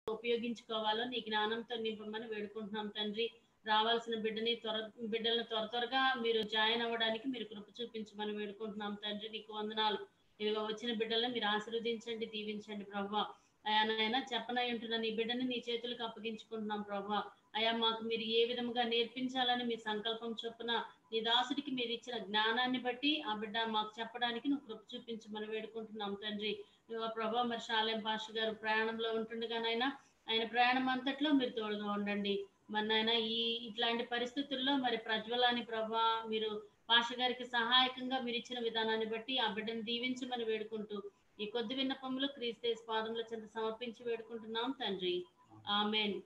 ఉపయోగించుకోవాలో నీ జ్ఞానంతో నింపమని వేడుకుంటున్నాం తండ్రి రావాల్సిన బిడ్డని త్వర బిడ్డలను త్వర త్వరగా మీరు జాయిన్ అవ్వడానికి మీరు కృప చూపించమని వేడుకుంటున్నాం తండ్రి నీకు వందనాలు ఇదిగో వచ్చిన బిడ్డలను మీరు ఆశీర్వదించండి దీవించండి ప్రభా అయా నాయన చెప్పనై ఉంటున్న నీ బిడ్డని నీ చేతులకు అప్పగించుకుంటున్నాం ప్రభా అయా మాకు మీరు ఏ విధముగా నేర్పించాలని మీ సంకల్పం చొప్పున నీ దాసుడికి మీరు ఇచ్చిన జ్ఞానాన్ని బట్టి ఆ బిడ్డ మాకు చెప్పడానికి నువ్వు కృప చూపించమని వేడుకుంటున్నాం తండ్రి ఇదిగో ప్రభా మరి శాలెం పాష గారు ప్రయాణంలో ఉంటుండగానైనా ఆయన ప్రయాణం అంతట్లో మీరు తోడుగా ఉండండి మరి నాయన ఈ ఇట్లాంటి పరిస్థితుల్లో మరి ప్రజ్వలాని ప్రభా మీరు పాష గారికి సహాయకంగా మీరు ఇచ్చిన విధానాన్ని బట్టి ఆ బిడ్డను దీవించమని వేడుకుంటూ ఈ కొద్ది విన్నపములు క్రీస్తేస్ పాదముల చెంత సమర్పించి వేడుకుంటున్నాం తండ్రి ఆమెన్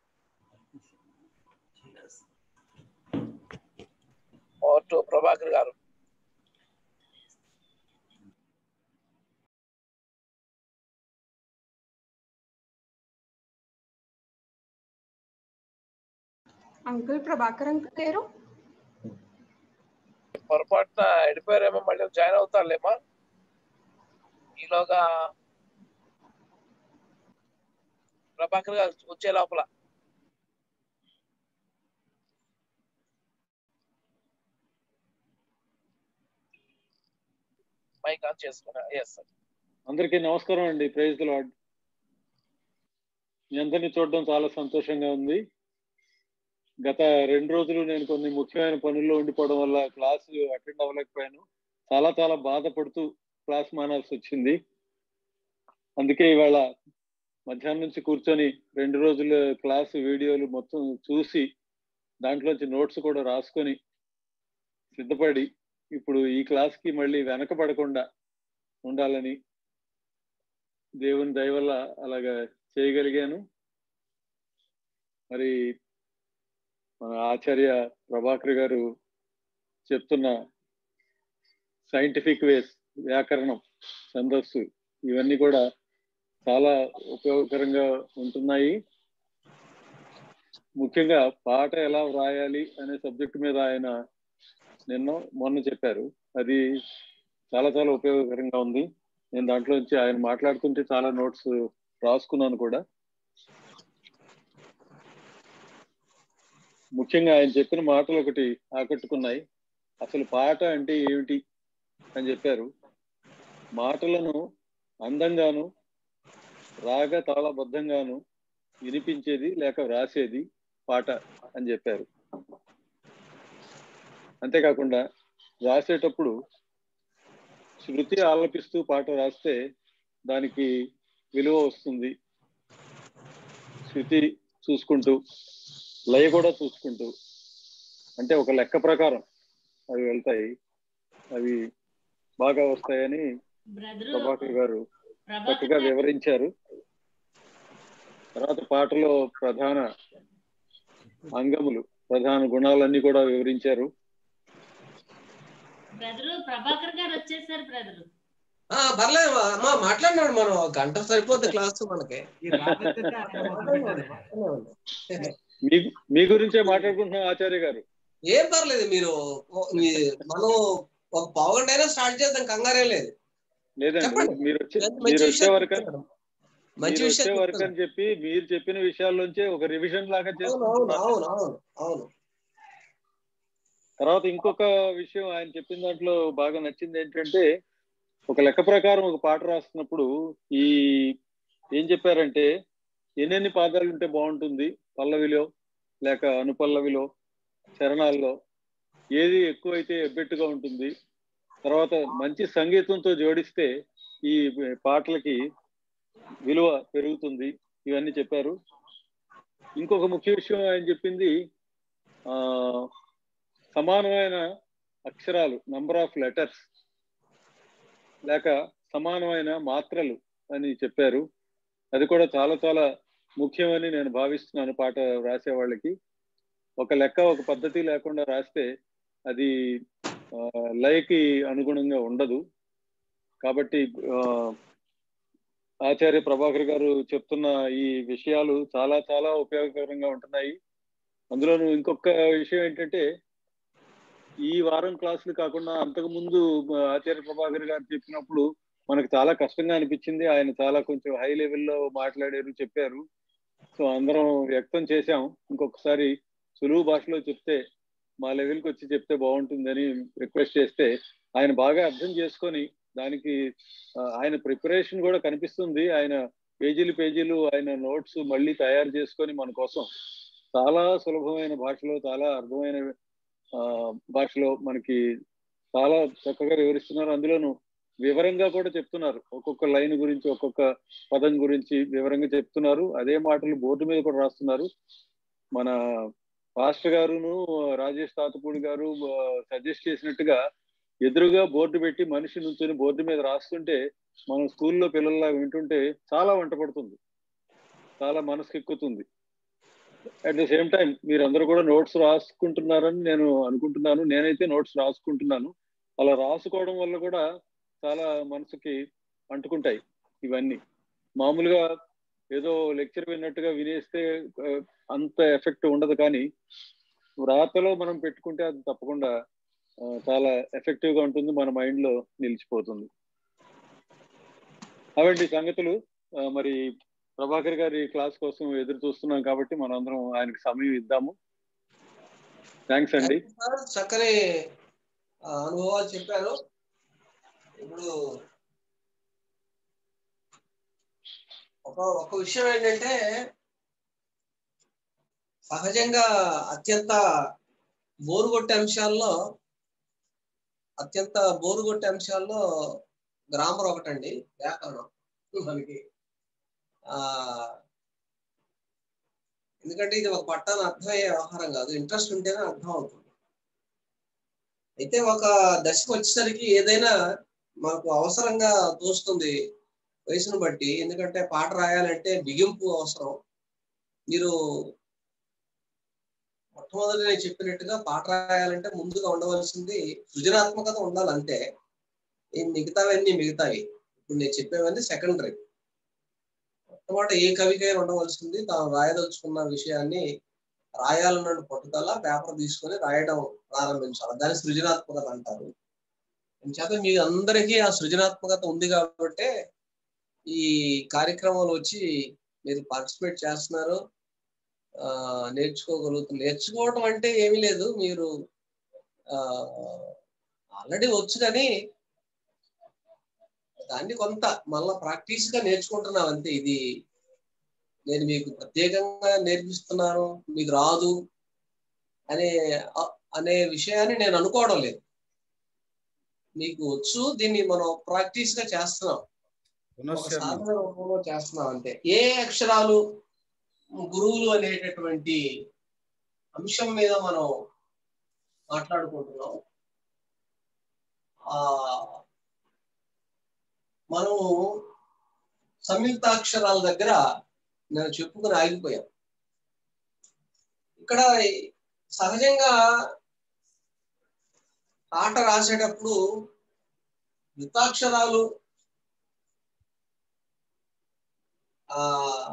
ఓవర్ టు ప్రభాకర్ గారు అంకుల్ ప్రభాకర్ అంకుల్ లేరు పొరపాటున వెళ్ళిపోయారేమో మళ్ళీ జాయిన్ అవుతారులేమా ఈలోగా ప్రభాకర్ గారు వచ్చే లోపల మైక్ ఆన్ చేసుకున్నా ఎస్ సార్ అందరికీ నమస్కారం అండి ప్రైజ్ లాడ్ మీ అందరినీ చూడడం చాలా సంతోషంగా ఉంది గత రెండు రోజులు నేను కొన్ని ముఖ్యమైన పనుల్లో ఉండిపోవడం వల్ల క్లాస్ అటెండ్ అవ్వలేకపోయాను చాలా చాలా బాధపడుతూ క్లాస్ మానాల్సి వచ్చింది అందుకే ఇవాళ మధ్యాహ్నం నుంచి కూర్చొని రెండు రోజుల క్లాస్ వీడియోలు మొత్తం చూసి దాంట్లోంచి నోట్స్ కూడా రాసుకొని సిద్ధపడి ఇప్పుడు ఈ క్లాస్కి మళ్ళీ వెనకబడకుండా ఉండాలని దేవుని దయ వల్ల అలాగా చేయగలిగాను మరి మన ఆచార్య ప్రభాకర్ గారు చెప్తున్న సైంటిఫిక్ వేస్ వ్యాకరణం ఛందస్సు ఇవన్నీ కూడా చాలా ఉపయోగకరంగా ఉంటున్నాయి ముఖ్యంగా పాట ఎలా వ్రాయాలి అనే సబ్జెక్ట్ మీద ఆయన నిన్న మొన్న చెప్పారు అది చాలా చాలా ఉపయోగకరంగా ఉంది నేను దాంట్లో నుంచి ఆయన మాట్లాడుతుంటే చాలా నోట్స్ రాసుకున్నాను కూడా ముఖ్యంగా ఆయన చెప్పిన మాటలు ఒకటి ఆకట్టుకున్నాయి అసలు పాట అంటే ఏమిటి అని చెప్పారు మాటలను అందంగాను రాగ తాళబద్ధంగాను వినిపించేది లేక వ్రాసేది పాట అని చెప్పారు అంతేకాకుండా రాసేటప్పుడు శృతి ఆలపిస్తూ పాట రాస్తే దానికి విలువ వస్తుంది శృతి చూసుకుంటూ లయ కూడా చూసుకుంటూ అంటే ఒక లెక్క ప్రకారం అవి వెళ్తాయి అవి బాగా వస్తాయని బ్రదరు ప్రభాకర్ గారు ప్రభాకర్ చక్కగా గారు వివరించారు తర్వాత పాటలో ప్రధాన అంగములు ప్రధాన గుణాలన్నీ కూడా వివరించారు బ్రదరు ప్రభాకర్ గారు వచ్చేసారు బ్రదరు ఆ పర్లేదు అమ్మా మాట్లాడినాడు మనం ఒక గంట సరిపోద్ది క్లాస్ మనకి ఈ రాబోతుంటే ఆయన మొదలు పెట్టారు. మీ మీ గురించే మాట్లాడుకుంటున్నాం ఆచార్య గారు ఏం పర్లేదు మీరు ఓ- మీ- మనం ఒక పావు గంట అయినా స్టార్ట్ చేద్దాం కంగారేం లేదు లేదండి చెప్పండి. మీరు వచ్చే మంచి మీరు వచ్చే విషయం వరకు చెప్తున్నారు. మంచి మీరు విషయం వచ్చే వరకు చెప్తున్నారు. అని చెప్పి మీరు చెప్పిన విషయాల్లోంచే ఒక రివిజన్ లాగా అవును అవును చేసుకుంటున్నాను అవును అవును అవును తర్వాత ఇంకొక విషయం ఆయన చెప్పిన దాంట్లో బాగా నచ్చింది ఏంటంటే ఒక లెక్క ప్రకారం ఒక పాట రాస్తున్నప్పుడు ఈ ఏం చెప్పారంటే ఎన్నెన్ని పాదాలు ఉంటే బాగుంటుంది పల్లవిలో లేక అనుపల్లవిలో చరణాల్లో ఏది ఎక్కువైతే ఎబ్బెట్టుగా ఉంటుంది తర్వాత మంచి సంగీతంతో జోడిస్తే ఈ పాటలకి విలువ పెరుగుతుంది ఇవన్నీ చెప్పారు ఇంకొక ముఖ్య విషయం ఆయన చెప్పింది ఆ సమానమైన అక్షరాలు నంబర్ ఆఫ్ లెటర్స్ లేక సమానమైన మాత్రలు అని చెప్పారు అది కూడా చాలా చాలా ముఖ్యమని నేను భావిస్తున్నాను పాట రాసే వాళ్ళకి ఒక లెక్క ఒక పద్ధతి లేకుండా రాస్తే అది ఆ, లయకి అనుగుణంగా ఉండదు కాబట్టి ఆ, ఆచార్య ప్రభాకర్ గారు చెప్తున్న ఈ విషయాలు చాలా చాలా ఉపయోగకరంగా ఉంటున్నాయి అందులోనూ ఇంకొక విషయం ఏంటంటే ఈ వారం క్లాసులు కాకుండా అంతకు ముందు ఆచార్య ప్రభాకర్ గారు చెప్పినప్పుడు మనకు చాలా కష్టంగా అనిపించింది ఆయన చాలా కొంచెం హై లెవెల్లో మాట్లాడారు చెప్పారు సో అందరం వ్యక్తం చేశాం ఇంకొకసారి సులువు భాషలో చెప్తే మా లెవెల్కి వచ్చి చెప్తే బాగుంటుందని రిక్వెస్ట్ చేస్తే ఆయన బాగా అర్థం చేసుకొని దానికి ఆ, ఆయన ప్రిపరేషన్ కూడా కనిపిస్తుంది ఆయన పేజీలు పేజీలు ఆయన నోట్స్ మళ్ళీ తయారు చేసుకొని మన కోసం చాలా సులభమైన భాషలో చాలా అర్థమైన ఆ, భాషలో మనకి చాలా చక్కగా వివరిస్తున్నారు అందులోను వివరంగా కూడా చెప్తున్నారు ఒక్కొక్క లైన్ గురించి ఒక్కొక్క పదం గురించి వివరంగా చెప్తున్నారు అదే మాటలు బోర్డు మీద కూడా రాస్తున్నారు మన పాస్టర్ గారును రాజేష్ తాతపూడి గారు సజెస్ట్ చేసినట్టుగా ఎదురుగా బోర్డు పెట్టి మనిషి నుంచుని బోర్డు మీద రాస్తుంటే మనం స్కూల్లో పిల్లల్లా వింటుంటే చాలా వంట పడుతుంది చాలా మనసుకు ఎక్కుతుంది అట్ ద సేమ్ టైం మీరందరూ కూడా నోట్స్ రాసుకుంటున్నారని నేను అనుకుంటున్నాను నేనైతే నోట్స్ రాసుకుంటున్నాను అలా రాసుకోవడం వల్ల కూడా చాలా మనసుకి అంటుకుంటాయి ఇవన్నీ మామూలుగా ఏదో లెక్చర్ విన్నట్టుగా వినేస్తే ఆ, అంత ఎఫెక్ట్ ఉండదు కానీ వ్రాతలో మనం పెట్టుకుంటే అది తప్పకుండా ఆ, చాలా ఎఫెక్టివ్ గా ఉంటుంది మన మైండ్ లో నిలిచిపోతుంది అవండి సంగతులు ఆ, మరి ప్రభాకర్ గారి క్లాస్ కోసం ఎదురు చూస్తున్నాం కాబట్టి మనం అందరం ఆయనకి సమయం ఇద్దాము థ్యాంక్స్ అండి సార్ చక్కని ఆ, అనుభవాలు చెప్పారు ఇప్పుడు ఒక ఒక విషయం ఏంటంటే సహజంగా అత్యంత బోరు కొట్టే అంశాల్లో అత్యంత బోరు కొట్టే అంశాల్లో గ్రామర్ ఒకటండి వ్యాకరణం మనకి ఆ ఎందుకంటే ఇది ఒక పట్టాన అర్థమయ్యే వ్యవహారం కాదు ఇంట్రెస్ట్ ఉంటేనే అర్థం అవుతుంది అయితే ఒక దశకు వచ్చేసరికి ఏదైనా మనకు అవసరంగా తోస్తుంది వయసును బట్టి ఎందుకంటే పాట రాయాలంటే బిగింపు అవసరం మీరు మొట్టమొదటి నేను చెప్పినట్టుగా పాట రాయాలంటే ముందుగా ఉండవలసింది సృజనాత్మకత ఉండాలి అంతే ఈ మిగతావన్నీ మిగతావి ఇప్పుడు నేను చెప్పేవన్నీ సెకండరీ మొట్టమొదటి ఏ కవికైనా ఉండవలసింది తాను రాయదలుచుకున్న విషయాన్ని రాయాలన్న పట్టుదల పేపర్ తీసుకొని రాయడం ప్రారంభించాలి దాని సృజనాత్మకత అంటారు చేత మీ అందరికీ ఆ సృజనాత్మకత ఉంది కాబట్టి ఈ కార్యక్రమంలో వచ్చి మీరు పార్టిసిపేట్ చేస్తున్నారు ఆ నేర్చుకోగలుగుతున్నారు నేర్చుకోవడం అంటే ఏమీ లేదు మీరు ఆల్రెడీ వచ్చు కానీ దాన్ని కొంత మళ్ళా ప్రాక్టీస్ గా నేర్చుకుంటున్నాం అంతే ఇది నేను మీకు ప్రత్యేకంగా నేర్పిస్తున్నాను మీకు రాదు అనే అనే విషయాన్ని నేను అనుకోవడం లేదు మీకు వచ్చు దీన్ని మనం ప్రాక్టీస్ గా చేస్తున్నాం ఒక సాధన రూపంలో చేస్తున్నాం అంతే ఏ అక్షరాలు గురువులు అనేటటువంటి అంశం మీద మనం మాట్లాడుకుంటున్నాం ఆ మనం సంయుక్తాక్షరాల దగ్గర నేను చెప్పుకుని ఆగిపోయాం ఇక్కడ సహజంగా పాట రాసేటప్పుడు యుతాక్షరాలు ఆ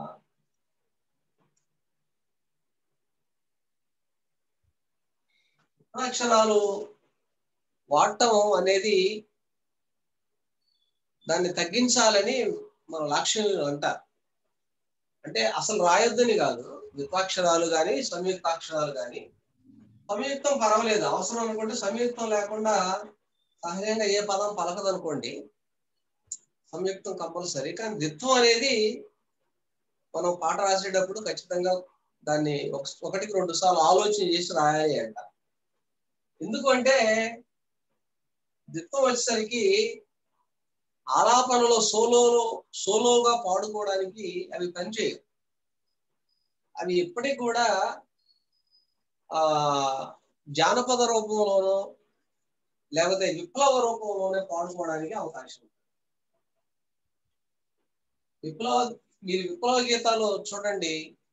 యుతాక్షరాలు వాడటం అనేది దాన్ని తగ్గించాలని మన లక్ష్యం అంటారు అంటే అసలు రాయొద్దని కాదు విపాక్షరాలు కానీ సంయుక్తాక్షరాలు కానీ సంయుక్తం పర్వాలేదు అవసరం అనుకుంటే సంయుక్తం లేకుండా సహజంగా ఏ పదం పలకదు అనుకోండి సంయుక్తం కంపల్సరీ కానీ దిత్వం అనేది మనం పాట రాసేటప్పుడు ఖచ్చితంగా దాన్ని ఒకటికి రెండు సార్లు ఆలోచన చేసి రాయాలి అంట ఎందుకు అంటే దిత్వం వచ్చేసరికి ఆలాపనలో సోలోలో సోలోగా పాడుకోవడానికి అవి పనిచేయవు అవి ఎప్పటికి కూడా ఆ జానపద రూపంలోనో లేకపోతే విప్లవ రూపంలోనే పాడుకోవడానికి అవకాశం విప్లవ మీరు విప్లవ గీతాలు చూడండి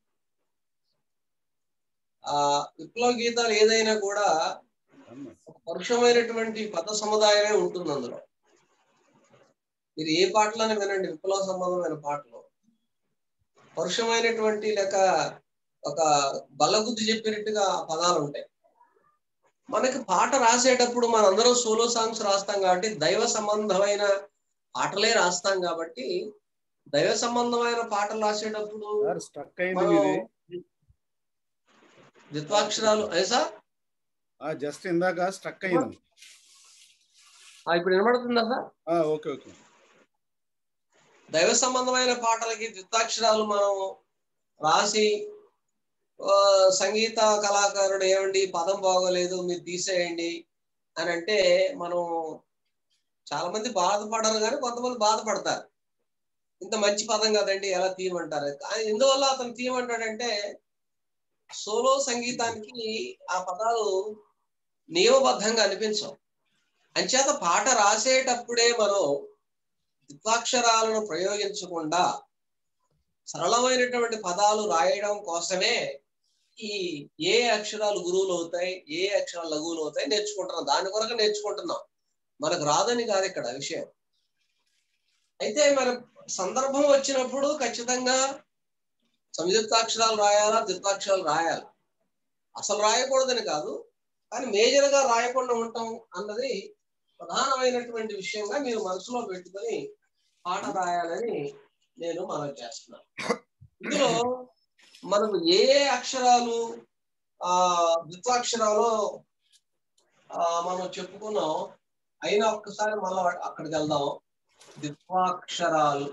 ఆ విప్లవ గీతాలు ఏదైనా కూడా ఒక పరుషమైనటువంటి పద సముదాయమే ఉంటుంది అందులో మీరు ఏ పాటలోనే వినండి విప్లవ సంబంధమైన పాటలు పరుషమైనటువంటి లేక ఒక బల్లగుద్ది చెప్పినట్టుగా పదాలు ఉంటాయి మనకి పాట రాసేటప్పుడు మనందరం సోలో సాంగ్స్ రాస్తాం కాబట్టి దైవ సంబంధమైన పాటలే రాస్తాం కాబట్టి దైవ సంబంధమైన పాటలు రాసేటప్పుడు సార్ స్ట్రక్ అయింది మనం మీది ద్విత్వాక్షరాలు అదే సార్ ఆ జస్ట్ ఇందాక స్ట్రక్ అయింది ఆ, ఇప్పుడు వినబడుతుందా సార్ ఆ ఓకే ఓకే దైవ సంబంధమైన పాటలకి ద్వితాక్షరాలు మనం రాసి ఆ, సంగీత కళాకారుడు ఏమండి పదం బాగోలేదు మీరు తీసేయండి అని అంటే మనం చాలా మంది బాధపడరు కానీ కొంతమంది బాధపడతారు ఇంత మంచి పదం కదండి ఎలా తీయమంటారు కానీ ఎందువల్ల అతను తీయమంటాడంటే సోలో సంగీతానికి ఆ పదాలు నియమబద్ధంగా అనిపించవు అంచేత పాట రాసేటప్పుడే మనం ద్విత్వాక్షరాలను ప్రయోగించకుండా సరళమైనటువంటి పదాలు రాయడం కోసమే ఈ ఏ అక్షరాలు గురువులు అవుతాయి ఏ అక్షరాలు లఘువులు అవుతాయి నేర్చుకుంటున్నాం దాని కొరకు నేర్చుకుంటున్నాం మనకు రాదని కాదు ఇక్కడ విషయం అయితే మన సందర్భం వచ్చినప్పుడు ఖచ్చితంగా సంయుక్తాక్షరాలు రాయాలా ద్వితాక్షరాలు రాయాలి అసలు రాయకూడదని కాదు కానీ మేజర్ గా రాయకుండా ఉంటాం అన్నది ప్రధానమైనటువంటి విషయంగా మీరు మనసులో పెట్టుకొని పాట రాయాలని నేను మనం చేస్తున్నాను ఇందులో మనకు ఏ ఏ అక్షరాలు ఆ ద్విత్వాక్షరాలు ఆ మనం చెప్పుకున్నాం అయినా ఒక్కసారి మళ్ళా అక్కడికి వెళ్దాం ద్విత్వాక్షరాలు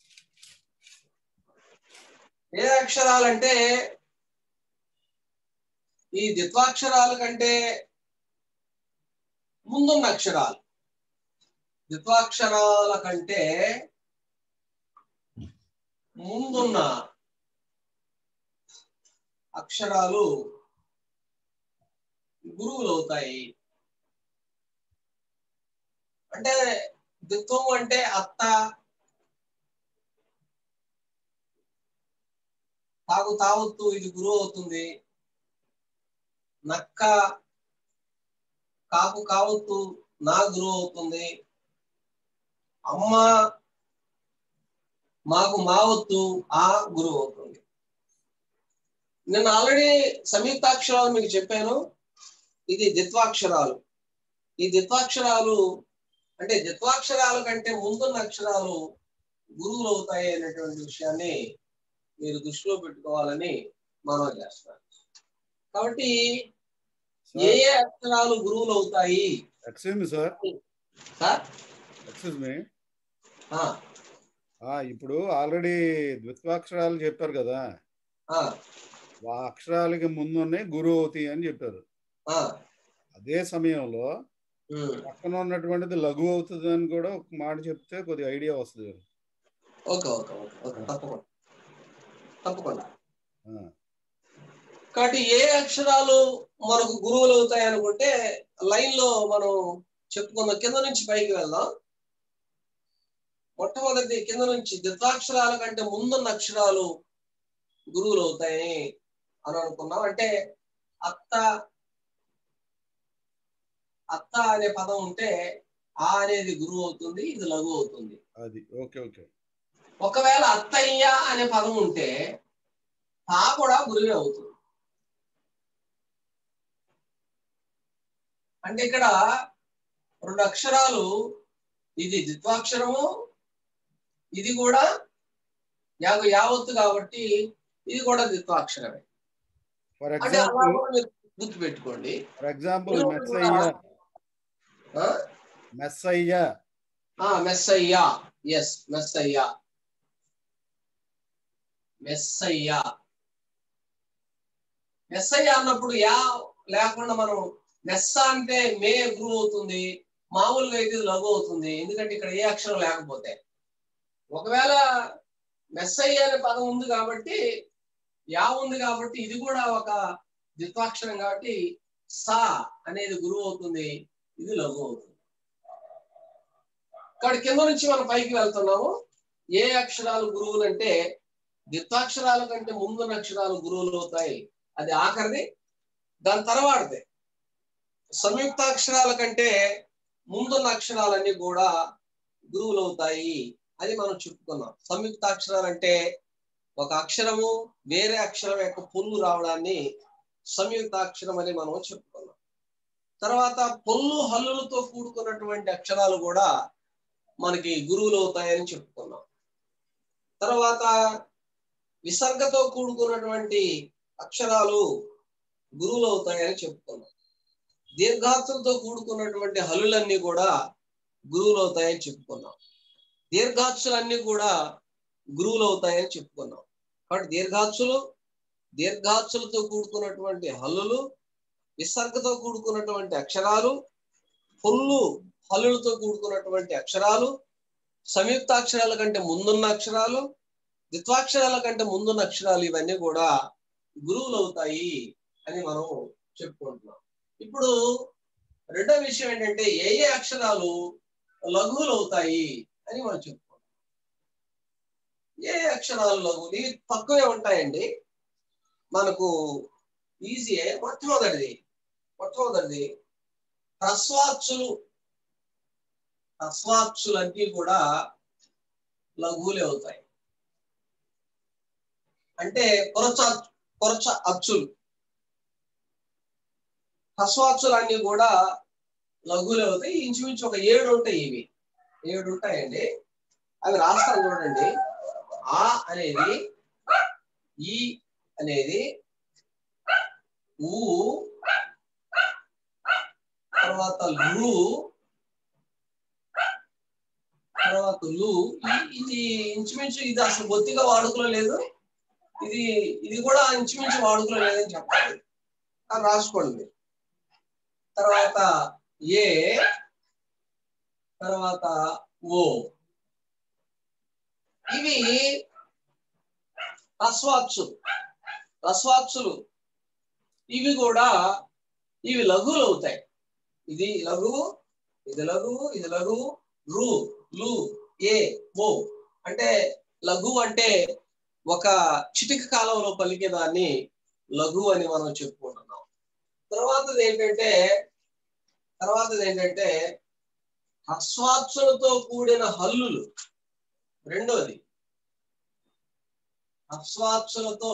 ఏ అక్షరాలంటే ఈ ద్విత్వాక్షరాల కంటే ముందున్న అక్షరాలు ద్విత్వాక్షరాల కంటే ముందున్న అక్షరాలు గురువులు అవుతాయి అంటే ద్విత్వం అంటే అత్త తాగు తావత్తు ఇది గురువు అవుతుంది నక్క కాకు కావత్తు నా గురువు అవుతుంది అమ్మ మాకు మావత్తు ఆ గురువు అవుతుంది నేను ఆల్రెడీ సంయుక్తాక్షరాలు మీకు చెప్పాను ఇది ద్విత్వాక్షరాలు ఈ ద్విత్వాక్షరాలు అంటే ద్విత్వాక్షరాల కంటే ముందున్న అక్షరాలు గురువులు అవుతాయి అనేటువంటి విషయాన్ని మీరు దృష్టిలో పెట్టుకోవాలని మనం చేస్తున్నాం కాబట్టి ఏ ఏ అక్షరాలు గురువులు అవుతాయి excuse me sir sir excuse me ఆ, ఇప్పుడు ఆల్రెడీ ద్విత్వాక్షరాలు చెప్పారు కదా ఆ, ఆ అక్షరాలకి ముందున్నాయి గురువు అవుతాయి అని చెప్పారు ఆ, అదే సమయంలో ఉమ్. పక్కన ఉన్నటువంటిది లఘు అవుతుంది అని కూడా ఒక మాట చెప్తే కొద్దిగా ఐడియా వస్తుంది ఓకే ఓకే ఓకే ఓకే తప్పకుండా తప్పకుండా ఆ, కాబట్టి ఏ అక్షరాలు మనకు గురువులు అవుతాయి అనుకుంటే లైన్ లో మనం చెప్పుకుందాం కింద నుంచి పైకి వెళ్దాం మొట్టమొదటి కింద నుంచి ద్వితాక్షరాల కంటే ముందున్న అక్షరాలు గురువులు అవుతాయని అని అనుకున్నాం అంటే అత్త అత్త అనే పదం ఉంటే ఆ అనేది గురువు అవుతుంది ఇది లఘు అవుతుంది అది ఓకే ఓకే ఒకవేళ అత్తయ్య అనే పదం ఉంటే తా కూడా గురువే అవుతుంది అంటే ఇక్కడ రెండు అక్షరాలు ఇది ద్విత్వాక్షరము ఇది కూడా యాగ యావత్తు కాబట్టి ఇది కూడా ద్విత్వాక్షరమే ఫర్ అంటే అలా ఎగ్జాంపుల్ కూడా మీరు గుర్తుపెట్టుకోండి ఫర్ ఎగ్జాంపుల్ ఇందులో మెస్సయ్య ఆ? మెస్సయ్య ఆ మెస్సయ్యా ఎస్ మెస్సయ్యా మెస్సయ్యా మెస్సయ్య అన్నప్పుడు యా లేకుండా మనం మెస్స అంటే మే గురువు అవుతుంది మామూలుగా అయితే ఇది లఘు అవుతుంది ఎందుకంటే ఇక్కడ ఏ అక్షరం లేకపోతే ఒకవేళ మెస్సయ్య అనే పదం ఉంది కాబట్టి యా ఉంది కాబట్టి ఇది కూడా ఒక ద్విత్వాక్షరం కాబట్టి సా అనేది గురువు అవుతుంది ఇది లఘు అవుతుంది ఇక్కడ కింద నుంచి మనం పైకి వెళ్తున్నాము ఏ అక్షరాలు గురువులు అంటే ద్విత్వాక్షరాల కంటే ముందున్న అక్షరాలు గురువులు అవుతాయి అది ఆఖరిది దాని తర్వాతది సంయుక్తాక్షరాల కంటే ముందున్న అక్షరాలన్నీ కూడా గురువులు అవుతాయి అది మనం చెప్పుకున్నాం సంయుక్తాక్షరాలు అంటే ఒక అక్షరము వేరే అక్షరం యొక్క పొల్లు రావడాన్ని సంయుక్తాక్షరం అని మనం చెప్పుకున్నాం తర్వాత పొల్లు హల్లులతో కూడుకున్నటువంటి అక్షరాలు కూడా మనకి గురువులు అవుతాయని చెప్పుకున్నాం తర్వాత విసర్గతో కూడుకున్నటువంటి అక్షరాలు గురువులు అవుతాయని చెప్పుకున్నాం దీర్ఘాక్షులతో కూడుకున్నటువంటి హలులన్నీ కూడా గురువులు అవుతాయని చెప్పుకున్నాం దీర్ఘాక్షులన్నీ కూడా గురువులు అవుతాయని చెప్పుకున్నాం కాబట్టి దీర్ఘాక్షులు దీర్ఘాక్షులతో కూడుకున్నటువంటి హల్లులు విసర్గతో కూడుకున్నటువంటి అక్షరాలు హుల్లు హల్లులతో కూడుకున్నటువంటి అక్షరాలు సంయుక్తాక్షరాల కంటే ముందున్న అక్షరాలు ద్విత్వాక్షరాల కంటే ముందున్న అక్షరాలు ఇవన్నీ కూడా గురువులు అవుతాయి అని మనం చెప్పుకుంటున్నాం ఇప్పుడు రెండో విషయం ఏంటంటే ఏ ఏ అక్షరాలు లఘువులు అవుతాయి అని మనం చెప్పుకుంటాం ఏ ఏ అక్షరాలు లఘువులు ఇవి తక్కువే ఉంటాయండి మనకు ఈజీ మొట్టమొదటిది మొట్టమొదటిది హ్రస్వాక్షులు హ్రస్వాక్షులన్నీ కూడా లఘువులే అవుతాయి అంటే కొరచ కొరచ అచ్చులు హ్రస్వాక్షులు అన్ని కూడా లఘువులే అవుతాయి ఇంచుమించు ఒక ఏడు ఉంటాయి ఇవి ఏడు ఉంటాయండి అవి రాస్తాను చూడండి ఆ అనేది ఈ అనేది ఊ తర్వాత లు తర్వాత లు ఈ- ఇది ఇంచుమించు ఇది అసలు బొత్తిగా వాడుకలో లేదు ఇది ఇది కూడా ఇంచుమించు వాడుకలో లేదని చెప్పాలి అది రాసుకోండి మీరు. తర్వాత ఏ తర్వాత ఓ ఇవి రస్వాక్షులు రస్వాక్షులు ఇవి కూడా ఇవి లఘువులు అవుతాయి ఇది లఘువు ఇది లఘువు ఇది లఘువు రు లు ఏ ఓ అంటే లఘువు అంటే ఒక చిటిక కాలంలో పలికేదాన్ని లఘు అని మనం చెప్పుకుంటున్నాం తర్వాతది ఏంటంటే తర్వాతది ఏంటంటే హస్వాక్షులతో కూడిన హల్లులు రెండోది హస్వాక్షులతో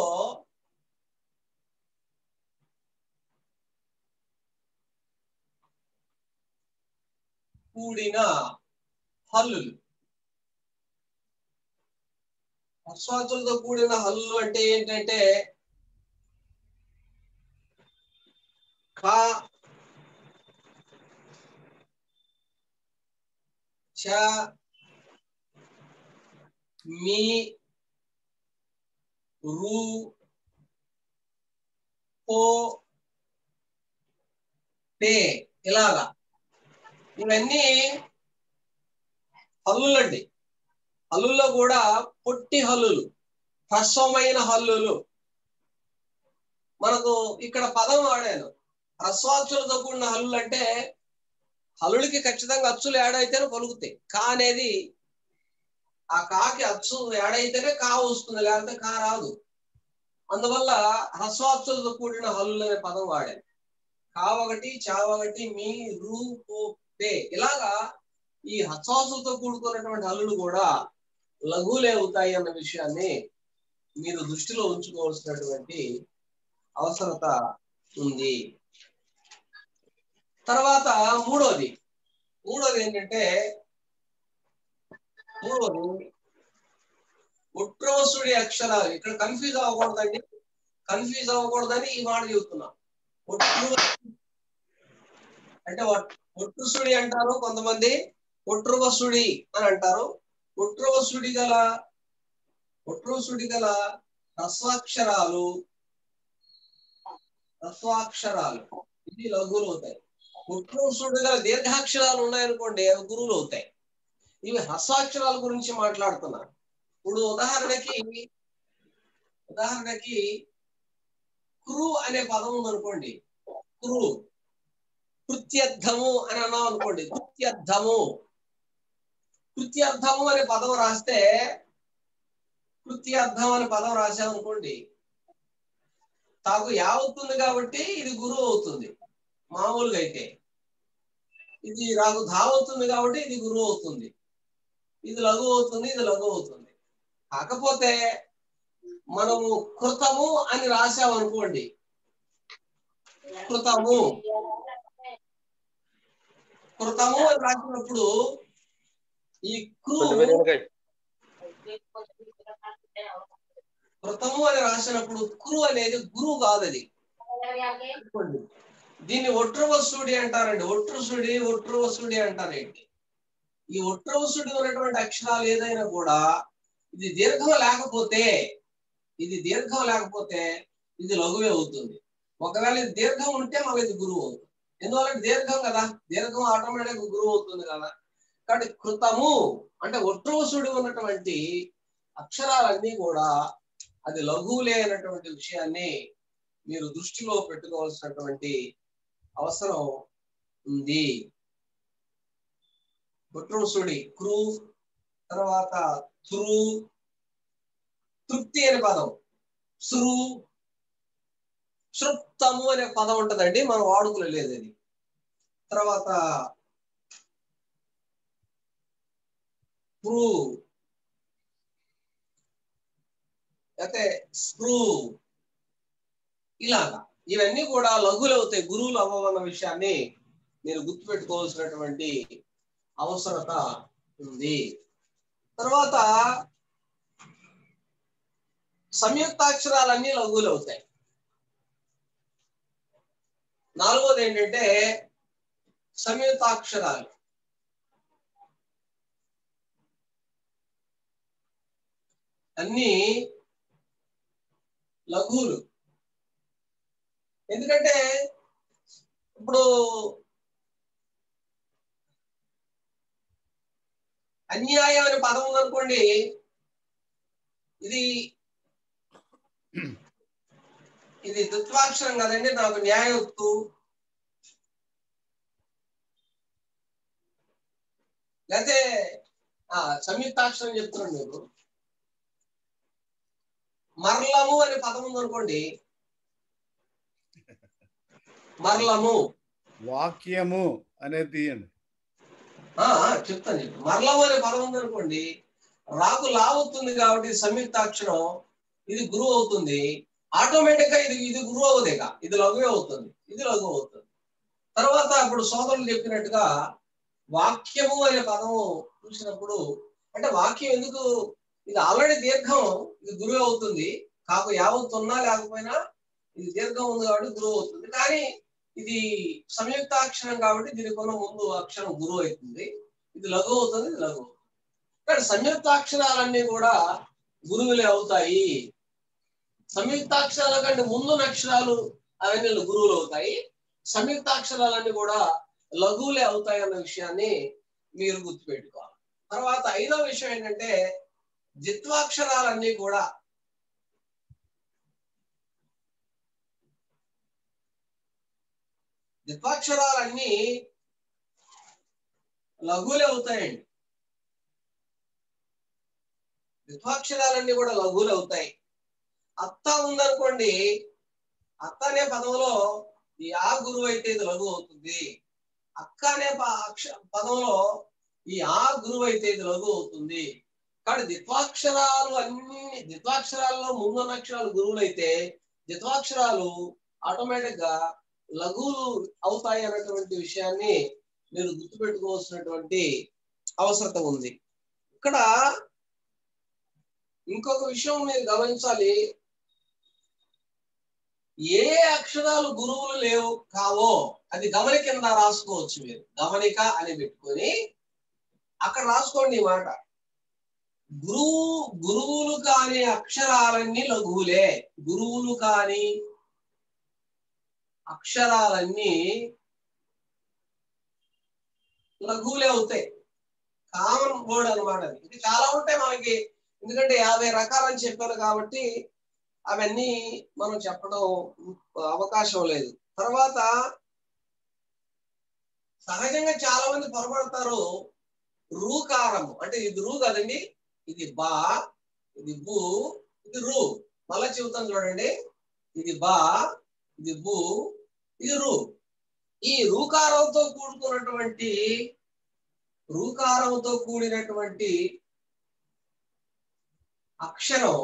కూడిన హల్లులు హస్వాక్షులతో కూడిన హల్లులు అంటే ఏంటంటే ఖా చ మీ రు పో పే ఇలాగా ఇవన్నీ హల్లులండి హల్లుల్లో కూడా పొట్టి హల్లులు హ్రస్వమైన హల్లులు మనకు ఇక్కడ పదం వాడాను హ్రస్వాక్షులతో కూడిన హల్లులు అంటే హల్లులకి ఖచ్చితంగా అచ్చులు ఏడైతేనే పలుకుతాయి కా అనేది ఆ కాకి అచ్చు ఏడైతేనే కా వస్తుంది లేకపోతే కా రాదు అందువల్ల హ్రస్వాక్షులతో కూడిన హల్లులు అనే పదం వాడాను కా ఒకటి చా ఒకటి మీ రు పు, పే ఇలాగా ఈ హస్వాసులతో కూడుకున్నటువంటి హల్లులు కూడా లఘువులే అవుతాయి అన్న విషయాన్ని మీరు దృష్టిలో ఉంచుకోవాల్సినటువంటి అవసరత ఉంది తర్వాత మూడోది మూడోది ఏంటంటే మూడోది ఉట్రోసుడి అక్షరాలు ఇక్కడ కన్ఫ్యూజ్ అవ్వకూడదండి కన్ఫ్యూజ్ అవ్వకూడదని ఈ మాట చెబుతున్నా ఒట్రు అంటే ఒట్రుసుడి అంటారు కొంతమంది ఒట్రువసుడి అని అంటారు ఒట్రువసుడి గల ఒట్రుసుడి గల రస్వాక్షరాలు రస్వాక్షరాలు ఇది లఘువులు అవుతాయి ఒట్రుసుడి గల దీర్ఘాక్షరాలు ఉన్నాయనుకోండి అవి గురువులు అవుతాయి ఇవి హ్రస్వాక్షరాల గురించి మాట్లాడుతున్నారు ఇప్పుడు ఉదాహరణకి ఉదాహరణకి క్రూ అనే పదం ఉందనుకోండి క్రూ కృత్యర్థము అని అన్నాం అనుకోండి కృత్యర్థము కృత్యర్థము అనే పదం రాస్తే కృత్యర్థం అనే పదం రాసామనుకోండి తాకు యావత్తుంది కాబట్టి ఇది గురువు అవుతుంది మామూలుగా అయితే ఇది నాకు ధావవుతుంది కాబట్టి ఇది గురువు అవుతుంది ఇది లఘు అవుతుంది ఇది లఘు అవుతుంది కాకపోతే మనము కృతము అని రాసామనుకోండి కృతము కృతము అని రాసినప్పుడు ఈ క్రూ కృతము అని రాసినప్పుడు కురు అనేది గురువు కాదు అది చూడండి. దీన్ని ఒట్రవసుడి అంటారండి ఒట్రుసుడి ఒట్రవసుడి అంటారేంటి ఈ ఒట్రవసుడి ఉన్నటువంటి అక్షరాలు ఏదైనా కూడా ఇది దీర్ఘం లేకపోతే ఇది దీర్ఘం లేకపోతే ఇది లఘువే అవుతుంది ఒకవేళ ఇది దీర్ఘం ఉంటే మళ్ళీ ఇది గురువు అవుతుంది ఎందువల్ల దీర్ఘం కదా దీర్ఘం ఆటోమేటిక్ గురువు అవుతుంది కదా కాబట్టి కృతము అంటే ఒట్రవసుడి ఉన్నటువంటి అక్షరాలన్నీ కూడా అది లఘువులే అనేటువంటి విషయాన్ని మీరు దృష్టిలో పెట్టుకోవాల్సినటువంటి అవసరం ఉంది ఒట్రవసుడి క్రూ తర్వాత తురు తృప్తి అనే పదం సురు శృప్తము అనే పదం ఉంటదండి మనం వాడుకలో లేదు అది తర్వాత ప్రూ అయితే స్క్రూ ఇలాగా ఇవన్నీ కూడా లఘువులు అవుతాయి గురువులు అవ్వమన్న విషయాన్ని మీరు గుర్తుపెట్టుకోవాల్సినటువంటి అవసరత ఉంది తర్వాత సంయుక్తాక్షరాలన్నీ లఘువులు అవుతాయి నాలుగోది ఏంటంటే సంయుక్తాక్షరాలు అన్ని లఘువులు ఎందుకంటే ఇప్పుడు అన్యాయం అనే పదం ఉందనుకోండి ఇది ఇది దుత్వాక్షరం కదండి నాకు న్యాయొత్తు లేకపోతే ఆ సంయుక్తాక్షరం చెప్తున్నాను మీకు మరలము అనే పదం ఉందనుకోండి మరలము వాక్యము అనేది తీయండి ఆ ఆ, చెప్తాను చెప్పు మరలము అనే పదం ఉందనుకోండి రాకు లావుతుంది కాబట్టి సంయుక్తాక్షరం ఇది గురువు అవుతుంది ఆటోమేటిక్ గా ఇది ఇది గురువు అవుదేక ఇది లఘువే అవుతుంది ఇది లఘువు అవుతుంది తర్వాత ఇప్పుడు సోదరులు చెప్పినట్టుగా వాక్యము అనే పదము చూసినప్పుడు అంటే వాక్యం ఎందుకు ఇది ఆల్రెడీ దీర్ఘం ఇది గురువు అవుతుంది కాకు యావత్తున్నా లేకపోయినా ఇది దీర్ఘం ఉంది కాబట్టి గురువు అవుతుంది కానీ ఇది సంయుక్తాక్షరం కాబట్టి దీనికి ఉన్న ముందు అక్షరం గురువు అవుతుంది ఇది లఘు అవుతుంది ఇది లఘు అవుతుంది కానీ సంయుక్తాక్షరాలన్నీ కూడా గురువులే అవుతాయి సంయుక్తాక్షరాల కంటే ముందున్న అక్షరాలు అవన్నీ గురువులు అవుతాయి సంయుక్తాక్షరాలన్నీ కూడా లఘువులే అవుతాయి అన్న విషయాన్ని మీరు గుర్తుపెట్టుకోవాలి తర్వాత ఐదవ విషయం ఏంటంటే జిత్వాక్షరాలన్నీ కూడా జిత్వాక్షరాలన్నీ లఘువులే అవుతాయండి జిత్వాక్షరాలన్నీ కూడా లఘువులు అవుతాయి అత్త ఉందనుకోండి అత్త అనే పదంలో ఈ ఆ గురువు అయితే ఇది లఘు అవుతుంది అక్క అనే ప- అక్ష పదంలో ఈ ఆ గురువు అయితే ఇది లఘు అవుతుంది కానీ దిత్వాక్షరాలు అన్ని దిత్వాక్షరాల్లో ముందున్న అక్షరాలు గురువులు అయితే దిత్వాక్షరాలు ఆటోమేటిక్ గా లఘువులు అవుతాయి అన్నటువంటి విషయాన్ని మీరు గుర్తుపెట్టుకోవాల్సినటువంటి అవసరత ఉంది ఇక్కడ ఇంకొక విషయం మీరు గమనించాలి ఏ అక్షరాలు గురువులు లేవు కావో అది గమనిక కింద రాసుకోవచ్చు మీరు గమనిక అని పెట్టుకొని అక్కడ రాసుకోండి ఈ మాట గురువు గురువులు కాని అక్షరాలన్నీ లఘువులే గురువులు కాని అక్షరాలన్నీ లఘువులే అవుతాయి కామన్ వర్డ్ అనమాట అది ఇది చాలా ఉంటాయి మనకి ఎందుకంటే యాభై రకాలని చెప్పారు కాబట్టి అవన్నీ మనం చెప్పడం అవకాశం లేదు తర్వాత సహజంగా చాలా మంది పొరపడతారు రూకారము అంటే ఇది రూ కదండి ఇది బా ఇది బు ఇది రు మళ్ళా చెబుతాను చూడండి ఇది బా ఇది బు ఇది రు ఈ రూకారంతో కూడుకున్నటువంటి రూకారంతో కూడినటువంటి అక్షరం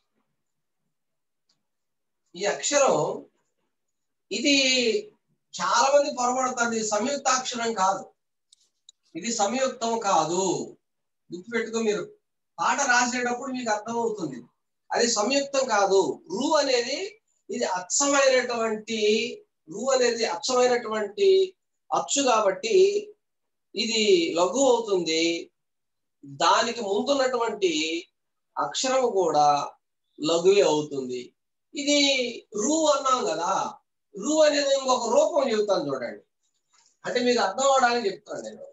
ఈ అక్షరం ఇది చాలా మంది పొరపడతారు ఇది సంయుక్తాక్షరం కాదు ఇది సంయుక్తం కాదు గుర్తుపెట్టుకో మీరు పాట రాసేటప్పుడు మీకు అర్థమవుతుంది అది సంయుక్తం కాదు రు అనేది ఇది అచ్చమైనటువంటి రు అనేది అచ్చమైనటువంటి అచ్చు కాబట్టి ఇది లఘు అవుతుంది దానికి ముందున్నటువంటి అక్షరం కూడా లఘువే అవుతుంది ఇది రు అన్నాం కదా రు అనేది ఇంకొక రూపం చెబుతాను చూడండి అంటే మీకు అర్థం అవడానికి చెప్తాను నేను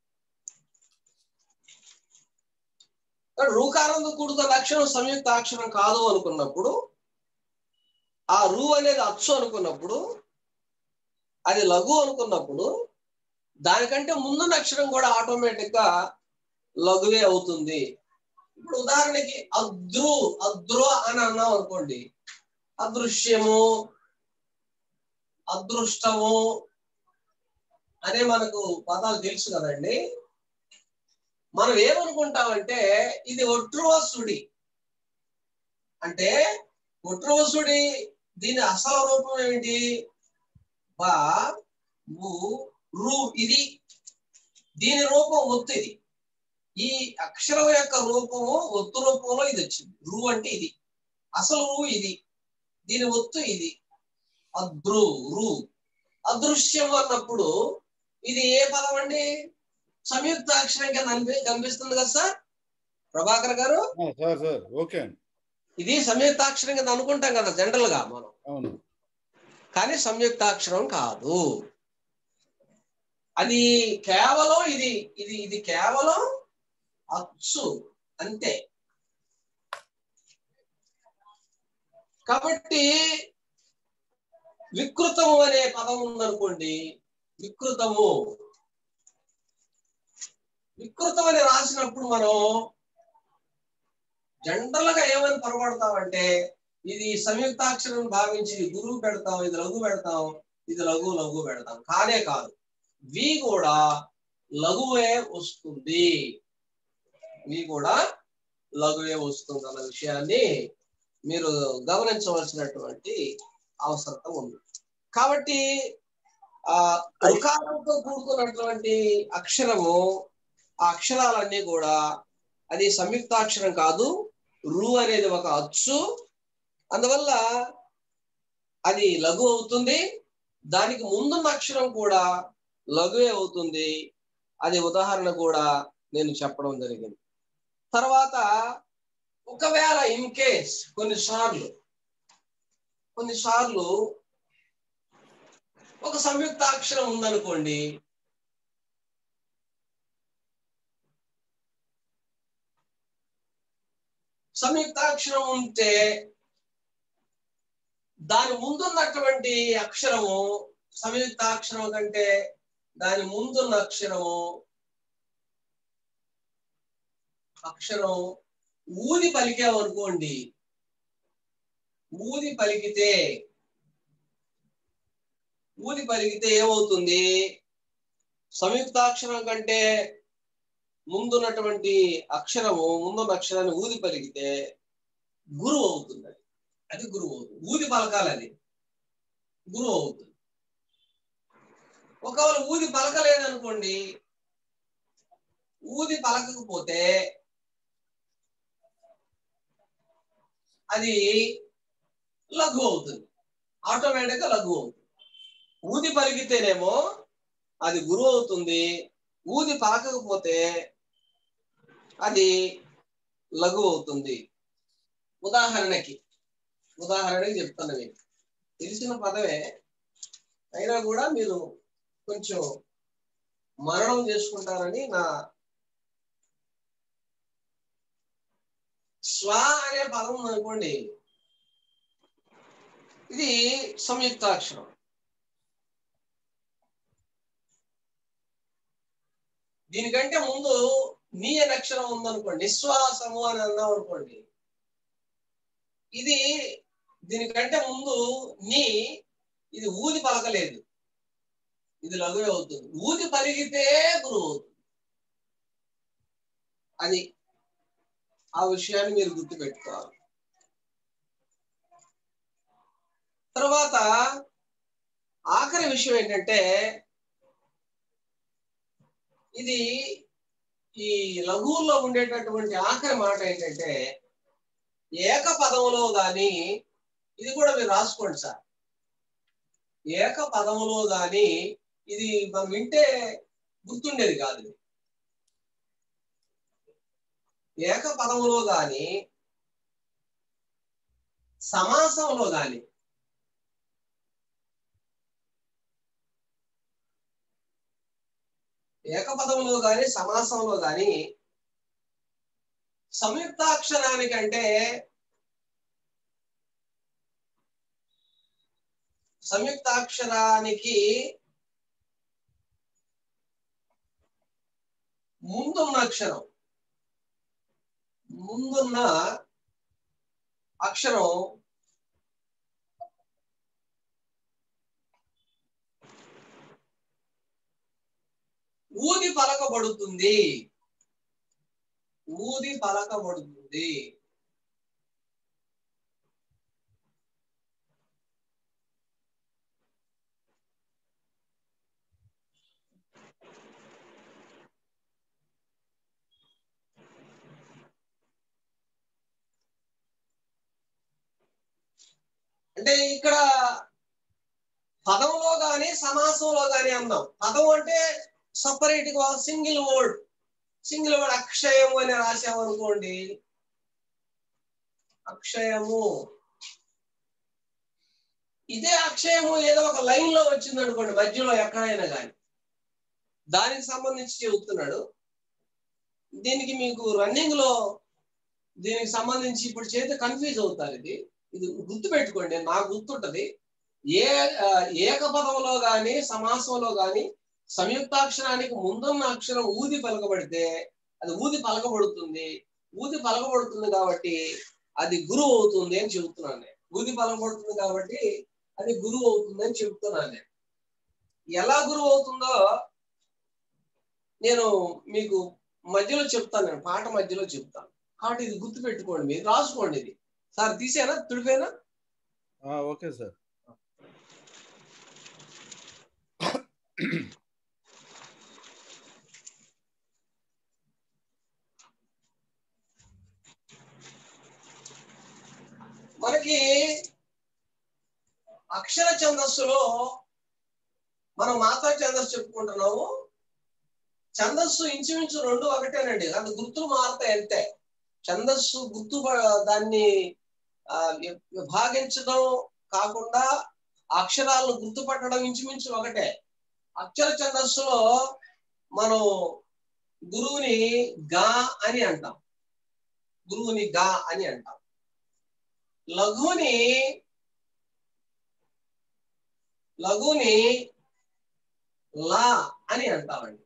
రూకారంతో కూడుకున్న అక్షరం సంయుక్త అక్షరం కాదు అనుకున్నప్పుడు ఆ రు అనేది అచ్చు అనుకున్నప్పుడు అది లఘు అనుకున్నప్పుడు దానికంటే ముందున్న అక్షరం కూడా ఆటోమేటిక్ గా లఘువే అవుతుంది ఇప్పుడు ఉదాహరణకి అద్రు అద్రు అని అన్నాం అనుకోండి అదృశ్యము అదృష్టము అనే మనకు పదాలు తెలుసు కదండి మనం ఏమనుకుంటామంటే ఇది ఒట్రువసుడి అంటే ఒట్రువసుడి దీని అసలు రూపం ఏమిటి బా ము రు ఇది దీని రూపం ఒత్తు ఇది ఈ అక్షరం యొక్క రూపము ఒత్తు రూపంలో ఇది వచ్చింది రు అంటే ఇది అసలు రు ఇది దీని ఒత్తు ఇది అద్రు రు అదృశ్యం అన్నప్పుడు ఇది ఏ పదం అండి సంయుక్త అక్షరం కింద అనిపి- కనిపిస్తుంది కదా సార్ ప్రభాకర్ గారు ఆ, సార్ సార్ ఓకే అండి ఇది సంయుక్తాక్షరం కింద అనుకుంటాం కదా జనరల్ గా మనం అవును కానీ సంయుక్తాక్షరం కాదు అది కేవలం ఇది ఇది ఇది కేవలం అచ్చు అంతే కాబట్టి వికృతము అనే పదం ఉందనుకోండి వికృతము వికృతం అని రాసినప్పుడు మనం జనరల్ గా ఏమని పొరపడతామంటే ఇది సంయుక్తాక్షరం భావించి గురువు పెడతాం ఇది లఘు పెడతాం ఇది లఘు లఘు పెడతాం కానే కాదు వి కూడా లఘువే వస్తుంది వి కూడా లఘువే వస్తుంది అన్న విషయాన్ని మీరు గమనించవలసినటువంటి అవసరత ఉంది కాబట్టి ఆ రుకారంతో కూడుకున్నటువంటి అక్షరము ఆ అక్షరాలన్నీ కూడా అది సంయుక్తాక్షరం కాదు రు అనేది ఒక అచ్చు అందువల్ల అది లఘు అవుతుంది దానికి ముందున్న అక్షరం కూడా లఘువే అవుతుంది అది ఉదాహరణ కూడా నేను చెప్పడం జరిగింది తర్వాత ఒకవేళ ఇన్ కేస్ కొన్నిసార్లు కొన్నిసార్లు ఒక సంయుక్త అక్షరం ఉందనుకోండి సంయుక్తాక్షరం ఉంటే దాని ముందున్నటువంటి అక్షరము సంయుక్తాక్షరం కంటే దాని ముందున్న అక్షరము అక్షరం ఊది పలికామనుకోండి ఊది పలికితే ఊది పలికితే ఏమవుతుంది సంయుక్తాక్షరం కంటే ముందున్నటువంటి అక్షరము ముందున్న అక్షరాన్ని ఊది పలికితే గురువు అవుతుంది అది అది గురువు అవుతుంది ఊది పలకాలి అది గురువు అవుతుంది ఒకవేళ ఊది పలకలేదనుకోండి ఊది పలకకపోతే అది లఘు అవుతుంది ఆటోమేటిక్ గా లఘు అవుతుంది ఊది పలికితేనేమో అది గురువు అవుతుంది ఊది పలకకపోతే అది లఘు అవుతుంది ఉదాహరణకి ఉదాహరణకి చెప్తాను మీకు తెలిసిన పదమే అయినా కూడా మీరు కొంచెం మరణం చేసుకుంటారని నా స్వ అనే పదం ఉందనుకోండి ఇది సంయుక్తాక్షరం దీనికంటే ముందు నీ అనే అక్షరం ఉందనుకోండి నిశ్వాసము అని అన్నాం అనుకోండి ఇది దీనికంటే ముందు నీ ఇది ఊది పలకలేదు ఇది లఘువే అవుతుంది ఊది పలిగితే గురువు అవుతుంది అది ఆ విషయాన్ని మీరు గుర్తుపెట్టుకోవాలి తర్వాత ఆఖరి విషయం ఏంటంటే ఇది ఈ లఘువుల్లో ఉండేటటువంటి ఆఖరి మాట ఏంటంటే ఏక పదములో గాని ఇది కూడా మీరు రాసుకోండి సార్ ఏక పదములో గాని ఇది మనం వింటే గుర్తుండేది కాదు ఇది ఏక పదములో గాని సమాసంలో గాని ఏకపదంలో గాని సమాసంలో గాని సంయుక్తాక్షరానికంటే సంయుక్తాక్షరానికి ముందున్న అక్షరం ముందున్న అక్షరం ఊది పలకబడుతుంది ఊది పలకబడుతుంది అంటే ఇక్కడ పదంలో గాని సమాసంలో గాని అన్నాం పదం అంటే సపరేట్ గా సింగిల్ వర్డ్ సింగిల్ వర్డ్ అక్షయము అని రాసాము అనుకోండి అక్షయము ఇదే అక్షయము ఏదో ఒక లైన్ లో వచ్చింది అనుకోండి మధ్యలో ఎక్కడైనా కానీ దానికి సంబంధించి చెబుతున్నాడు దీనికి మీకు రన్నింగ్ లో దీనికి సంబంధించి ఇప్పుడు చేతి కన్ఫ్యూజ్ అవుతారు ఇది ఇది గుర్తు పెట్టుకోండి నాకు గుర్తుంటది ఏ ఆ, ఏకపదంలో గాని సమాసంలో గాని సంయుక్తాక్షరానికి ముందున్న అక్షరం ఊది పలకబడితే అది ఊది పలకబడుతుంది ఊది పలకబడుతుంది కాబట్టి అది గురువు అవుతుంది అని చెబుతున్నాను నేను ఊది పలకబడుతుంది కాబట్టి అది గురువు అవుతుంది అని చెబుతున్నాను నేను ఎలా గురువు అవుతుందో నేను మీకు మధ్యలో చెప్తాను నేను పాట మధ్యలో చెప్తాను కాబట్టి ఇది గుర్తు పెట్టుకోండి మీరు రాసుకోండి ఇది సార్ తీసేనా తుడిపేనా ఆ, ఓకే సార్ మనకి అక్షర ఛందస్సులో మనం మాతా ఛందస్సు చెప్పుకుంటున్నాము ఛందస్సు ఇంచుమించు రెండు ఒకటేనండి అది గుర్తులు మారుతాయి అంతే ఛందస్సు గుర్తు ప- దాన్ని ఆ, వి- విభాగించడం కాకుండా అక్షరాలను గుర్తుపట్టడం ఇంచుమించు ఒకటే అక్షర ఛందస్సులో మనం గురువుని గా అని అంటాం గురువుని గా అని అంటాం లఘుని లఘుని లా అని అంటామండి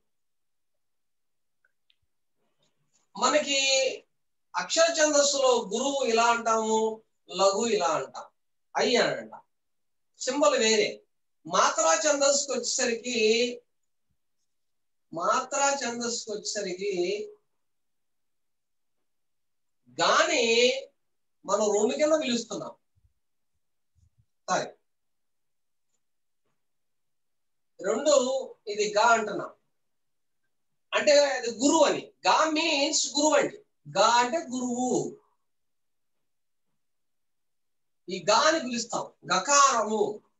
మనకి అక్షర ఛందస్సులో గురువు ఇలా అంటాము లఘు ఇలా అంటాం అయ్యి అని అంటాం సింబల్ వేరే మాత్రా ఛందస్సుకి వచ్చేసరికి మాత్రా ఛందస్సుకి వచ్చేసరికి గాని మనం రెండు కింద పిలుస్తున్నాం సరే రెండు ఇది గా అంటున్నాం అంటే అది గురువు అని గా మీన్స్ గురువు అండి గా అంటే గురువు ఈ గా అని పిలుస్తాం గకారము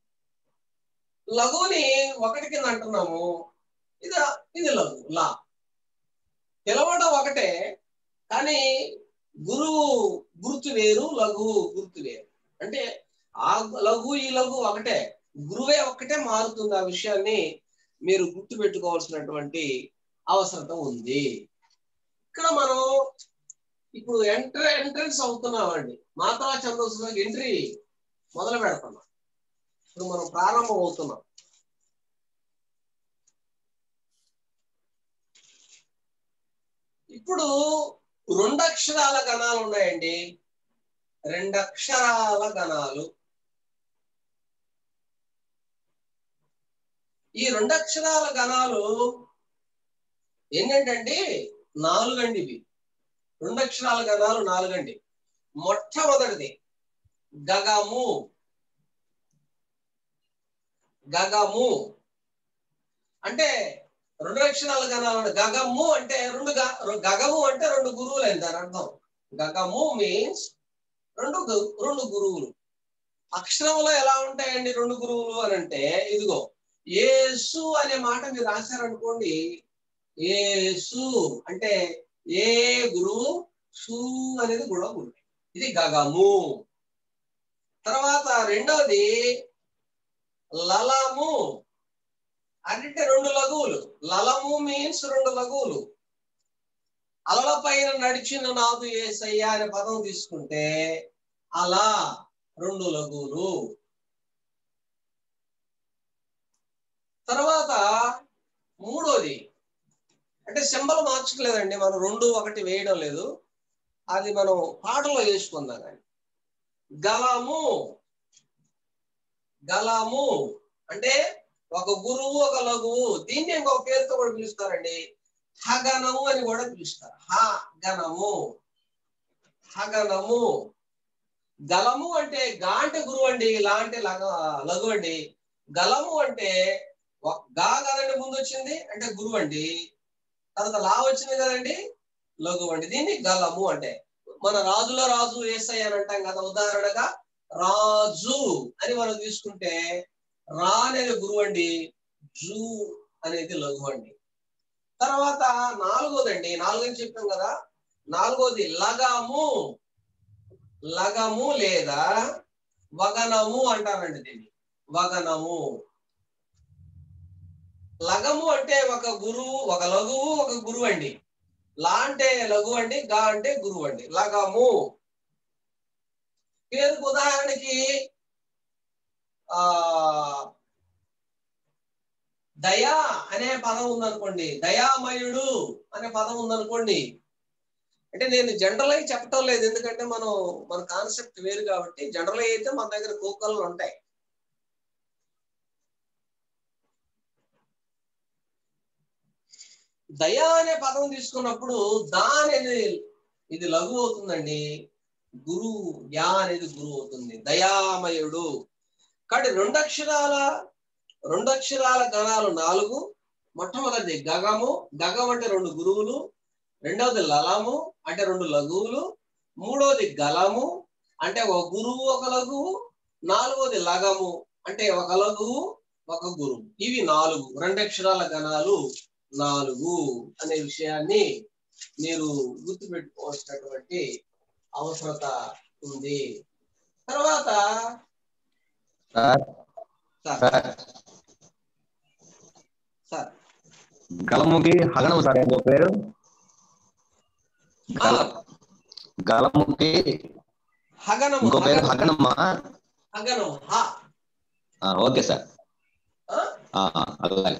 లఘుని ఒకటి కింద అంటున్నాము ఇది ఇది లఘు లా పిలవడం ఒకటే కానీ గురువు గుర్తు వేరు లఘు గుర్తు వేరు అంటే ఆ లఘు ఈ లఘు ఒకటే గురువే ఒక్కటే మారుతుంది ఆ విషయాన్ని మీరు గుర్తు పెట్టుకోవాల్సినటువంటి అవసరత ఉంది ఇక్కడ మనం ఇప్పుడు ఎంటర్ ఎంట్రన్స్ అవుతున్నామండి మాత్రా ఛందస్సులో ఎంట్రీ మొదలు పెడుతున్నాం ఇప్పుడు మనం ప్రారంభం అవుతున్నాం ఇప్పుడు రెండు అక్షరాల గణాలు ఉన్నాయండి రెండు అక్షరాల గణాలు ఈ రెండు అక్షరాల గణాలు ఏంటంటే నాలుగండి ఇవి రెండు అక్షరాల గణాలు నాలుగండి మొట్టమొదటిది గగము గగము అంటే రెండు అక్షరాల గణాలు గగము అంటే రెండు గ- గగము అంటే రెండు గురువులు అయింది దాని అర్థం గగము మీన్స్ రెండు గు- రెండు గురువులు అక్షరంలో ఎలా ఉంటాయండి రెండు గురువులు అని అంటే ఇదిగో ఏసు అనే మాట మీరు రాశారనుకోండి ఏసు అంటే ఏ గురువు సు అనేది కూడా గురువు ఇది గగము తర్వాత రెండవది లలము అంటే రెండు లఘువులు లలము మీన్స్ రెండు లఘువులు అలల పైన నడిచిన నాదు ఏసయ్య అనే పదం తీసుకుంటే అలా రెండు లఘువులు తర్వాత మూడోది అంటే సింబల్ మార్చట్లేదండి మనం రెండు ఒకటి వేయడం లేదు అది మనం పాటలో వేసుకుందాం కానీ గలము గలము అంటే ఒక గురువు ఒక లఘువు దీన్ని ఇంకొక పేరుతో కూడా పిలుస్తారండి హగనము అని కూడా పిలుస్తారు హ గణము హగనము గలము అంటే గా అంటే గురువు అండి లా అంటే లగ లఘు అండి గలము అంటే ఒక- గా కదండి ముందు వచ్చింది అంటే గురువు అండి తర్వాత లా వచ్చింది కదండి లఘు అండి దీన్ని గలము అంటే మన రాజుల రాజు ఏసై అని అంటాం కదా ఉదాహరణగా రాజు అని మనం తీసుకుంటే రా అనేది గురువు అండి జూ అనేది లఘు అండి తర్వాత నాలుగోదండి నాలుగని చెప్పాం కదా నాలుగోది లగము లగము లేదా వగనము అంటారండి దీన్ని వగనము లగము అంటే ఒక గురువు ఒక లఘువు ఒక గురువు అండి లా అంటే లఘు అండి గా అంటే గురువు అండి లగము పేరుకు ఉదాహరణకి ఆ దయా అనే పదం ఉందనుకోండి దయామయుడు అనే పదం ఉందనుకోండి అంటే నేను జనరల్ అయి చెప్పటం లేదు ఎందుకంటే మనం మన కాన్సెప్ట్ వేరు కాబట్టి జనరల్ అయితే మన దగ్గర కోకళ్ళు ఉంటాయి దయా అనే పదం తీసుకున్నప్పుడు దా అనేది ఇది లఘు అవుతుందండి గురువు యా అనేది గురువు అవుతుంది దయామయుడు కాబట్టి రెండు అక్షరాల రెండు అక్షరాల గణాలు నాలుగు మొట్టమొదటిది గగము గగం అంటే రెండు గురువులు రెండవది లలము అంటే రెండు లఘువులు మూడవది గలము అంటే ఒక గురువు ఒక లఘువు నాలుగవది లగము అంటే ఒక లఘువు ఒక గురువు ఇవి నాలుగు రెండు అక్షరాల గణాలు నాలుగు అనే విషయాన్ని మీరు గుర్తుపెట్టుకోవాల్సినటువంటి అవసరత ఉంది తర్వాత సార్ సార్ సార్ సార్ గలముకి హగనం సార్ ఏంటో పేరు ఆ, గల గలముకి హగనము ఇంకో పేరు హగనము హగనమా హగనము హ ఆ, ఓకే సార్ ఆ? ఆ, ఆ, అలాగే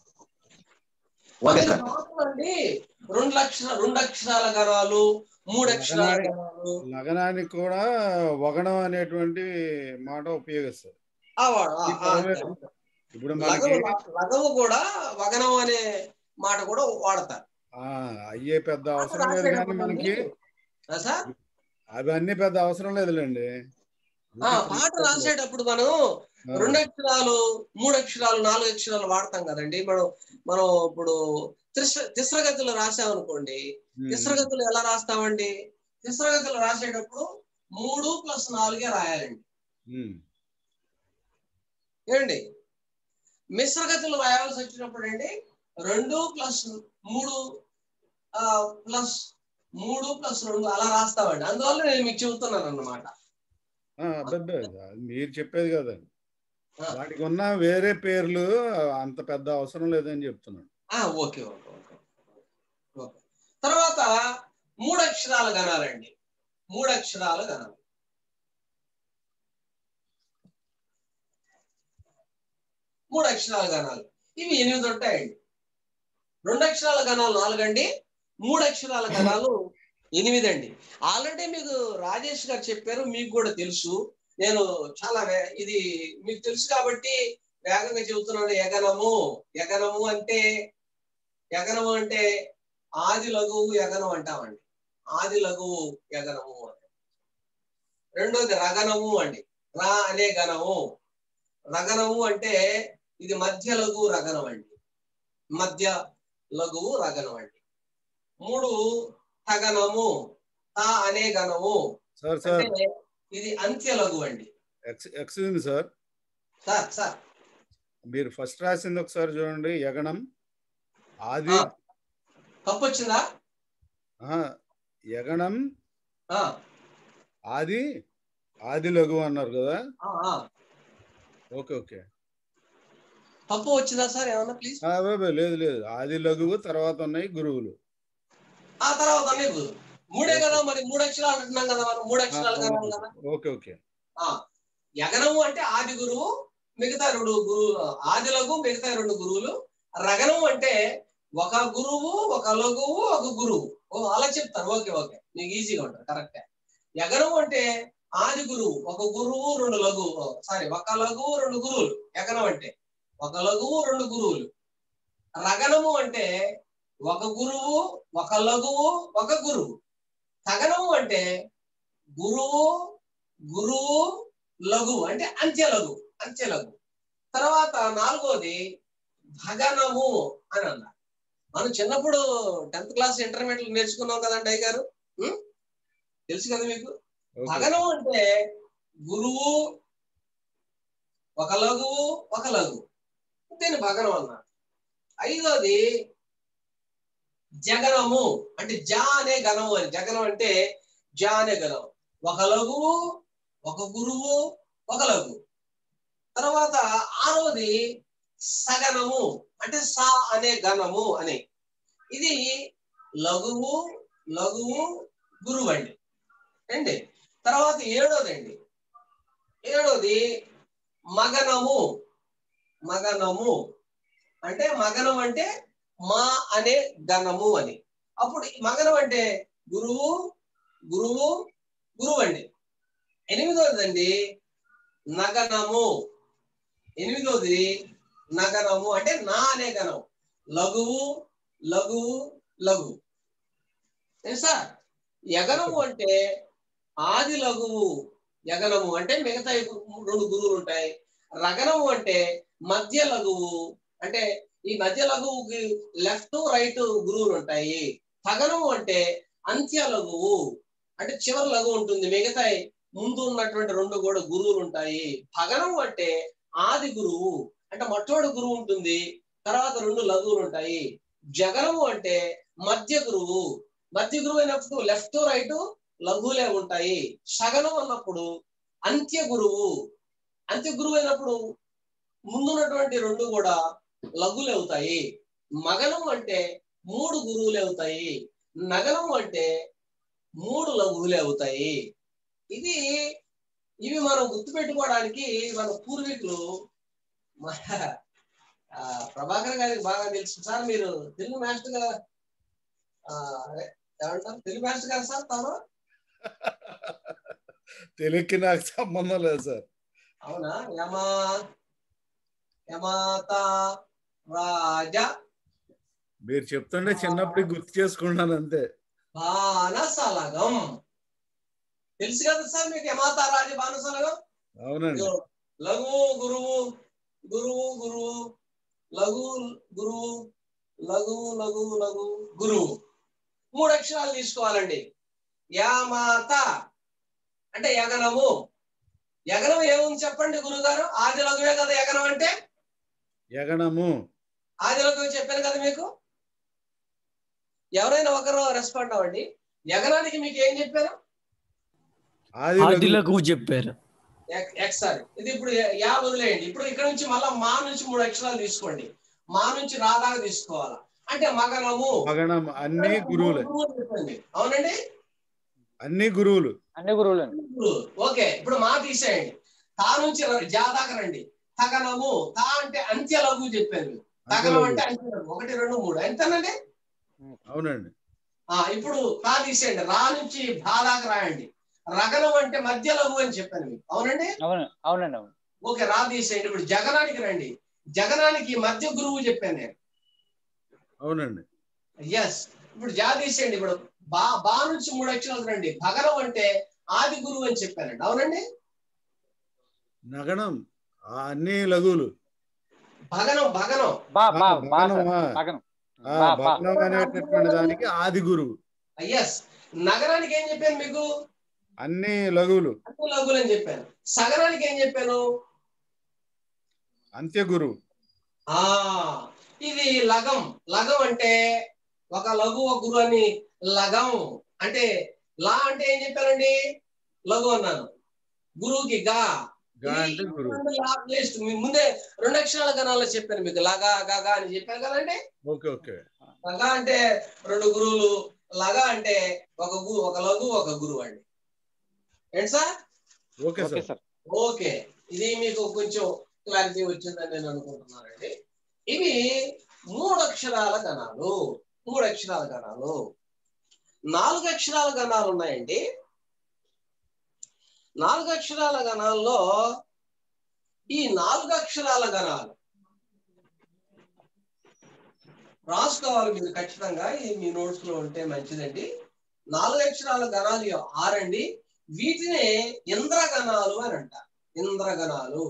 ఓకే సార్ అండి రెండు లక్షల రెండు అక్షరాల గణాలు మూడు అక్షరాల గణాలు లగనానికి కూడా వగణం అనేటువంటి మాట ఉపయోగిస్తారు ఆ వాడు, ఆ, ఈ ఆ, పదమే- ఇప్పుడు మనకి లఘువు లఘువు కూడా వగనం అనే మాట కూడా వాడతారు ఆ, అయ్యే పెద్ద అవసరం లేదు కానీ మనకి ఆ, సార్ అవన్నీ పెద్ద అవసరం లేదులేండి ఆ, పాట రాసేటప్పుడు మనం రెండు అక్షరాలు మూడు అక్షరాలు నాలుగు అక్షరాలు వాడతాం కదండి మనం మనం ఇప్పుడు తిస్ర తిస్రగతులు రాసామనుకోండి తిస్రగతులు ఎలా రాస్తామండి తిస్రగతులు రాసేటప్పుడు మూడు ప్లస్ నాలుగే రాయాలండి ఉమ్, ఏమండి మిశ్రగతులు రాయాల్సి వచ్చినప్పుడు అండి రెండు ప్లస్ మూడు ఆ, ప్లస్ మూడు ప్లస్ రెండు అలా రాస్తామండి అందువల్ల నేను మీకు చెబుతున్నాను అన్నమాట ఆ, అబ్బబ్బే, అది మీరు చెప్పేది కదా ఆ. వాటికి ఉన్న వేరే పేర్లు అంత పెద్ద అవసరం లేదని చెప్తున్నాను ఆ, ఓకే ఓకే ఓకే ఓకే తర్వాత మూడు అక్షరాల గణాలండి మూడు అక్షరాల గణాలు మూడు అక్షరాల గణాలు ఇవి ఎనిమిది ఉంటాయండి రెండు అక్షరాల గణాలు నాలుగండి మూడు అక్షరాల గణాలు ఎనిమిది అండి ఆల్రెడీ మీకు రాజేష్ గారు చెప్పారు మీకు కూడా తెలుసు నేను చాలా వే- ఇది మీకు తెలుసు కాబట్టి వేగంగా చెబుతున్నాను యగనము యగనము అంటే యగనము అంటే ఆది లఘువు యగనం అంటామండి ఆది లఘువు యగనము అని రెండోది రగనము అండి రా అనే గణము రగనము అంటే ఇది మధ్య లఘువు రగనం అండి మధ్య లఘువు రగనం అండి మూడు తగనము తా అనే గణము సార్ సార్ అంటే ఇది అంత్య లఘు అండి ఎక్స్ ఎక్స్ ఉంది సార్ సార్ సార్ మీరు ఫస్ట్ రాసింది ఒకసారి చూడండి యగణం ఆది ఆ. తప్పు వచ్చిందా ఆ, యగణం ఆ, ఆది ఆది లఘు అన్నారు కదా ఆ, ఆ. ఓకే ఓకే తప్పు వచ్చిందా సార్ ఏమన్నా ప్లీజ్ ఆ, అబ్బే, అబ్బే, లేదు లేదు ఆది లఘువు తర్వాత ఉన్నాయి గురువులు ఆ తర్వాత నీకు మూడే కదా మరి మూడు అక్షరాలు అంటున్నాం కదా మనం మూడు ఆ, అక్షరాలు కదా అవును. కదా ఓకే ఓకే ఆ యగనము అంటే ఆది గురువు మిగతా రెండు గురువులు ఆదిలకు మిగతా రెండు గురువులు రగనము అంటే ఒక గురువు ఒక లఘువు ఒక గురువు ఓ అలా చెప్తారు ఓకే ఓకే నీకు ఈజీగా ఉంటుంది కరెక్టే యగనము అంటే ఆది గురువు ఒక గురువు రెండు లఘువు సారీ ఒక లఘువు రెండు గురువులు యగనం అంటే ఒక లఘువు రెండు గురువులు రగనము అంటే ఒక గురువు ఒక లఘువు ఒక గురువు సగనము అంటే గురువు గురువు లఘువు అంటే అంత్య లఘు అంత్య లఘు తర్వాత నాలుగోది భగనము అని అన్నారు మనం చిన్నప్పుడు టెన్త్ క్లాస్ ఇంటర్మీడియట్ నేర్చుకున్నాం కదండి అయ్య గారు ఉం? తెలుసు కదా మీకు ఓకే భగనం అంటే గురువు ఒక లఘువు ఒక లఘువు దీన్ని భగనం అన్నారు ఐదోది జగనము అంటే జా అనే గణము అని జగనం అంటే జా అనే గణం ఒక లఘువు ఒక గురువు ఒక లఘు తర్వాత ఆరోది సగనము అంటే సా అనే గణము అని ఇది లఘువు లఘువు గురువు అండి అండి తర్వాత ఏడోదండి ఏడోది మగనము మగనము అంటే మగనం అంటే మా అనే గణము అని అప్పుడు ఈ మగనం అంటే గురువు గురువు గురువు అండి ఎనిమిదోదండి నగనము ఎనిమిదోది నగనము అంటే నా అనే గణం లఘువు లఘువు లఘువు తెలుసా యగనము అంటే ఆది లఘువు యగనము అంటే మిగతా ఈ రెండు గురువులు ఉంటాయి రగనము అంటే మధ్య లఘువు అంటే ఈ మధ్య లఘువుకి లెఫ్ట్ రైట్ గురువులు ఉంటాయి సగనము అంటే అంత్య లఘువు అంటే చివరి లఘువు ఉంటుంది మిగతా ముందు ఉన్నటువంటి రెండు కూడా గురువులు ఉంటాయి భగనము అంటే ఆది గురువు అంటే మొట్టమొదటి గురువు ఉంటుంది తర్వాత రెండు లఘువులు ఉంటాయి జగనము అంటే మధ్య గురువు మధ్య గురువు అయినప్పుడు లెఫ్ట్ రైట్ లఘువులే ఉంటాయి సగనం అన్నప్పుడు అంత్య గురువు అంత్య గురువు అయినప్పుడు ముందున్నటువంటి రెండు కూడా లఘువులే అవుతాయి మగనం అంటే మూడు గురువులే అవుతాయి నగనం అంటే మూడు లఘువులే అవుతాయి ఇది ఇవి మనం గుర్తుపెట్టుకోవడానికి మన పూర్వీకులు మన ఆ, ప్రభాకర్ గారికి బాగా తెలుసు సార్ మీరు తెలుగు మాస్టర్ గా ఆ, అదే, ఏమంటారు తెలుగు మాస్టర్ గారు సార్ తాను తెలుగుకి నాకు సంబంధం లేదు సార్ అవునా యమా యమాత రాజా మీరు చెప్తుంటే చిన్నప్పుడు గుర్తు చేసుకుంటాను అంతే బాణసలగం తెలుసు కదా సార్ మీకు యమాత రాజా బాణసలగం అవునండి లఘు గురువు గురువు గురువు లఘు గురువు లఘు లఘు లఘు గురువు మూడు అక్షరాలు తీసుకోవాలండి యామాత అంటే యగనము యగనం ఏముంది చెప్పండి గురుగారు ఆది లఘువే కదా యగనం అంటే యగణము ఆది లఘువు చెప్పాను కదా మీకు ఎవరైనా ఒకరు రెస్పాండ్ అవ్వండి యగనానికి మీకు ఏం చెప్పారు ఆది ఆది లఘువు. లఘువు చెప్పారు ఎక్- ఎక్స్ సార్ ఇది ఇప్పుడు యా వదిలేయండి ఇప్పుడు ఇక్కడ నుంచి మళ్ళా మా నుంచి మూడు అక్షరాలు తీసుకోండి మా నుంచి రాదాగా తీసుకోవాలా అంటే మగనము మగణం అన్ని గురువులే గురువులు చెప్పండి అవునండి అన్ని గురువులు అన్ని గురువులండి గురువులు. ఓకే ఇప్పుడు మా తీసేయండి తా నుంచి ర- జా దాకా రండి తగనము తా అంటే అంత్య లఘు చెప్పాను తగనం అంటే అంత్య లఘు ఒకటి రెండు మూడు ఎంతనండి అవునండి ఆ ఇప్పుడు తా తీసేయండి రా నుంచి భా దాకా రాయండి రగనం అంటే మధ్య లఘు అని చెప్పాను మీకు అవునండి అవును అవునండి అవును ఓకే రా తీసేయండి ఇప్పుడు జగనానికి రండి జగనానికి మధ్య గురువు చెప్పాను నేను అవునండి ఎస్ ఇప్పుడు జా తీసేయండి ఇప్పుడు బా బా నుంచి మూడు అక్షరాలు రండి భగనం అంటే ఆది గురువు అని చెప్పానండి అవునండి నగణం ఆ అన్ని లఘువులు భగనం భగనం బా ఆ, బా బా సార్. భగనమా? భగనం ఆ, బా బా భగ్నం అనేటటువంటి దానికి ఆది గురువు ఎస్ నగరానికి ఏం చెప్పాను మీకు అన్ని లఘువులు అన్ని లఘువులు అని చెప్పాను సగరానికి ఏం చెప్పాను అంత్య గురువు ఆ ఇది లగం లగం అంటే ఒక లఘు ఒక గురు అని లగం అంటే లా అంటే ఏం చెప్పానండి లఘు అన్నాను గురువుకి గా గా అంటే గురువు రెండు లా ప్లేస్ మీ ముందే రెండు అక్షరాల గణాల్లో చెప్పాను మీకు లగా గగా అని చెప్పాను కదండి ఓకే ఓకే లగా అంటే రెండు గురువులు లగా అంటే ఒక గురు ఒక లఘు ఒక గురువు అండి ఏంటి sir okay okay sir sir okay ఇది మీకు కొంచెం క్లారిటీ వచ్చిందని నేను అనుకుంటున్నానండి ఇవి మూడు అక్షరాల గణాలు మూడు అక్షరాల గణాలు నాలుగు అక్షరాల గణాలు ఉన్నాయండి నాలుగు అక్షరాల గణాల్లో ఈ నాలుగు అక్షరాల గణాలు రాసుకోవాలి మీరు ఖచ్చితంగా ఇది మీ నోట్స్ లో ఉంటే మంచిదండి నాలుగు అక్షరాల గణాలు ఆరండి వీటినే ఇంద్రగణాలు అని అంటారు ఇంద్రగణాలు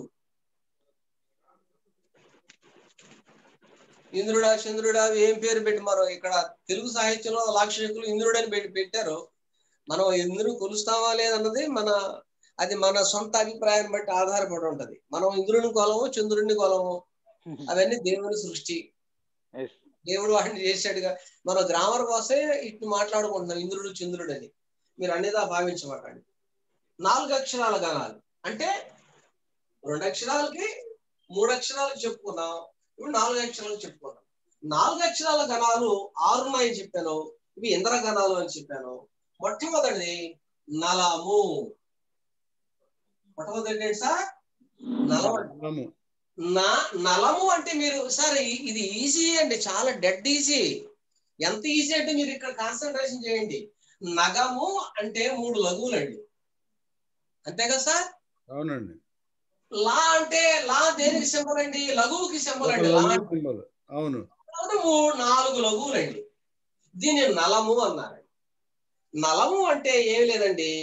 ఇంద్రుడా చంద్రుడా ఏం పేరు పెట్టి మరో ఇక్కడ తెలుగు సాహిత్యంలో లాక్షణికులు ఇంద్రుడు అని పెట్టి పెట్టారు మనం ఇంద్రుడు కొలుస్తామా లేదన్నది మన అది మన సొంత అభిప్రాయం బట్టి ఆధారపడి ఉంటది మనం ఇంద్రుని కొలము చంద్రుడిని కొలము అవన్నీ దేవుని సృష్టి Yes. దేవుడు వాటిని చేశాడుగా మనం గ్రామర్ కోసే ఇటు మాట్లాడుకుంటున్నాం ఇంద్రుడు చంద్రుడు అని మీరు అన్నిదా భావించమాకండి నాలుగు అక్షరాల గణాలు అంటే రెండు అక్షరాలకి మూడు అక్షరాలకు చెప్పుకున్నాం ఇప్పుడు నాలుగు అక్షరాలు చెప్పుకున్నాం నాలుగు అక్షరాల గణాలు ఆరు ఉన్నాయని చెప్పాను ఇవి ఇంద్ర గణాలు అని చెప్పాను మొట్టమొదటిది నలము మొట్టమొదటి ఏంటి సార్ నలం నలము. నా నలము అంటే మీరు సార్ ఇ- ఇది ఈజీ అండి చాలా డెడ్ ఈజీ ఎంత ఈజీ అంటే మీరు ఇక్కడ కాన్సన్ట్రేషన్ చేయండి నగము అంటే మూడు లఘువులండి అంతే కదా సార్ అవునండి లా అంటే లా దేనికి సింబల్ అండి లఘువుకి సింబల్ ఒక అండి లా లఘువు అంటే సింబల్ అవును మూడు నాలుగు లఘువులండి దీన్ని నలము అన్నారండి నలము అంటే ఏమి లేదండి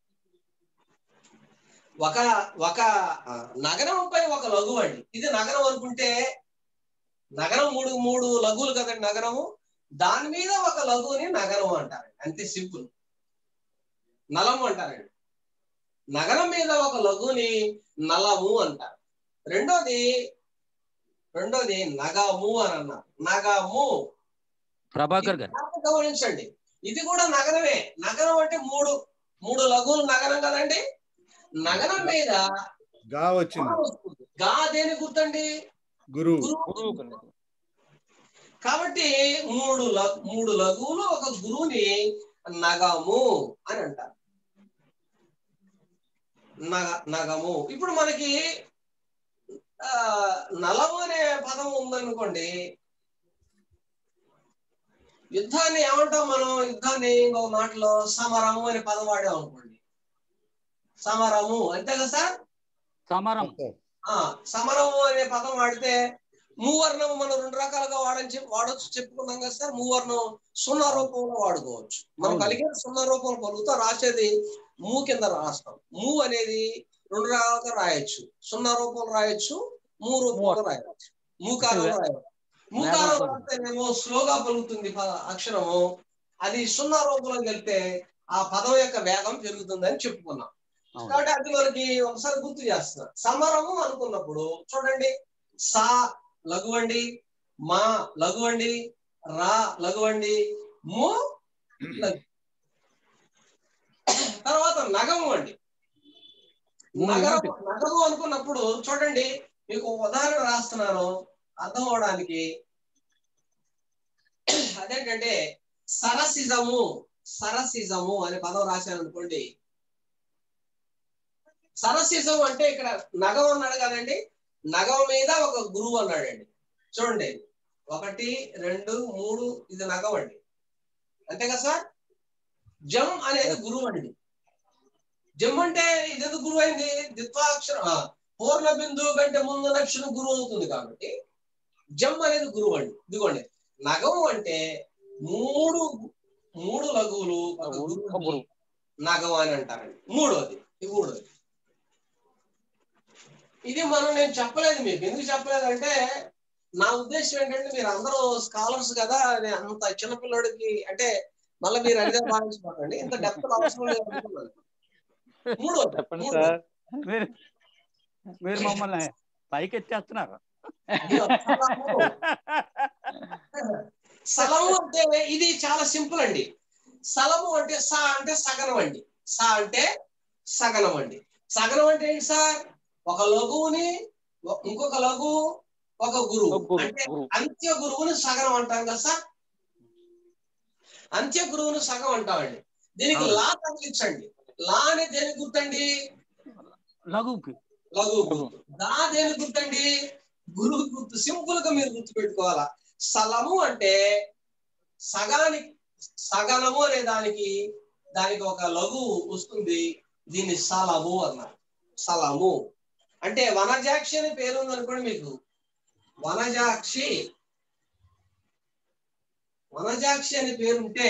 ఒక ఒక ఆ, నగరంపై ఒక లఘువు అండి ఇది నగరం అనుకుంటే నగరం మూడు మూడు లఘువులు కదండి నగరము దాని మీద ఒక లఘువుని నగరం అంటారండి అంతే సింపుల్ నలము అంటారండి నగరం మీద ఒక లఘువుని నలము అంటారు రెండోది రెండోది నగము అని అన్నారు నగము ప్రభాకర్ గారు జాగ్రత్తగా గమనించండి ఇది కూడా నగరమే నగరం అంటే మూడు మూడు లఘువులు నగరం కదండి నగరం మీద గా గా వచ్చింది వస్తుంది. గా దేని గుర్తండి గురువు గురువు కాబట్టి మూడు ల- మూడు లఘువులు ఒక గురువుని నగము అని అంటారు నగ నగము ఇప్పుడు మనకి ఆ నలము అనే పదం ఉందనుకోండి యుద్ధాన్ని ఏమంటాం మనం యుద్ధాన్ని ఇంకో మాటలో సమరము అనే పదం వాడాం అనుకోండి సమరము అంతే కదా సార్ సమరం ఆ సమరము అనే పదం వాడితే మూవర్ణం మనం రెండు రకాలుగా వాడని చెప్పి వాడొచ్చు చెప్పుకున్నాం కదా సార్ మూవర్ణం సున్నా రూపంలో వాడుకోవచ్చు మనం అవును. కలిగే సున్నా రూపంలో పలుకుతా రాసేది మూ కింద రాస్తాం మూ అనేది రెండు రకాలుగా రాయొచ్చు సున్నా రూపంలో రాయొచ్చు మూ రూపంలో రాయొచ్చు మూకారంలో రాయొచ్చు మూకారం రాస్తేనేమో స్లోగా పలుకుతుంది ప- అక్షరము అది సున్నా రూపంలో వెళ్తే ఆ పదం యొక్క వేగం పెరుగుతుందని చెప్పుకున్నాం అవును. కాబట్టి అది మనకి ఒకసారి గుర్తు చేస్తున్నా సమరము అనుకున్నప్పుడు చూడండి సా లఘువండి మా లఘువండి రా లఘువండి ము లఘు. తర్వాత నగము అండి మూడు నగరం యూనిట్. నగము అనుకున్నప్పుడు చూడండి మీకు ఒక ఉదాహరణ రాస్తున్నాను అర్థం అవడానికి అదేంటంటే సరసిజము సరసిజము అనే పదం రాశాను అనుకోండి సరసిజం అంటే ఇక్కడ నగం అన్నాడు కదండి నగం మీద ఒక గురువు అన్నాడండి చూడండి ఒకటి రెండు మూడు ఇది నగం అండి అంతే కదా సార్ జం అనేది గురువు అండి జం అంటే ఇది ఎందుకు గురువు అయింది ద్విత్వాక్షరం ఆ, పూర్ణ బిందువు కంటే ముందు అక్షరం గురువు అవుతుంది కాబట్టి జం అనేది గురువు అండి ఇదిగోండి నగం అంటే మూడు మూడు లఘువులు ఒక గురువు నగం అని అంటారండి మూడోది ఇది మూడోది ఇది మనం నేను చెప్పలేదు మీకు ఎందుకు చెప్పలేదు అంటే నా ఉద్దేశం ఏంటంటే మీరు అందరూ స్కాలర్స్ కదా నేను అంత చిన్నపిల్లడికి అంటే మళ్ళీ మీరు అడిగే భావించుకోకండి ఇంత డెప్త్ అవసరం లేదు అనుకున్నాను మూడో చెప్పండి మూడో సార్ మీరు మీరు మమ్మల్ని పైకి ఎత్తేస్తున్నారు స్థలము అంటే ఇది చాలా సింపుల్ అండి స్థలము అంటే స అంటే సగనం అండి స అంటే సగనం అండి సగనం అంటే ఏంటి సార్ ఒక లఘువుని ఒ- ఇంకొక లఘువు ఒక గురువు ఒక గురువు, అంటే గురువు. అంత్య గురువుని సగనం అంటాం కదా సార్ అంత్య గురువుని సగం అంటామండి దీనికి అవును. లా తగిలించండి లా అని దేనికి గుర్తండి లఘువుకి లఘువు గుర్తు దా దేనికి గుర్తండి గురువు గుర్తు సింపుల్ గా మీరు గుర్తు పెట్టుకోవాలా స్థలము అంటే సగానికి సగనము అనే దానికి దానికి ఒక లఘువు వస్తుంది దీన్ని స్థలము అన్నారు స్థలము అంటే వనజాక్షి అనే పేరు ఉంది అనుకోండి మీకు వనజాక్షి వనజాక్షి అనే పేరు ఉంటే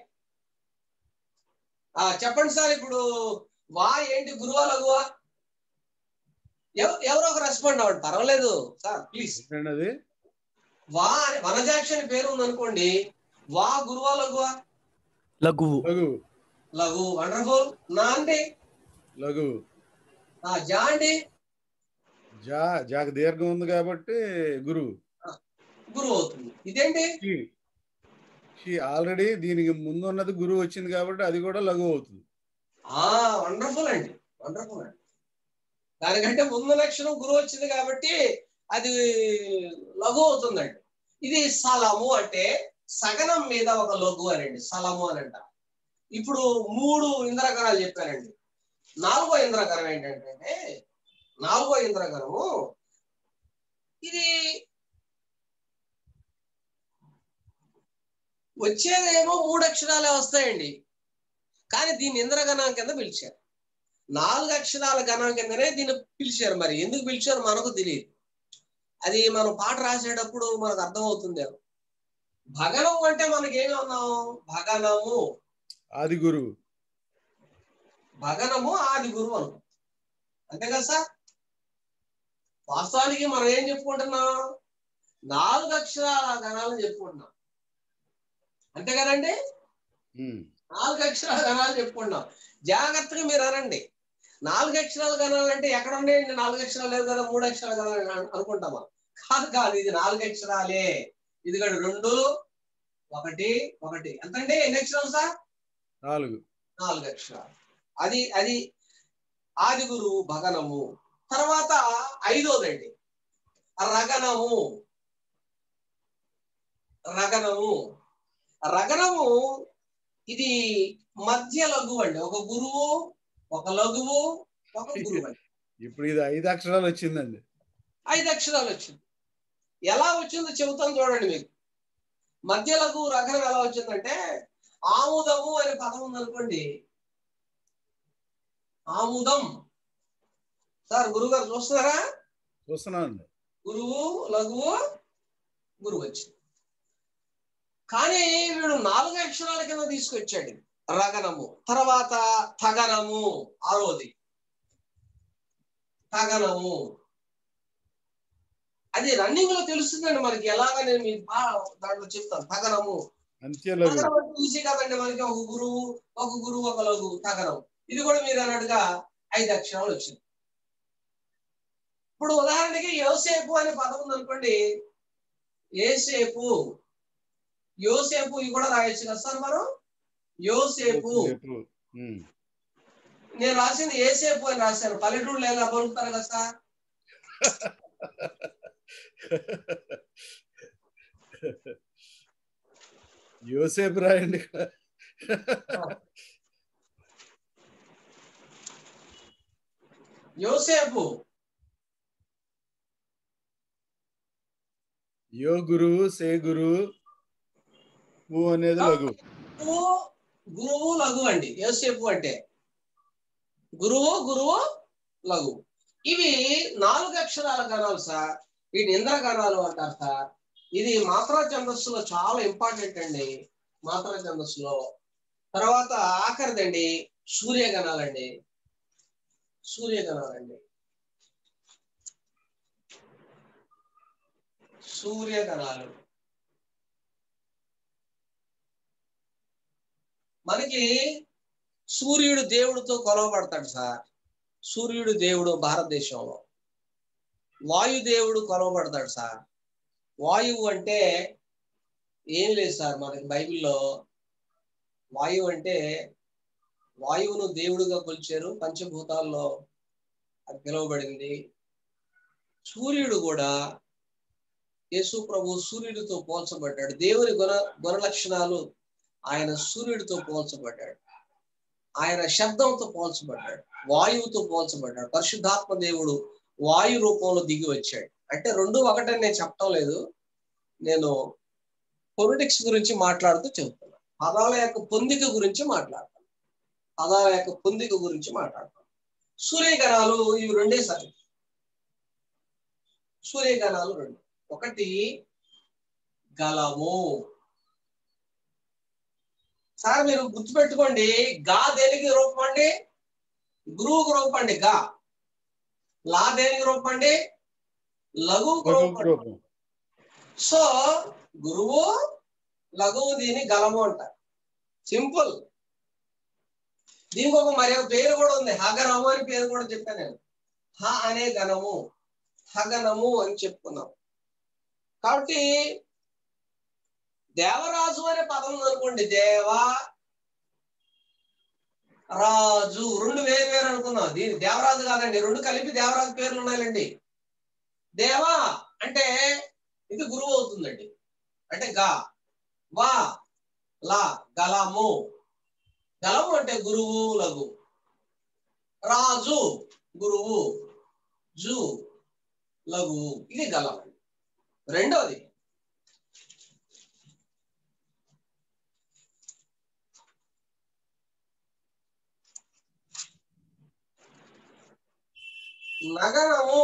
ఆ చెప్పండి సార్ ఇప్పుడు వా ఏంటి గురువా లఘువా ఎవ- ఎవరో ఒక రెస్పాండ్ అవ్వండి పర్వాలేదు సార్ ప్లీజ్ ఏంటండి అది వా అని వనజాక్షి అని పేరు ఉంది అనుకోండి వా గురువా లఘువా లఘువు లఘు లఘు వండర్ఫుల్ నా అండి లఘు ఆ, జా అండి జా జాకి దీర్ఘం ఉంది కాబట్టి గురువు గురువు అవుతుంది ఇదేంటి ఆల్రెడీ దీనికి ముందు ఉన్నది గురువు వచ్చింది కాబట్టి అది కూడా లఘు అవుతుంది ఆ వండర్ఫుల్ అండి వండర్ఫుల్ అండి దానికంటే ముందు లక్షణం గురువు వచ్చింది కాబట్టి అది లఘు అవుతుందండి ఇది సలము అంటే సగనం మీద ఒక లఘు అనండి సలము అని అంట ఇప్పుడు మూడు ఇంద్రగణాలు చెప్పానండి నాలుగో ఇంద్రగణం ఏంటంటే నాలుగో ఇంద్రగణము ఇది వచ్చేదేమో మూడు అక్షరాలే వస్తాయండి కానీ దీన్ని ఇంద్రగణం కింద పిలిచారు నాలుగు అక్షరాల గణం కిందనే దీన్ని పిలిచారు మరి ఎందుకు పిలిచారు మనకు తెలియదు అది మనం పాట రాసేటప్పుడు మనకు అర్థమవుతుంది భగనం అంటే మనకి ఏమి ఉన్నాము భగనము ఆది గురువు భగనము ఆది గురువు అను అంతే కదా సార్ వాస్తవానికి మనం ఏం చెప్పుకుంటున్నాం నాలుగు అక్షరాల గణాలను చెప్పుకుంటున్నాం అంతే కదండి ఉమ్. నాలుగు అక్షరాల గణాలు చెప్పుకుంటున్నాం జాగ్రత్తగా మీరు అనండి నాలుగు అక్షరాల గణాలు అంటే ఎక్కడ ఉన్నాయండి నాలుగు అక్షరాలు లేదు కదా మూడు అక్షరాల గణాలు అను- అనుకుంటాం మనం కాదు కాదు ఇది నాలుగు అక్షరాలే ఇది కూడా రెండు ఒకటి ఒకటి ఎంతండి ఎన్ని అక్షరాలు సార్ నాలుగు నాలుగు అక్షరాలు అది అది ఆది గురువు భగనము తర్వాత ఐదోదండి రగనము రగనము రగనము ఇది మధ్య లఘువు అండి ఒక గురువు ఒక లఘువు ఒక గురువు అండి ఇప్పుడు ఇది ఐదు అక్షరాలు వచ్చిందండి ఐదు అక్షరాలు వచ్చింది ఎలా వచ్చిందో చెబుతాను చూడండి మీకు మధ్య లఘువు రగనం ఎలా వచ్చిందంటే ఆముదము అనే పదం ఉంది అనుకోండి ఆముదం సార్ గురువు గారు చూస్తున్నారా చూస్తున్నానండి గురువు లఘువు గురువు వచ్చింది కానీ వీడు నాలుగు అక్షరాల కింద తీసుకొచ్చాడు రగనము తర్వాత తగనము ఆరోది తగనము అది రన్నింగ్ లో తెలుస్తుందండి మనకి ఎలాగా నేను మీకు బాగా దాంట్లో చెప్తాను తగనము అంత్య లఘు తగనం అంటే ఈజీ కదండి మనకి ఒక గురువు ఒక గురువు ఒక లఘు తగనం ఇది కూడా మీరు అన్నట్టుగా ఐదు అక్షరాలు వచ్చింది ఇప్పుడు ఉదాహరణకి యోసేపు అనే పదం ఉంది అనుకోండి ఏసేపు యోసేపు ఇవి కూడా రాయొచ్చు కదా సార్ మనం యోసేపు రేపు. ఉమ్. నేను రాసింది ఏసేపు అని రాశాను పల్లెటూళ్ళు ఎలా పలుకుతారు కదా సార్ యోసేపు రాయండి ఇక్కడ. యోసేపు యో గురువు సే గురువు ఊ అనేది లఘు గురువు గురువు లఘు అండి యోసేపు అంటే గురువు గురువు లఘు ఇవి నాలుగు అక్షరాల గణాలు సార్ వీటి ఇంద్ర గణాలు అంటారు సార్ ఇది మాత్రా ఛందస్సులో చాలా ఇంపార్టెంట్ అండి మాత్రా ఛందస్సులో తర్వాత ఆఖరిదండి సూర్యగణాలండి సూర్యగణాలండి సూర్యగణాలు మనకి సూర్యుడు దేవుడితో కొలవబడతాడు సార్ సూర్యుడు దేవుడు భారతదేశంలో వాయుదేవుడు కొలవబడతాడు సార్ వాయువు అంటే ఏం లేదు సార్ మనకి బైబిల్లో వాయువు అంటే వాయువును దేవుడుగా కొలిచారు పంచభూతాల్లో అది పిలువబడింది సూర్యుడు కూడా యేసు ప్రభు సూర్యుడితో పోల్చబడ్డాడు దేవుని గుణ గుణ లక్షణాలు ఆయన సూర్యుడితో పోల్చబడ్డాడు ఆయన శబ్దంతో పోల్చబడ్డాడు వాయువుతో పోల్చబడ్డాడు పరిశుద్ధాత్మ దేవుడు వాయు రూపంలో దిగి వచ్చాడు అంటే రెండు ఒకటని నేను చెప్పడం లేదు నేను పొలిటిక్స్ గురించి మాట్లాడుతూ చెబుతున్నా పదాల యొక్క పొందిక గురించి మాట్లాడతాను పదాల యొక్క పొందిక గురించి మాట్లాడతాను సూర్యగణాలు ఇవి రెండే సార్ సూర్యగణాలు రెండు ఒకటి గలము సార్ మీరు గుర్తుపెట్టుకోండి గా దేనికి రూపం అండి గురువుకు రూపం అండి గా లా దేనికి రూపం అండి లఘువుకు రూపం అండి. రూపం సో గురువు లఘువు దీని గలము అంటారు సింపుల్ దీనికి ఒక మరి ఒక పేరు కూడా ఉంది హగనము అని పేరు కూడా చెప్పాను నేను హ అనే గణము హగనము అని చెప్పుకున్నాం కాబట్టి దేవరాజు అనే పదం ఉంది అనుకోండి దేవ రాజు రెండు వేరు వేరు అనుకున్నాం దీని దేవరాజు కాదండి రెండు కలిపి దేవరాజు పేర్లు ఉన్నాయండి దేవా అంటే ఇది గురువు అవుతుందండి అంటే గా వా లా గలము గలము అంటే గురువు లఘు రాజు గురువు జు లఘు ఇది గలం రెండోది నగరము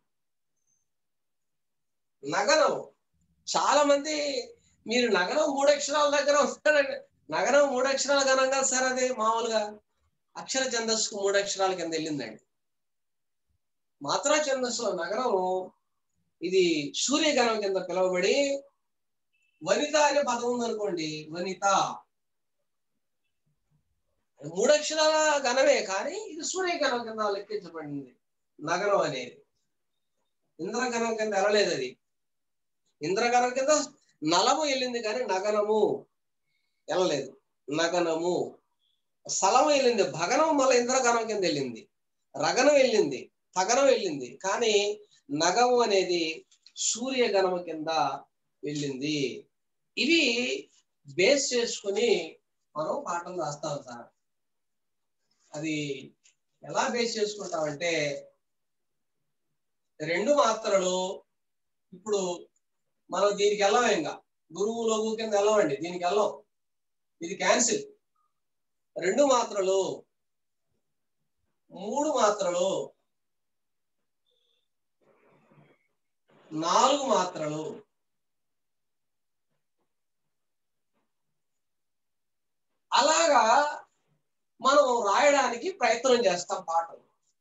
నగరం చాలా మంది మీరు నగరం మూడు అక్షరాల దగ్గర వస్తారండి నగరం మూడు అక్షరాల గణం కాదు సార్ అది మామూలుగా అక్షర ఛందస్సుకు మూడు అక్షరాల కింద వెళ్ళిందండి మాత్రా ఛందస్సులో నగరం ఇది సూర్యగణం కింద పిలువబడి వనిత అనే పదం ఉందనుకోండి వనిత మూడు అక్షరాల గణమే కానీ ఇది సూర్యగణం కింద లెక్కించబడింది నగరం అనేది ఇంద్రగణం కింద వెళ్ళలేదు అది ఇంద్రగణం కింద నలము వెళ్ళింది కానీ నగనము వెళ్ళలేదు నగనము స్థలం వెళ్ళింది భగనం మళ్ళీ ఇంద్రగణం కింద వెళ్ళింది రగనం వెళ్ళింది తగనం వెళ్ళింది కానీ నగము అనేది సూర్యగణము కింద వెళ్ళింది ఇవి బేస్ చేసుకుని మనం పాఠం రాస్తాం సార్ అది ఎలా బేస్ చేసుకుంటామంటే రెండు మాత్రలు ఇప్పుడు మనం దీనికి వెళ్ళాం ఇంకా గురువు లఘు కింద వెళ్ళమండి దీనికి వెళ్ళాం ఇది క్యాన్సిల్ రెండు మాత్రలు మూడు మాత్రలు నాలుగు మాత్రలు అలాగా మనం రాయడానికి ప్రయత్నం చేస్తాం పాటలు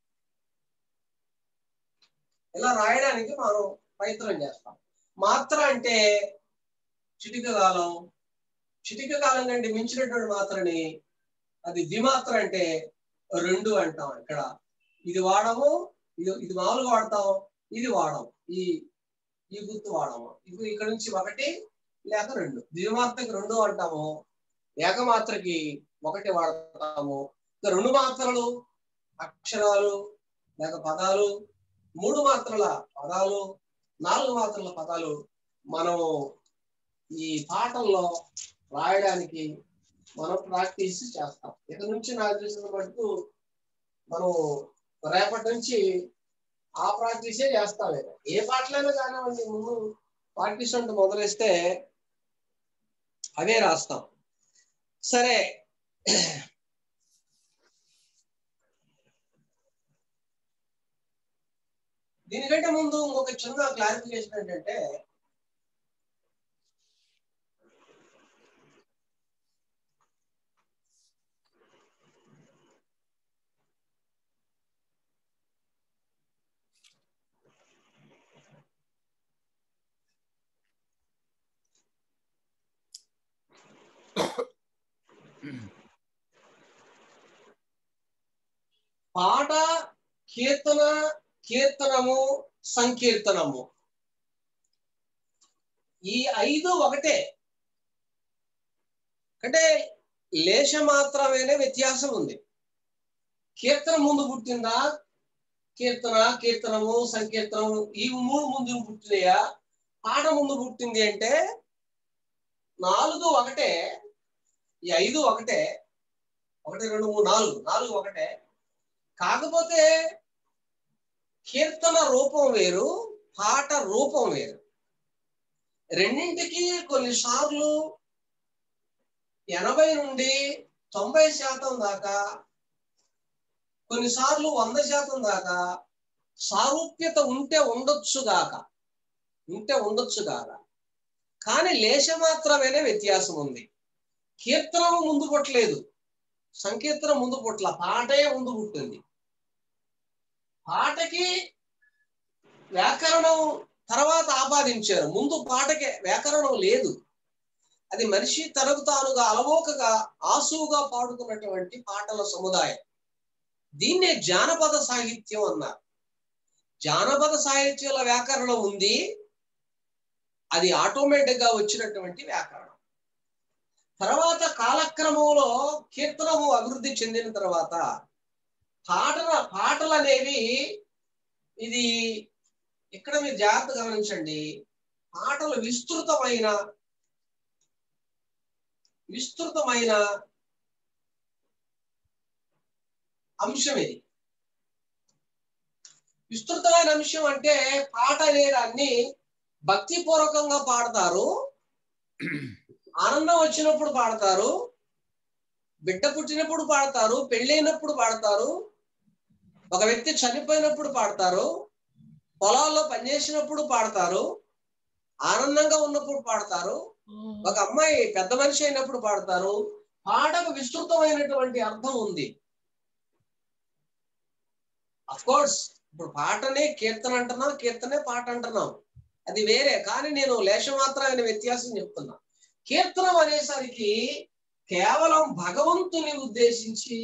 ఇలా రాయడానికి మనం ప్రయత్నం చేస్తాం మాత్ర అంటే చిటిక కాలం చిటిక కాలం కంటే మించినటువంటి మాత్రని అది ద్విమాత్ర అంటే రెండు అంటాం ఇక్కడ ఇది వాడము ఇది ఇది మామూలుగా వాడతాం ఇది వాడము ఈ ఈ గుర్తు వాడము ఇది ఇక్కడ నుంచి ఒకటి లేక రెండు ద్విమాత్రకి రెండు అంటాము ఏకమాత్రకి ఒకటి వాడతాము ఇక రెండు మాత్రలు అక్షరాలు లేక పదాలు మూడు మాత్రల పదాలు నాలుగు మాత్రల పదాలు మనము ఈ పాఠంలో రాయడానికి మనం ప్రాక్టీస్ చేస్తాం ఇక నుంచి నాకు తెలిసిన మటుకు మనం రేపటి నుంచి ఆ ప్రాక్టీసే చేస్తాం ఇక. ఏ పాటలైనా కానివ్వండి ముందు ప్రాక్టీస్ అంటే మొదలేస్తే అవే రాస్తాం సరే దీనికంటే ముందు ఇంకొక చిన్న క్లారిఫికేషన్ ఏంటంటే పాట కీర్తన కీర్తనము సంకీర్తనము ఈ ఐదు ఒకటే అంటే లేశ మాత్రమేనే వ్యత్యాసం ఉంది కీర్తన ముందు పుట్టిందా కీర్తన కీర్తనము సంకీర్తనము ఈ మూడు ముందు పుట్టినాయా పాట ముందు పుట్టింది అంటే నాలుగు ఒకటే ఈ ఐదు ఒకటే ఒకటి రెండు మూడు నాలుగు నాలుగు ఒకటే కాకపోతే కీర్తన రూపం వేరు పాట రూపం వేరు రెండింటికి కొన్నిసార్లు ఎనభై నుండి తొంభై శాతం దాకా కొన్నిసార్లు వంద శాతం దాకా సారూప్యత ఉంటే ఉండొచ్చు గాక ఉంటే ఉండొచ్చు గాక కానీ లేశ మాత్రమేనే వ్యత్యాసం ఉంది కీర్తనము ముందు పుట్టలేదు సంకీర్తన ముందు పుట్ల పాటే ముందు పుట్టింది పాటకి వ్యాకరణం తర్వాత ఆపాదించారు ముందు పాటకి వ్యాకరణం లేదు అది మనిషి తనకు తానుగా అలవోకగా ఆసువుగా పాడుకున్నటువంటి పాటల సముదాయం దీన్నే జానపద సాహిత్యం అన్నారు జానపద సాహిత్యాల వ్యాకరణం ఉంది అది ఆటోమేటిక్ గా వచ్చినటువంటి వ్యాకరణం తర్వాత కాలక్రమంలో కీర్తనము అభివృద్ధి చెందిన తర్వాత పాటల పాటలు అనేవి ఇది ఇక్కడ మీరు జాగ్రత్త గమనించండి పాటలు విస్తృతమైన విస్తృతమైన అంశం ఇది విస్తృతమైన అంశం అంటే పాట అనే దాన్ని భక్తిపూర్వకంగా పాడతారు ఆనందం వచ్చినప్పుడు పాడతారు బిడ్డ పుట్టినప్పుడు పాడతారు పెళ్ళైనప్పుడు పాడతారు ఒక వ్యక్తి చనిపోయినప్పుడు పాడతారు పొలాల్లో పనిచేసినప్పుడు పాడతారు ఆనందంగా ఉన్నప్పుడు పాడతారు ఒక అమ్మాయి పెద్ద మనిషి అయినప్పుడు పాడతారు పాటకు విస్తృతమైనటువంటి అర్థం ఉంది అఫ్ కోర్స్ ఇప్పుడు పాటనే కీర్తన అంటున్నాం కీర్తనే పాట అంటున్నాం అది వేరే కానీ నేను లేశమాత్రమైన వ్యత్యాసం చెప్తున్నా కీర్తనం అనేసరికి కేవలం భగవంతుని ఉద్దేశించి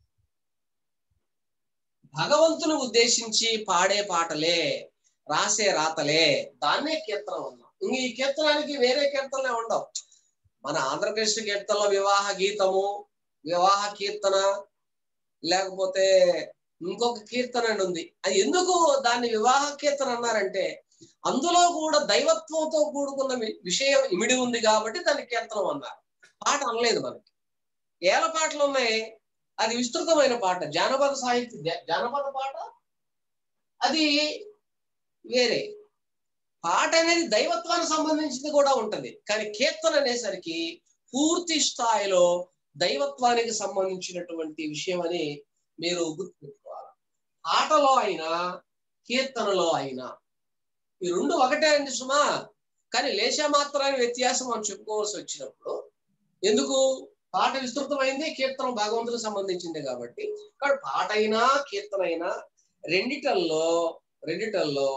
భగవంతుని ఉద్దేశించి పాడే పాటలే రాసే రాతలే దాన్నే కీర్తనం ఉన్నాం ఇంక ఈ కీర్తనానికి వేరే కీర్తనలే ఉండవు మన ఆంధ్రప్రదేశ్ కీర్తనలో వివాహ గీతము వివాహ కీర్తన లేకపోతే ఇంకొక కీర్తన అని ఉంది అది ఎందుకు దాన్ని వివాహ కీర్తన అన్నారంటే అందులో కూడా దైవత్వంతో కూడుకున్న వి- విషయం ఇమిడి ఉంది కాబట్టి దాన్ని కీర్తనం అన్నారు పాట అనలేదు మనకి ఏల పాటలు ఉన్నాయి అది విస్తృతమైన పాట జానపద సాహిత్య జా- జానపద పాట అది వేరే పాట అనేది దైవత్వానికి సంబంధించింది కూడా ఉంటది కానీ కీర్తన అనేసరికి పూర్తి స్థాయిలో దైవత్వానికి సంబంధించినటువంటి విషయం అని మీరు గుర్తుపెట్టుకోవాలి ఆటలో అయినా కీర్తనలో అయినా ఈ రెండు ఒకటే అండి సుమా కానీ లేశ మాత్రాన్ని వ్యత్యాసం అని చెప్పుకోవాల్సి వచ్చినప్పుడు ఎందుకు పాట విస్తృతమైంది కీర్తన భగవంతునికి సంబంధించింది కాబట్టి కానీ పాట అయినా కీర్తన అయినా రెండిటల్లో రెండిటల్లో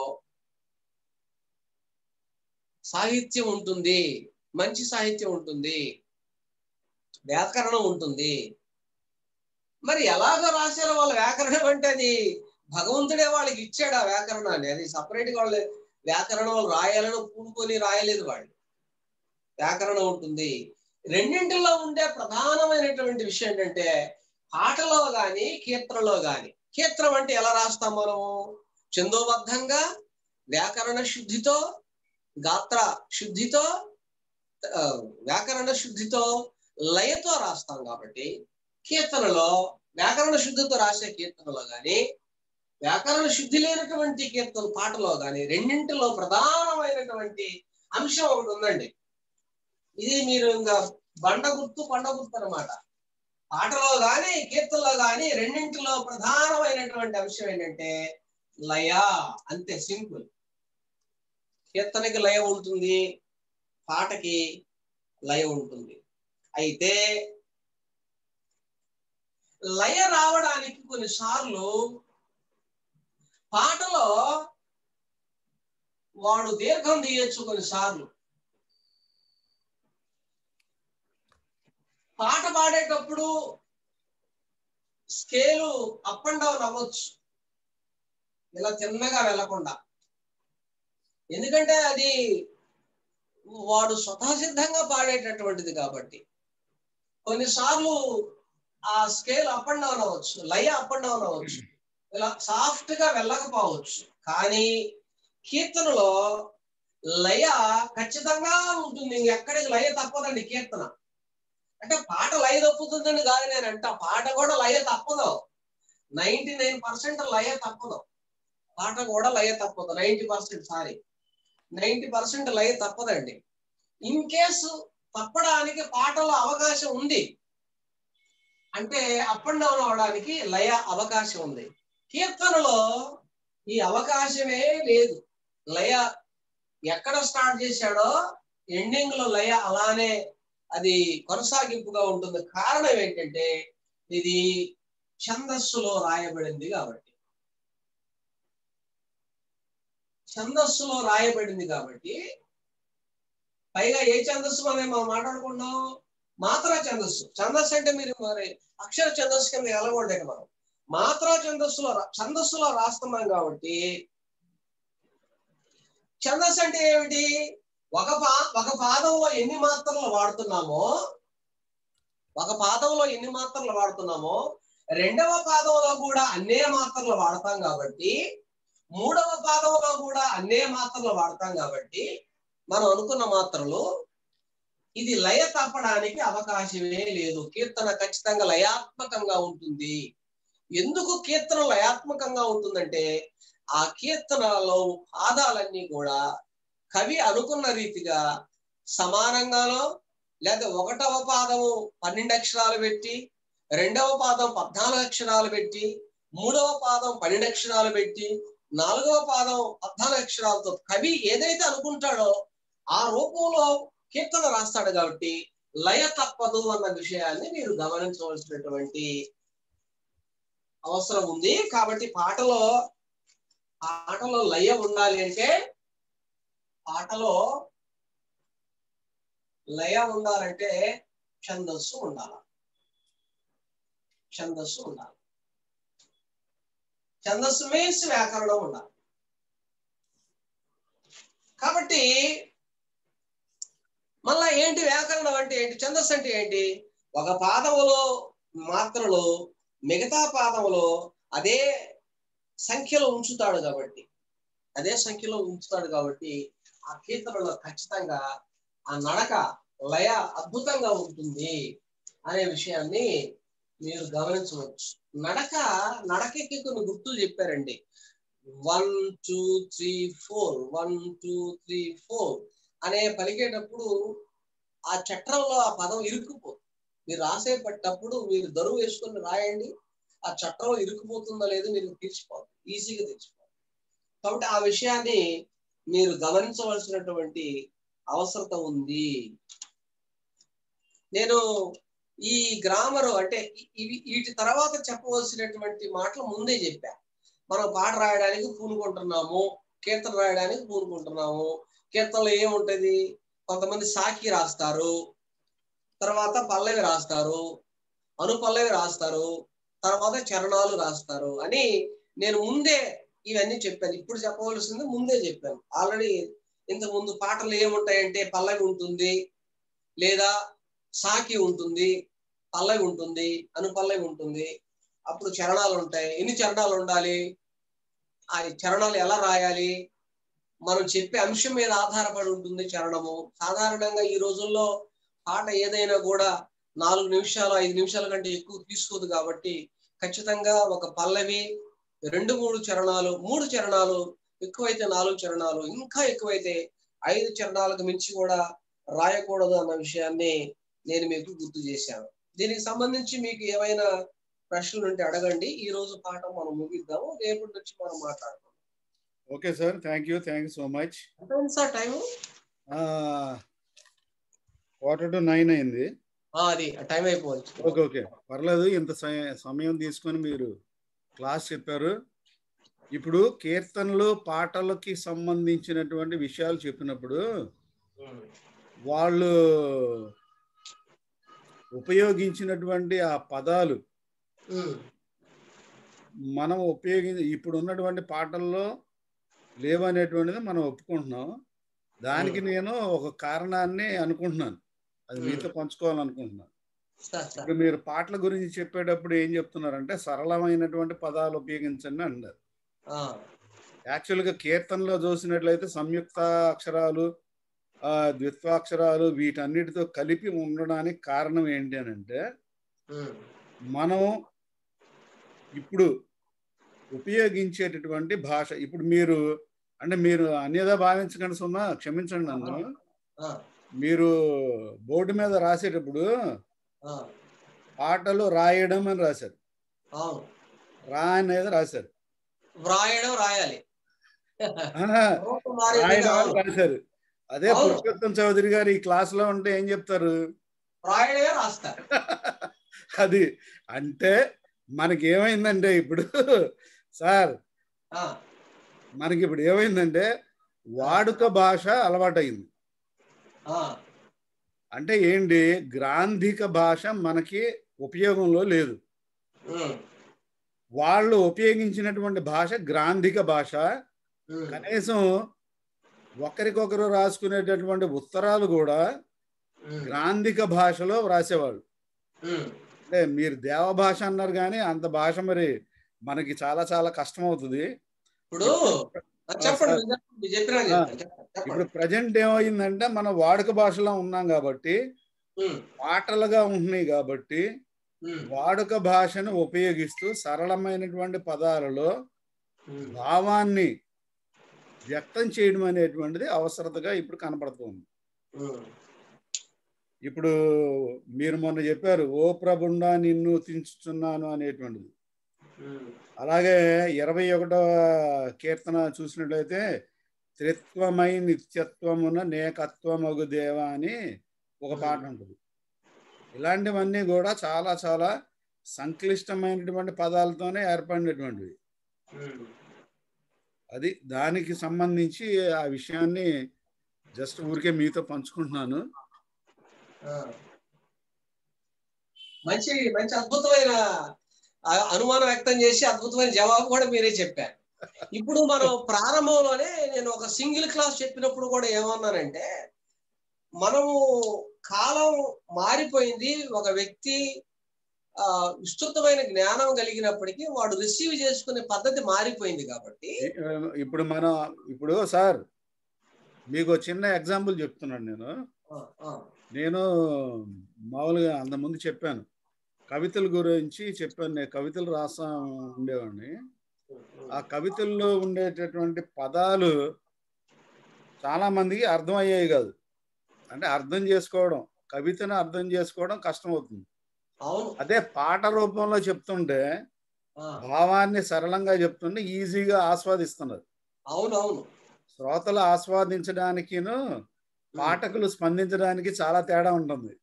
సాహిత్యం ఉంటుంది మంచి సాహిత్యం ఉంటుంది వ్యాకరణం ఉంటుంది మరి ఎలాగో రాశారో వాళ్ళ వ్యాకరణం అంటే అది భగవంతుడే వాళ్ళకి ఇచ్చాడు ఆ వ్యాకరణాన్ని అది సపరేట్ గా వాళ్ళు వ్యాకరణం వాళ్ళు రాయాలని పూనుకొని రాయలేదు వాళ్ళు వ్యాకరణం ఉంటుంది రెండింటిలో ఉండే ప్రధానమైనటువంటి విషయం ఏంటంటే పాటలో గాని కీర్తనలో గాని కీర్తనం అంటే ఎలా రాస్తాం మనము చందోబద్ధంగా వ్యాకరణ శుద్ధితో గాత్ర శుద్ధితో ఆ, వ్యాకరణ శుద్ధితో లయతో రాస్తాం కాబట్టి కీర్తనలో వ్యాకరణ శుద్ధితో రాసే కీర్తనలో గాని వ్యాకరణ శుద్ధి లేనటువంటి కీర్తన పాటలో గాని రెండింటిలో ప్రధానమైనటువంటి అంశం ఒకటి ఉందండి ఇది మీరు ఇంకా బండ గుర్తు పండ గుర్తు అనమాట పాటలో గాని కీర్తనలో గాని రెండింటిలో ప్రధానమైనటువంటి అంశం ఏంటంటే లయ అంతే సింపుల్ కీర్తనకి లయ ఉంటుంది పాటకి లయ ఉంటుంది అయితే లయ రావడానికి కొన్నిసార్లు పాటలో వాడు దీర్ఘం తీయచ్చు కొన్నిసార్లు పాట పాడేటప్పుడు స్కేలు అప్ అండ్ డౌన్ అవ్వచ్చు ఇలా తిన్నగా వెళ్లకుండా ఎందుకంటే అది వాడు స్వతసిద్ధంగా పాడేటటువంటిది కాబట్టి కొన్నిసార్లు ఆ స్కేల్ అప్ అండ్ డౌన్ అవ్వచ్చు లయ అప్ అండ్ డౌన్ అవ్వచ్చు ఇలా సాఫ్ట్ గా వెళ్ళకపోవచ్చు కానీ కీర్తనలో లయ ఖచ్చితంగా ఉంటుంది ఎక్కడికి లయ తప్పదండి కీర్తన అంటే పాట లయ తప్పుతుందని కాదు నేను అంట పాట కూడా లయ తప్పదు నైన్టీ నైన్ పర్సెంట్ లయ తప్పదు పాట కూడా లయ తప్పదు ninety percent sorry ninety percent లయ తప్పదండి ఇన్ కేసు తప్పడానికి పాటలో అవకాశం ఉంది అంటే అప్ అండ్ డౌన్ అవడానికి లయ అవకాశం ఉంది కీర్తనలో ఈ అవకాశమే లేదు లయ ఎక్కడ స్టార్ట్ చేశాడో ఎండింగ్ లో లయ అలానే అది కొనసాగింపుగా ఉంటుంది కారణం ఏంటంటే ఇది ఛందస్సులో రాయబడింది కాబట్టి ఛందస్సులో రాయబడింది కాబట్టి పైగా ఏ ఛందస్సు మనం మనం మాట్లాడుకున్నాం మాత్రా ఛందస్సు ఛందస్సు అంటే మీరు మరి అక్షర ఛందస్సు కింద ఎలగొండే మనం మాత్రా ఛందస్సులో రా- ఛందస్సులో రాస్తున్నాం కాబట్టి ఛందస్సు అంటే ఏమిటి ఒక పా ఒక పాదంలో ఎన్ని మాత్రలు వాడుతున్నామో ఒక పాదంలో ఎన్ని మాత్రలు వాడుతున్నామో రెండవ పాదంలో కూడా అన్నే మాత్రలు వాడతాం కాబట్టి మూడవ పాదంలో కూడా అన్నే మాత్రలు వాడతాం కాబట్టి మనం అనుకున్న మాత్రలు ఇది లయ తప్పడానికి అవకాశమే లేదు కీర్తన ఖచ్చితంగా లయాత్మకంగా ఉంటుంది ఎందుకు కీర్తన లయాత్మకంగా ఉంటుందంటే ఆ కీర్తనలో పాదాలన్నీ కూడా కవి అనుకున్న రీతిగా సమానంగానో లేదా ఒకటవ పాదము పన్నెండు అక్షరాలు పెట్టి రెండవ పాదం పద్నాలుగు అక్షరాలు పెట్టి మూడవ పాదం పన్నెండు అక్షరాలు పెట్టి నాలుగవ పాదం పద్నాలుగు అక్షరాలతో కవి ఏదైతే అనుకుంటాడో ఆ రూపంలో కీర్తన రాస్తాడు కాబట్టి లయ తప్పదు అన్న విషయాన్ని మీరు గమనించవలసినటువంటి అవసరం ఉంది కాబట్టి పాటలో పాటలో లయ ఉండాలి అంటే పాటలో లయ ఉండాలంటే ఛందస్సు ఉండాలి ఛందస్సు ఉండాలి ఛందస్సు మీన్స్ వ్యాకరణం ఉండాలి కాబట్టి మళ్ళా ఏంటి వ్యాకరణం అంటే ఏంటి ఛందస్సు అంటే ఏంటి ఒక పాదములో మాత్రలు మిగతా పాదములో అదే సంఖ్యలో ఉంచుతాడు కాబట్టి అదే సంఖ్యలో ఉంచుతాడు కాబట్టి ఆ కీర్తనలో ఖచ్చితంగా ఆ నడక లయ అద్భుతంగా ఉంటుంది అనే విషయాన్ని మీరు గమనించవచ్చు నడక నడకకి కొన్ని గుర్తులు చెప్పారండి one two three four one two three four అనే పలికేటప్పుడు ఆ చట్రంలో ఆ పదం ఇరుక్కుపో మీరు రాసేటప్పుడు మీరు దరువు వేసుకొని రాయండి ఆ చట్టంలో ఇరుక్కుపోతుందో లేదో మీరు తీర్చిపోదు ఈజీగా తీర్చిపోదు కాబట్టి ఆ విషయాన్ని మీరు గమనించవలసినటువంటి అవసరత ఉంది నేను ఈ గ్రామర్ అంటే ఇవి వీటి తర్వాత చెప్పవలసినటువంటి మాటలు ముందే చెప్పా మనం పాట రాయడానికి పూనుకుంటున్నాము కీర్తన రాయడానికి పూనుకుంటున్నాము కీర్తనలో ఏముంటది కొంతమంది సాకి రాస్తారు తర్వాత పల్లవి రాస్తారు అనుపల్లవి రాస్తారు తర్వాత చరణాలు రాస్తారు అని నేను ముందే ఇవన్నీ చెప్పాను ఇప్పుడు చెప్పవలసింది ముందే చెప్పాను ఆల్రెడీ ఇంతకు ముందు పాటలు ఏముంటాయంటే పల్లవి ఉంటుంది లేదా సాకి ఉంటుంది పల్లవి ఉంటుంది అనుపల్లవి ఉంటుంది అప్పుడు చరణాలు ఉంటాయి ఎన్ని చరణాలు ఉండాలి ఆ చరణాలు ఎలా రాయాలి మనం చెప్పే అంశం మీద ఆధారపడి ఉంటుంది చరణము సాధారణంగా ఈ రోజుల్లో పాట ఏదైనా కూడా నాలుగు నిమిషాలు ఐదు నిమిషాల కంటే ఎక్కువ తీసుకోదు కాబట్టి ఖచ్చితంగా ఒక పల్లవి రెండు మూడు చరణాలు మూడు చరణాలు ఎక్కువైతే నాలుగు చరణాలు ఇంకా ఎక్కువైతే ఐదు చరణాలకు మించి కూడా రాయకూడదు అన్న విషయాన్ని నేను మీకు గుర్తు చేశాను దీనికి సంబంధించి మీకు ఏమైనా ప్రశ్నలు ఉంటే అడగండి ఈ రోజు పాఠం మనం ముగిద్దాము రేపటి నుంచి మనం మాట్లాడదాం okay sir thank you thank you so much ఎంత ఉంది sir time quarter to nine అయింది అది టైం అయిపోవచ్చు ఓకే ఓకే పర్లేదు ఇంత సమ- సమయం తీసుకొని మీరు క్లాస్ చెప్పారు ఇప్పుడు కీర్తనలు పాటలకి సంబంధించినటువంటి విషయాలు చెప్పినప్పుడు వాళ్ళు ఉపయోగించినటువంటి ఆ పదాలు మనం ఉపయోగించి ఇప్పుడు ఉన్నటువంటి పాటల్లో లేవనేటువంటిది మనం ఒప్పుకుంటున్నాం దానికి నేను ఒక కారణాన్ని అనుకుంటున్నాను అది మీతో పంచుకోవాలనుకుంటున్నాను సార్ సార్ ఇప్పుడు మీరు పాటల గురించి చెప్పేటప్పుడు ఏం చెప్తున్నారంటే సరళమైనటువంటి పదాలు ఉపయోగించండి అన్నారు ఆ, యాక్చువల్గా కీర్తనలో చూసినట్లయితే సంయుక్త అక్షరాలు ఆ, ద్విత్వాక్షరాలు వీటన్నిటితో కలిపి ఉండడానికి కారణం ఏంటి అని అంటే ఉమ్, మనం ఇప్పుడు ఉపయోగించేటటువంటి భాష ఇప్పుడు మీరు అంటే మీరు అన్యదా భావించకండి సుమా క్షమించండి నన్ను ఆ, మీరు బోర్డు మీద రాసేటప్పుడు ఆ, పాటలు రాయడం అని రాశారు అవును రా అనేది రాశారు వ్రాయడం రాయాలి ఆహా, రూపం మారింది రాయడం అని అవును. రాశారు అదే అవును. పురుషోత్తం చౌదరి గారు ఈ క్లాస్ లో ఉంటే ఏం చెప్తారు రాయడమే రాస్తారు అది అంటే మనకి ఏమైందంటే ఇప్పుడు సార్ ఆ, మనకి ఇప్పుడు ఏమైందంటే వాడుక భాష అలవాటైంది ఆ, అంటే ఏంటి గ్రాంధిక భాష మనకి ఉపయోగంలో లేదు ఉమ్, వాళ్ళు ఉపయోగించినటువంటి భాష గ్రాంధిక భాష ఉమ్, కనీసం ఒకరికొకరు రాసుకునేటటువంటి ఉత్తరాలు కూడా ఉమ్, గ్రాంధిక భాషలో వ్రాసేవాళ్ళు ఉమ్. అంటే మీరు దేవ భాష అన్నారు కానీ అంత భాష మరి మనకి చాలా చాలా కష్టం అవుతుంది ఇప్పుడు ఆ, చెప్పండి మీరు చెప్పండి, మీరు చెప్పినా ఆ, చెప్తాను. చెప్పండి, ఇప్పుడు చెప్పండి ప్రజెంట్ ఏమైందంటే మన వాడుక భాషలో ఉన్నాం కాబట్టి ఉమ్, పాటలుగా ఉంటున్నాయి కాబట్టి ఉమ్, వాడుక భాషను ఉపయోగిస్తూ సరళమైనటువంటి పదాలలో ఉమ్. భావాన్ని వ్యక్తం చేయడం అనేటువంటిది అవసరతగా ఇప్పుడు కనపడుతుంది ఉమ్, ఇప్పుడు మీరు మొన్న చెప్పారు ఓ ప్రభుండా నిన్ను తించుతున్నాను అనేటువంటిది ఉమ్, అలాగే ఇరవై ఒకటవ కీర్తన చూసినట్లయితే త్రిత్వమై నిత్యత్వమున నేకత్వమగు దేవ అని ఒక పాట ఉంటుంది ఇలాంటివన్నీ కూడా చాలా చాలా సంక్లిష్టమైనటువంటి పదాలతోనే ఏర్పడినటువంటివి ఉమ్. అది దానికి సంబంధించి ఆ విషయాన్ని జస్ట్ ఊరికే మీతో పంచుకుంటున్నాను ఆ. మంచి మంచి అద్భుతమైన ఆ, అనుమానం వ్యక్తం చేసి అద్భుతమైన జవాబు కూడా మీరే చెప్పారు ఇప్పుడు మనం ప్రారంభంలోనే నేను ఒక సింగిల్ క్లాస్ చెప్పినప్పుడు కూడా ఏమన్నానంటే మనము కాలం మారిపోయింది ఒక వ్యక్తి ఆ విస్తృతమైన జ్ఞానం కలిగినప్పటికీ వాడు రిసీవ్ చేసుకునే పద్ధతి మారిపోయింది కాబట్టి ఇప్పుడు మన ఇప్పుడు సార్ మీకు ఒక చిన్న ఎగ్జాంపుల్ చెప్తున్నాను నేను ఆ, ఆ, నేను మామూలుగా అంతకుముందు చెప్పాను కవితల గురించి చెప్పాను నేను కవితలు రాస్తా ఉండేవాడిని ఆ కవితల్లో ఉండేటటువంటి పదాలు చాలా మందికి అర్థం అయ్యాయి కాదు అంటే అర్థం చేసుకోవడం కవితను అర్థం చేసుకోవడం కష్టం అవుతుంది అవును అదే పాట రూపంలో చెప్తుంటే ఆ, భావాన్ని సరళంగా చెప్తుంటే ఈజీగా ఆస్వాదిస్తున్నారు అవును అవును శ్రోతలు ఆస్వాదించడానికిను పాఠకులు స్పందించడానికి చాలా తేడా ఉంటుంది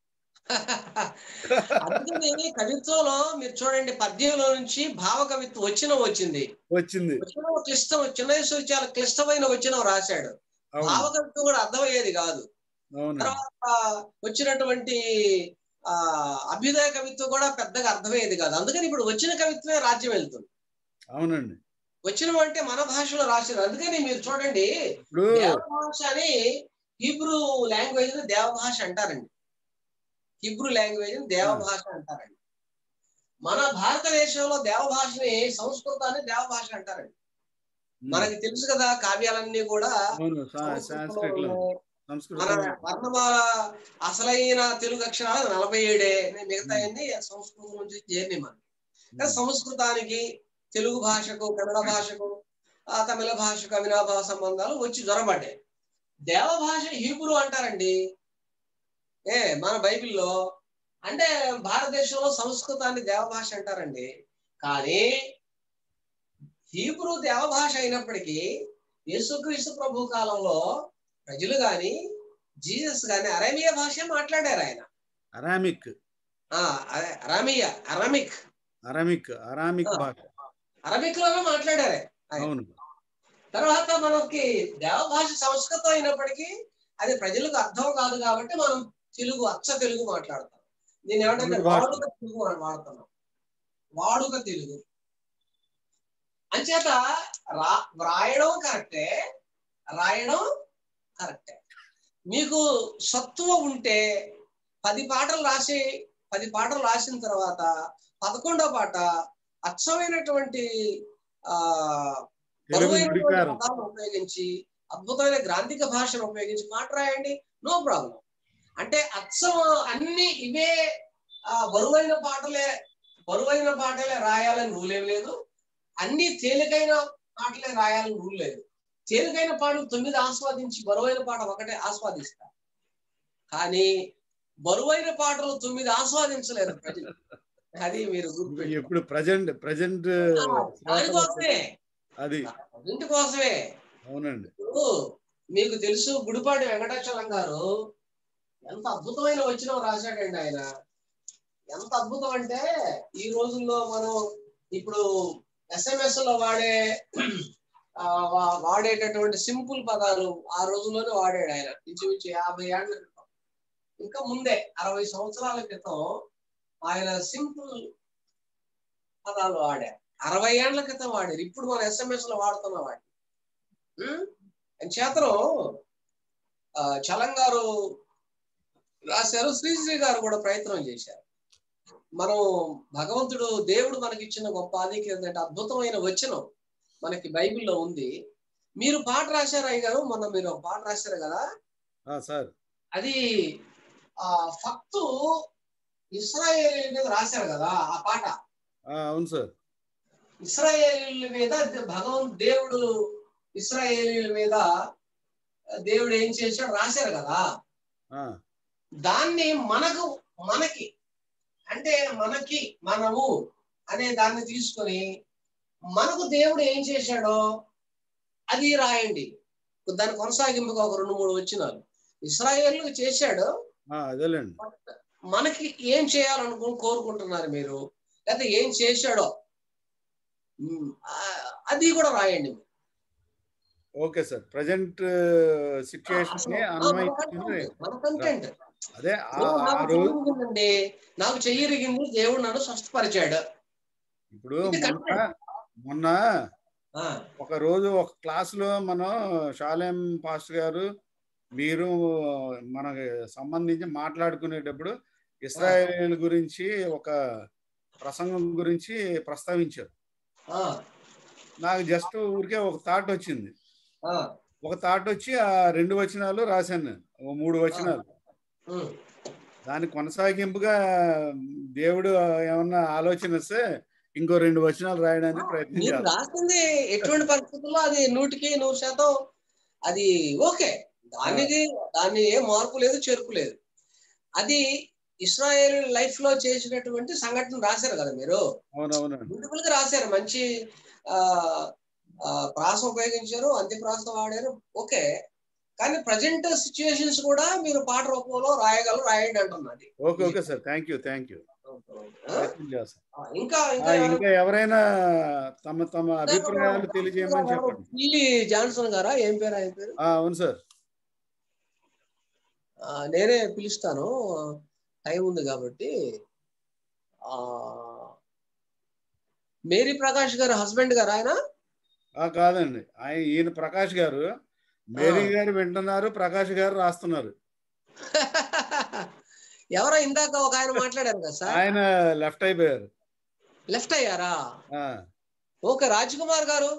అందుకని కవిత్వంలో మీరు చూడండి పద్యంలో నుంచి భావ కవిత్వం వచ్చిన వచ్చింది వచ్చింది వచ్చిన క్లిష్టం చిన్న చాలా క్లిష్టమైన వచ్చిన రాశాడు అవును భావ కవిత్వం కూడా అర్థమయ్యేది కాదు అవును తర్వాత వచ్చినటువంటి ఆ అభ్యుదయ కవిత్వం కూడా పెద్దగా అర్థమయ్యేది కాదు అందుకని ఇప్పుడు వచ్చిన కవిత్వమే రాజ్యం వెళ్తుంది అవునండి వచ్చిన అంటే మన భాషలో రాశారు అందుకని మీరు చూడండి ఇప్పుడు దేవభాష అని హీబ్రూ లాంగ్వేజ్ ని దేవభాష అంటారండి హీబ్రూ లాంగ్వేజ్ ని దేవభాష అంటారండి మన భారతదేశంలో దేవభాషని సంస్కృతాన్ని దేవభాష అంటారండి మనకి తెలుసు కదా కావ్యాలన్నీ కూడా అవును సా- సాంస్క్రిట్ లో మన సంస్కృతం వర్ణమాల అసలైన తెలుగు అక్షరాలు నలభై ఏడే మిగతా అన్ని సంస్కృతం నుంచి చేరినాయి మనకి కానీ సంస్కృతానికి తెలుగు భాషకు కన్నడ భాషకు ఆ తమిళ భాషకు అవినాభావ సంబంధాలు వచ్చి జ్వరపడ్డాయి దేవభాష హీబ్రూ అంటారండి ఏ మన బైబిల్లో అంటే భారతదేశంలో సంస్కృతాన్ని దేవభాష అంటారండి కానీ హీబ్రూ దేవభాష అయినప్పటికీ యేసుక్రీస్తు ప్రభు కాలంలో ప్రజలు గాని జీసస్ గాని అరేమియా భాష మాట్లాడారు ఆయన అరామిక్ ఆ అదే అరామియా అరమిక్ అరామిక్ అరామిక్ ఆ. భాష అరబిక్ లోనే మాట్లాడారు ఆయన. అవును తర్వాత మనకి దేవభాష సంస్కృతం అయినప్పటికీ అది ప్రజలకు అర్థం కాదు కాబట్టి మనం తెలుగు అచ్చ తెలుగు మాట్లాడతాం నేను ఏమంటే తెలుగు భాష. వాడుక తెలుగు అని వాడుతున్నాం వాడుక తెలుగు అంచేత రా వ్రాయడం కరెక్టే రాయడం కరెక్టే మీకు సత్తువ ఉంటే పది పాటలు రాసి పది పాటలు రాసిన తర్వాత పదకొండో పాట అచ్చమైనటువంటి ఆ తెలుగు బరువైనటువంటి నుడికారం. పదాలను ఉపయోగించి అద్భుతమైన గ్రాంధిక భాషను ఉపయోగించి పాట రాయండి నో ప్రాబ్లం అంటే అచ్చం అన్ని ఇవే ఆ, బరువైన పాటలే బరువైన పాటలే రాయాలని రూల్ ఏం లేదు అన్ని తేలికైన పాటలే రాయాలని రూల్ లేదు తేలికైన పాటలు తొమ్మిది ఆస్వాదించి బరువైన పాట ఒకటే ఆస్వాదిస్తా కానీ బరువైన పాటలు తొమ్మిది ఆస్వాదించలేరు ప్రజలు అది మీరు గుర్తుపెట్టుకోండి. ఇప్పుడు ప్రజెంట్ ప్రజెంట్ దానికోసమే అది ఇంటి కోసమే అవునండి ఇప్పుడు మీకు తెలుసు గుడిపాటి వెంకటాచలం గారు ఎంత అద్భుతమైన వచనం రాశాడండి ఆయన ఎంత అద్భుతం అంటే ఈ రోజుల్లో మనం ఇప్పుడు ఎస్ఎంఎస్ లో వాడే ఆ, వా- వాడేటటువంటి సింపుల్ పదాలు ఆ రోజుల్లోనే వాడాడు ఆయన ఇంచుమించు యాభై ఏళ్ల క్రితం ఇంకా ముందే అరవై సంవత్సరాల క్రితం ఆయన సింపుల్ పదాలు వాడారు అరవై ఏళ్ల క్రితం వాడారు ఇప్పుడు మన ఎస్ఎంఎస్ లో వాడుతున్న వాటి చేతను ఆ, చలం గారు రాశారు శ్రీశ్రీ గారు కూడా ప్రయత్నం చేశారు మనం భగవంతుడు దేవుడు మనకి ఇచ్చిన గొప్ప ఆధిక్యం ఏంటంటే అద్భుతమైన వచనం మనకి బైబిల్లో ఉంది మీరు పాట రాశారు అయ్య గారు మొన్న మీరు ఒక పాట రాశారు కదా ఆ, సార్ అది ఆ ఫక్తు ఇస్రాయేల్ మీద రాశారు కదా ఆ పాట ఆ, అవును సార్ ఇస్రాయేలీల మీద భగవంత్ దేవుడు ఇస్రాయేలీల మీద దేవుడు ఏం చేశాడు రాశారు కదా ఆ, దాన్ని మనకు మనకి అంటే మనకి మనము అనే దాన్ని తీసుకొని మనకు దేవుడు ఏం చేశాడో అది రాయండి దాని కొనసాగింపుగా ఒక రెండు మూడు వచ్చినారు ఇస్రాయేల్కి చేశాడు ఆ, అదేలేండి మనకి ఏం చేయాలనుకుని కోరుకుంటున్నారు మీరు లేకపోతే ఏం చేశాడో ఉమ్, ఆ, అది కూడా రాయండి ఓకే సార్ ప్రజెంట్ సిచ్యుయేషన్ ని అసలు మన అన్వయించుకుని content, మన కంటెంట్ అదే ఆ నాకు ఆ చెయ్యి రోజు ఇరిగిందండి నాకు చెయ్యి ఇరిగింది దేవుడు నన్ను స్వస్థపరిచాడు ఇప్పుడు ఇది మొన్న మొన్న ఆ, ఒక రోజు ఒక క్లాస్ లో మనం షాలేం పాస్టర్ గారు మీరు మనకి సంబంధించి మాట్లాడుకునేటప్పుడు ఇస్రాయేల్ గురించి ఒక ప్రసంగం గురించి ప్రస్తావించారు ఆ, నాకు జస్ట్ ఊరికే ఒక థాట్ వచ్చింది ఆ, ఒక థాట్ వచ్చి ఆ రెండు వచనాలు రాశాను నేను ఓ మూడు వచనాలు ఉమ్. దాని కొనసాగింపుగా దేవుడు ఏమన్నా ఆలోచన వస్తే ఇంకో రెండు వచనాలు రాయడానికి ప్రయత్నం మీరు చేస్తాను రాసింది ఎటువంటి పరిస్థితుల్లో అది నూటికి నూరు శాతం అది ఓకే దానికి దాన్ని ఏ మార్పు లేదు చేర్పు లేదు అది ఇస్రాయేల్ లైఫ్ లో చేసినటువంటి సంఘటన రాశారు కదా మీరు అవునవునండి బ్యూటిఫుల్ గా రాశారు మంచి ఆ ఆ, ప్రాస ఉపయోగించారు అంత్య ప్రాస వాడారు ఓకే కానీ ప్రజెంట్ సిచ్యుయేషన్స్ కూడా మీరు పాట రూపంలో రాయగలరు రాయండి అంటున్నది okay okay sir thank you thank you ప్రయత్నం చేస్తాను ఆ, ఇంకా ఆ, ఇంకా ఎవరు- ఇంకా ఎవరైనా తమ తమ అభిప్రాయాలు తెలియజేయమని చెప్పండి పిల్లి జాన్సన్ గారా ఏం పేరు ఆయన పేరు ఆ, అవును సార్ ఆ, నేనే పిలుస్తాను టైం ఉంది కాబట్టి ఆ మేరీ ప్రకాష్ గారు హస్బెండ్ గారు ఆయన ఆ, కాదండి ఆయన ఈయన ప్రకాష్ గారు మేరీ ఆ. గారు వింటున్నారు ప్రకాష్ గారు రాస్తున్నారు ఎవరో ఇందాక ఒక ఆయన మాట్లాడారు కదా సార్ ఆయన లెఫ్ట్ అయిపోయారు లెఫ్ట్ అయ్యారా ఆ, ఓకే రాజ్ కుమార్ గారు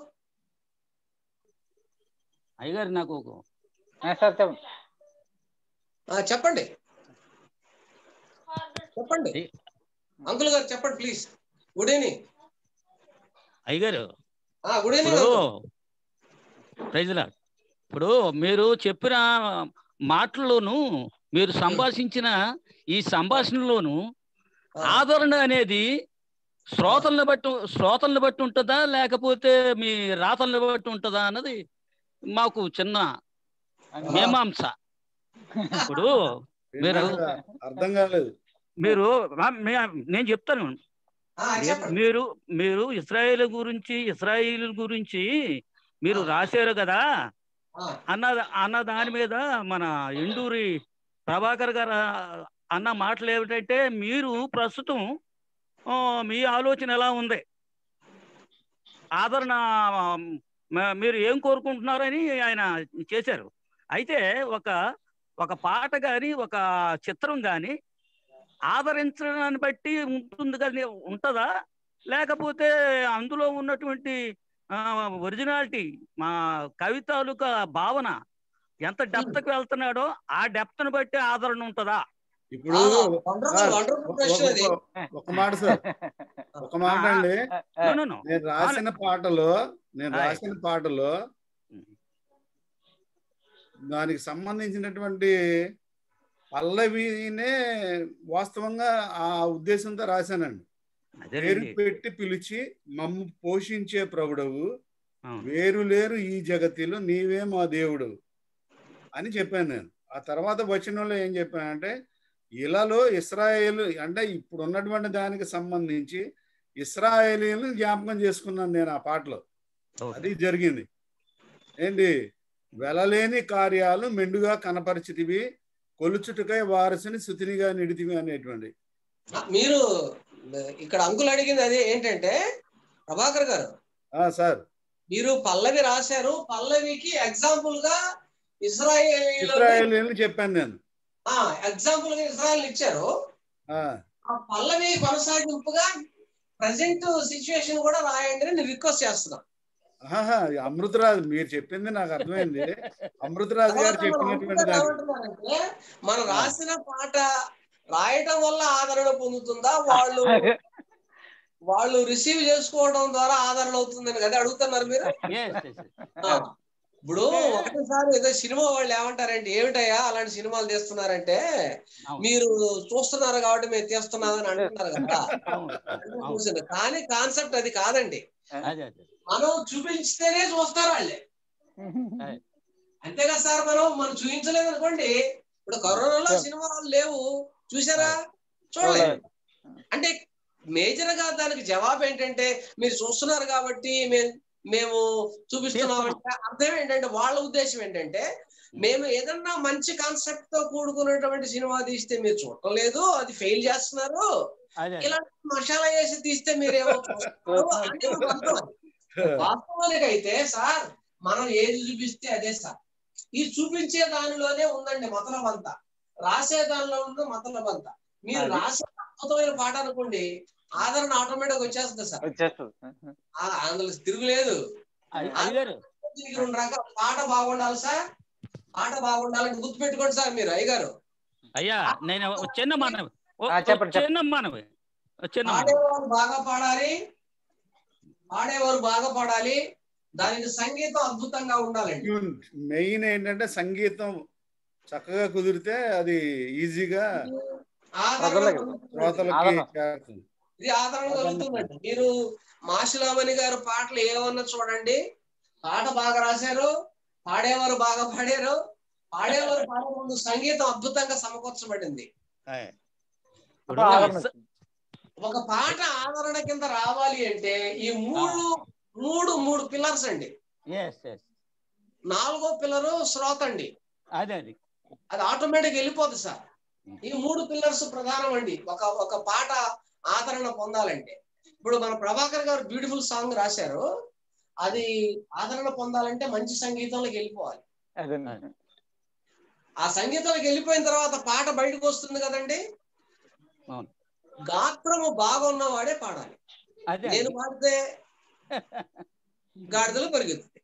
అయ్యగారు నాకు ఒక సార్ చెప్పండి ఆ, చెప్పండి చెప్పండి ఏ- అంకుల్ గారు చెప్పండి ప్లీజ్ గుడ్ ఈవినింగ్ అయ్యగారు గుడ్ ఈవినింగ్ ఇప్పుడు ప్రైజ్లా ఇప్పుడు మీరు చెప్పిన మాటల్లోనూ మీరు సంభాషించిన ఈ సంభాషణలోను ఆదరణ అనేది శ్రోతలను బట్టి శ్రోతలను బట్టి ఉంటుందా లేకపోతే మీ రాతలను బట్టి ఉంటుందా అన్నది మాకు చిన్న మీమాంస ఇప్పుడు మీరు అర్థం కాలేదు మీరు ఆ, మే- నేను చెప్తాను చెప్పండి మీరు మీరు ఇస్రాయేల్ గురించి ఇస్రాయేల్ గురించి మీరు రాశారు కదా ఆ, అన్న అన్న దాని మీద మన ఎండూరి ప్రభాకర్ గారు అన్న మాటలు ఏమిటంటే మీరు ప్రస్తుతం ఆ, మీ ఆలోచన ఎలా ఉంది ఆదరణ మ- మీరు ఏం కోరుకుంటున్నారని ఆయన చేశారు అయితే ఒక ఒక పాట కానీ ఒక చిత్రం కానీ ఆదరించడాన్ని బట్టి ఉంటుంది కానీ ఉంటుందా లేకపోతే అందులో ఉన్నటువంటి ఒరిజినాలిటీ మా కవి తాలూకా భావన ఎంత డెప్త్కి వెళ్తున్నాడో ఆ డెప్త్ని బట్టి ఆదరణ ఉంటుందా ఇప్పుడు ఆ, wonderful, సార్, wonderful ఒక- question అది. ఒక- ఒక మాట సార్ ఒక మాట అండి No, no, no. నేను రాసిన పాటలో నేను ఆయ్. రాసిన పాటలో దానికి సంబంధించినటువంటి పల్లవినే వాస్తవంగా ఆ ఉద్దేశంతో రాశానండి పేరు అదేనండి పెట్టి పిలిచి మమ్ము పోషించే ప్రభుడవు అవును. వేరు లేరు ఈ జగతిలో నీవే మా దేవుడు అని చెప్పాను నేను ఆ తర్వాత వచనంలో ఏం చెప్పానంటే ఇలాలో ఇస్రాయేల్ అంటే ఇప్పుడు ఉన్నటువంటి దానికి సంబంధించి ఇస్రాయేలీలను జ్ఞాపకం చేసుకున్నాను నేను ఆ పాటలో ఓకే. అది జరిగింది ఏంటి వెలలేని కార్యాలు మెండుగా కనపరిచితివి కొలుచుటకై వారసుని శుతినిగా నిడితివి అనేటువంటి ఆ, మీరు ఇక్కడ అంకులు అడిగింది అదే ఏంటంటే ప్రభాకర్ గారు ఆ సార్ మీరు పల్లవి రాశారు పల్లవికి ఎగ్జాంపుల్ గా ఇస్రాయేల్ ఇస్రాయేలీలను చెప్పాను నేను ఎగ్జాంపుల్ గా ఇస్రాయల్ ఇచ్చారు ఆ, ఆ పల్లవి కొనసాగింపుగా ప్రజెంట్ సిచ్యువేషన్ కూడా రాయండి అని నేను రిక్వెస్ట్ చేస్తున్నాను ఆహా, అమృతరాజు మీరు చెప్పింది నాకు అర్థమైంది అమృతరాజు గారు తర్వాత మనం చెప్పినటువంటి అంతా దాన్ని ఏమంటున్నారంటే, మనం రాసిన పాట రాయటం వల్ల ఆదరణ పొందుతుందా వాళ్ళు వాళ్ళు రిసీవ్ చేసుకోవడం ద్వారా ఆదరణ అవుతుందని కదా అడుగుతున్నారు మీరు Yes, yes, yes. ఆ, ఇప్పుడు ఒకసారి ఏదో సినిమా వాళ్ళు ఏమంటారంటే ఏమిటయ్యా అలాంటి సినిమాలు తీస్తున్నారంటే అవును. మీరు చూస్తున్నారు కాబట్టి మేము తీస్తున్నామని అంటున్నారు కదా అవును, అవును. చూసింది కానీ కాన్సెప్ట్ అది కాదండి అదే అదే మనం చూపించితేనే చూస్తారు వాళ్ళే అదే. అంతే కదా సార్ మనం మనం చూపించలేదు అనుకోండి ఇప్పుడు కరోనాలో సినిమాలు లేవు చూసారా చూడలేదు అంటే మేజర్ గా దానికి జవాబు ఏంటంటే మీరు చూస్తున్నారు కాబట్టి మేము మేము చూపిస్తున్నామంటే అర్థం ఏంటంటే వాళ్ళ ఉద్దేశం ఏంటంటే మేము ఏదన్నా మంచి కాన్సెప్ట్ తో కూడుకున్నటువంటి సినిమా తీస్తే మీరు చూడటం లేదు అది ఫెయిల్ చేస్తున్నారు అదే ఇలాంటి మసాలా వేసి తీస్తే మీరేమో చూస్తున్నారు అంటే ఒక అర్థం అది. వాస్తవానికి అయితే సార్ మనం ఏది చూపిస్తే అదే సార్ ఈ చూపించే దానిలోనే ఉందండి మతలం అంతా రాసే దానిలో ఉన్న మతలం అంతా మీరు అది. రాసే అద్భుతమైన పాట అనుకోండి ఆదరణ ఆటోమేటిక్ వచ్చేస్తుంది సార్ వచ్చేస్తుంది ఆ, అందులో తిరుగులేదు అది- అది గారు దీనికి రెండు రకాల పాట బాగుండాలి సార్ పాట బాగుండాలని గుర్తు పెట్టుకోండి సార్ మీరు అయ్యగారు అయ్యా నేను ఒక చిన్న మనవి ఓ- ఆ, ఓ చెప్పండి, చెప్పండి. చిన్న మనవి ఓ చిన్న మనవి పాడేవారు బాగా పాడాలి పాడేవారు బాగా పాడాలి దానికి సంగీతం అద్భుతంగా ఉండాలండి మెయిన్ ఏంటంటే సంగీతం చక్కగా కుదిరితే అది ఈజీగా ఆదరణ ప్రజలకు. పొందుతుంది. శ్రోతలకి ఆదరణ. చేరుతుంది ఇది ఆదరణ కలుగుతుందండి మీరు మాసిలామణి గారు పాటలు ఏమన్నా చూడండి పాట బాగా రాశారు పాడేవారు బాగా పాడారు పాడేవారు పాడే ముందు సంగీతం అద్భుతంగా సమకూర్చబడింది ఇప్పుడు ఆదరణ స- ఒక పాట ఆదరణ కింద రావాలి అంటే ఈ మూడు మూడు మూడు పిల్లర్స్ అండి yes, yes. నాలుగో పిల్లరు శ్రోత అండి అదే అది అది ఆటోమేటిక్ వెళ్ళిపోతుంది సార్ ఈ మూడు పిల్లర్స్ ప్రధానం అండి ఒక ఒక పాట ఆదరణ పొందాలంటే ఇప్పుడు మన ప్రభాకర్ గారు బ్యూటిఫుల్ సాంగ్ రాశారు అది ఆదరణ పొందాలంటే మంచి సంగీతంలోకి వెళ్ళిపోవాలి అదేనండి ఆ సంగీతంలోకి వెళ్ళిపోయిన తర్వాత పాట బయటకు వస్తుంది కదండి అవును. గాత్రము బాగున్నవాడే పాడాలి అదే నేను పాడితే గాడిదలు పరిగెత్తుతాయి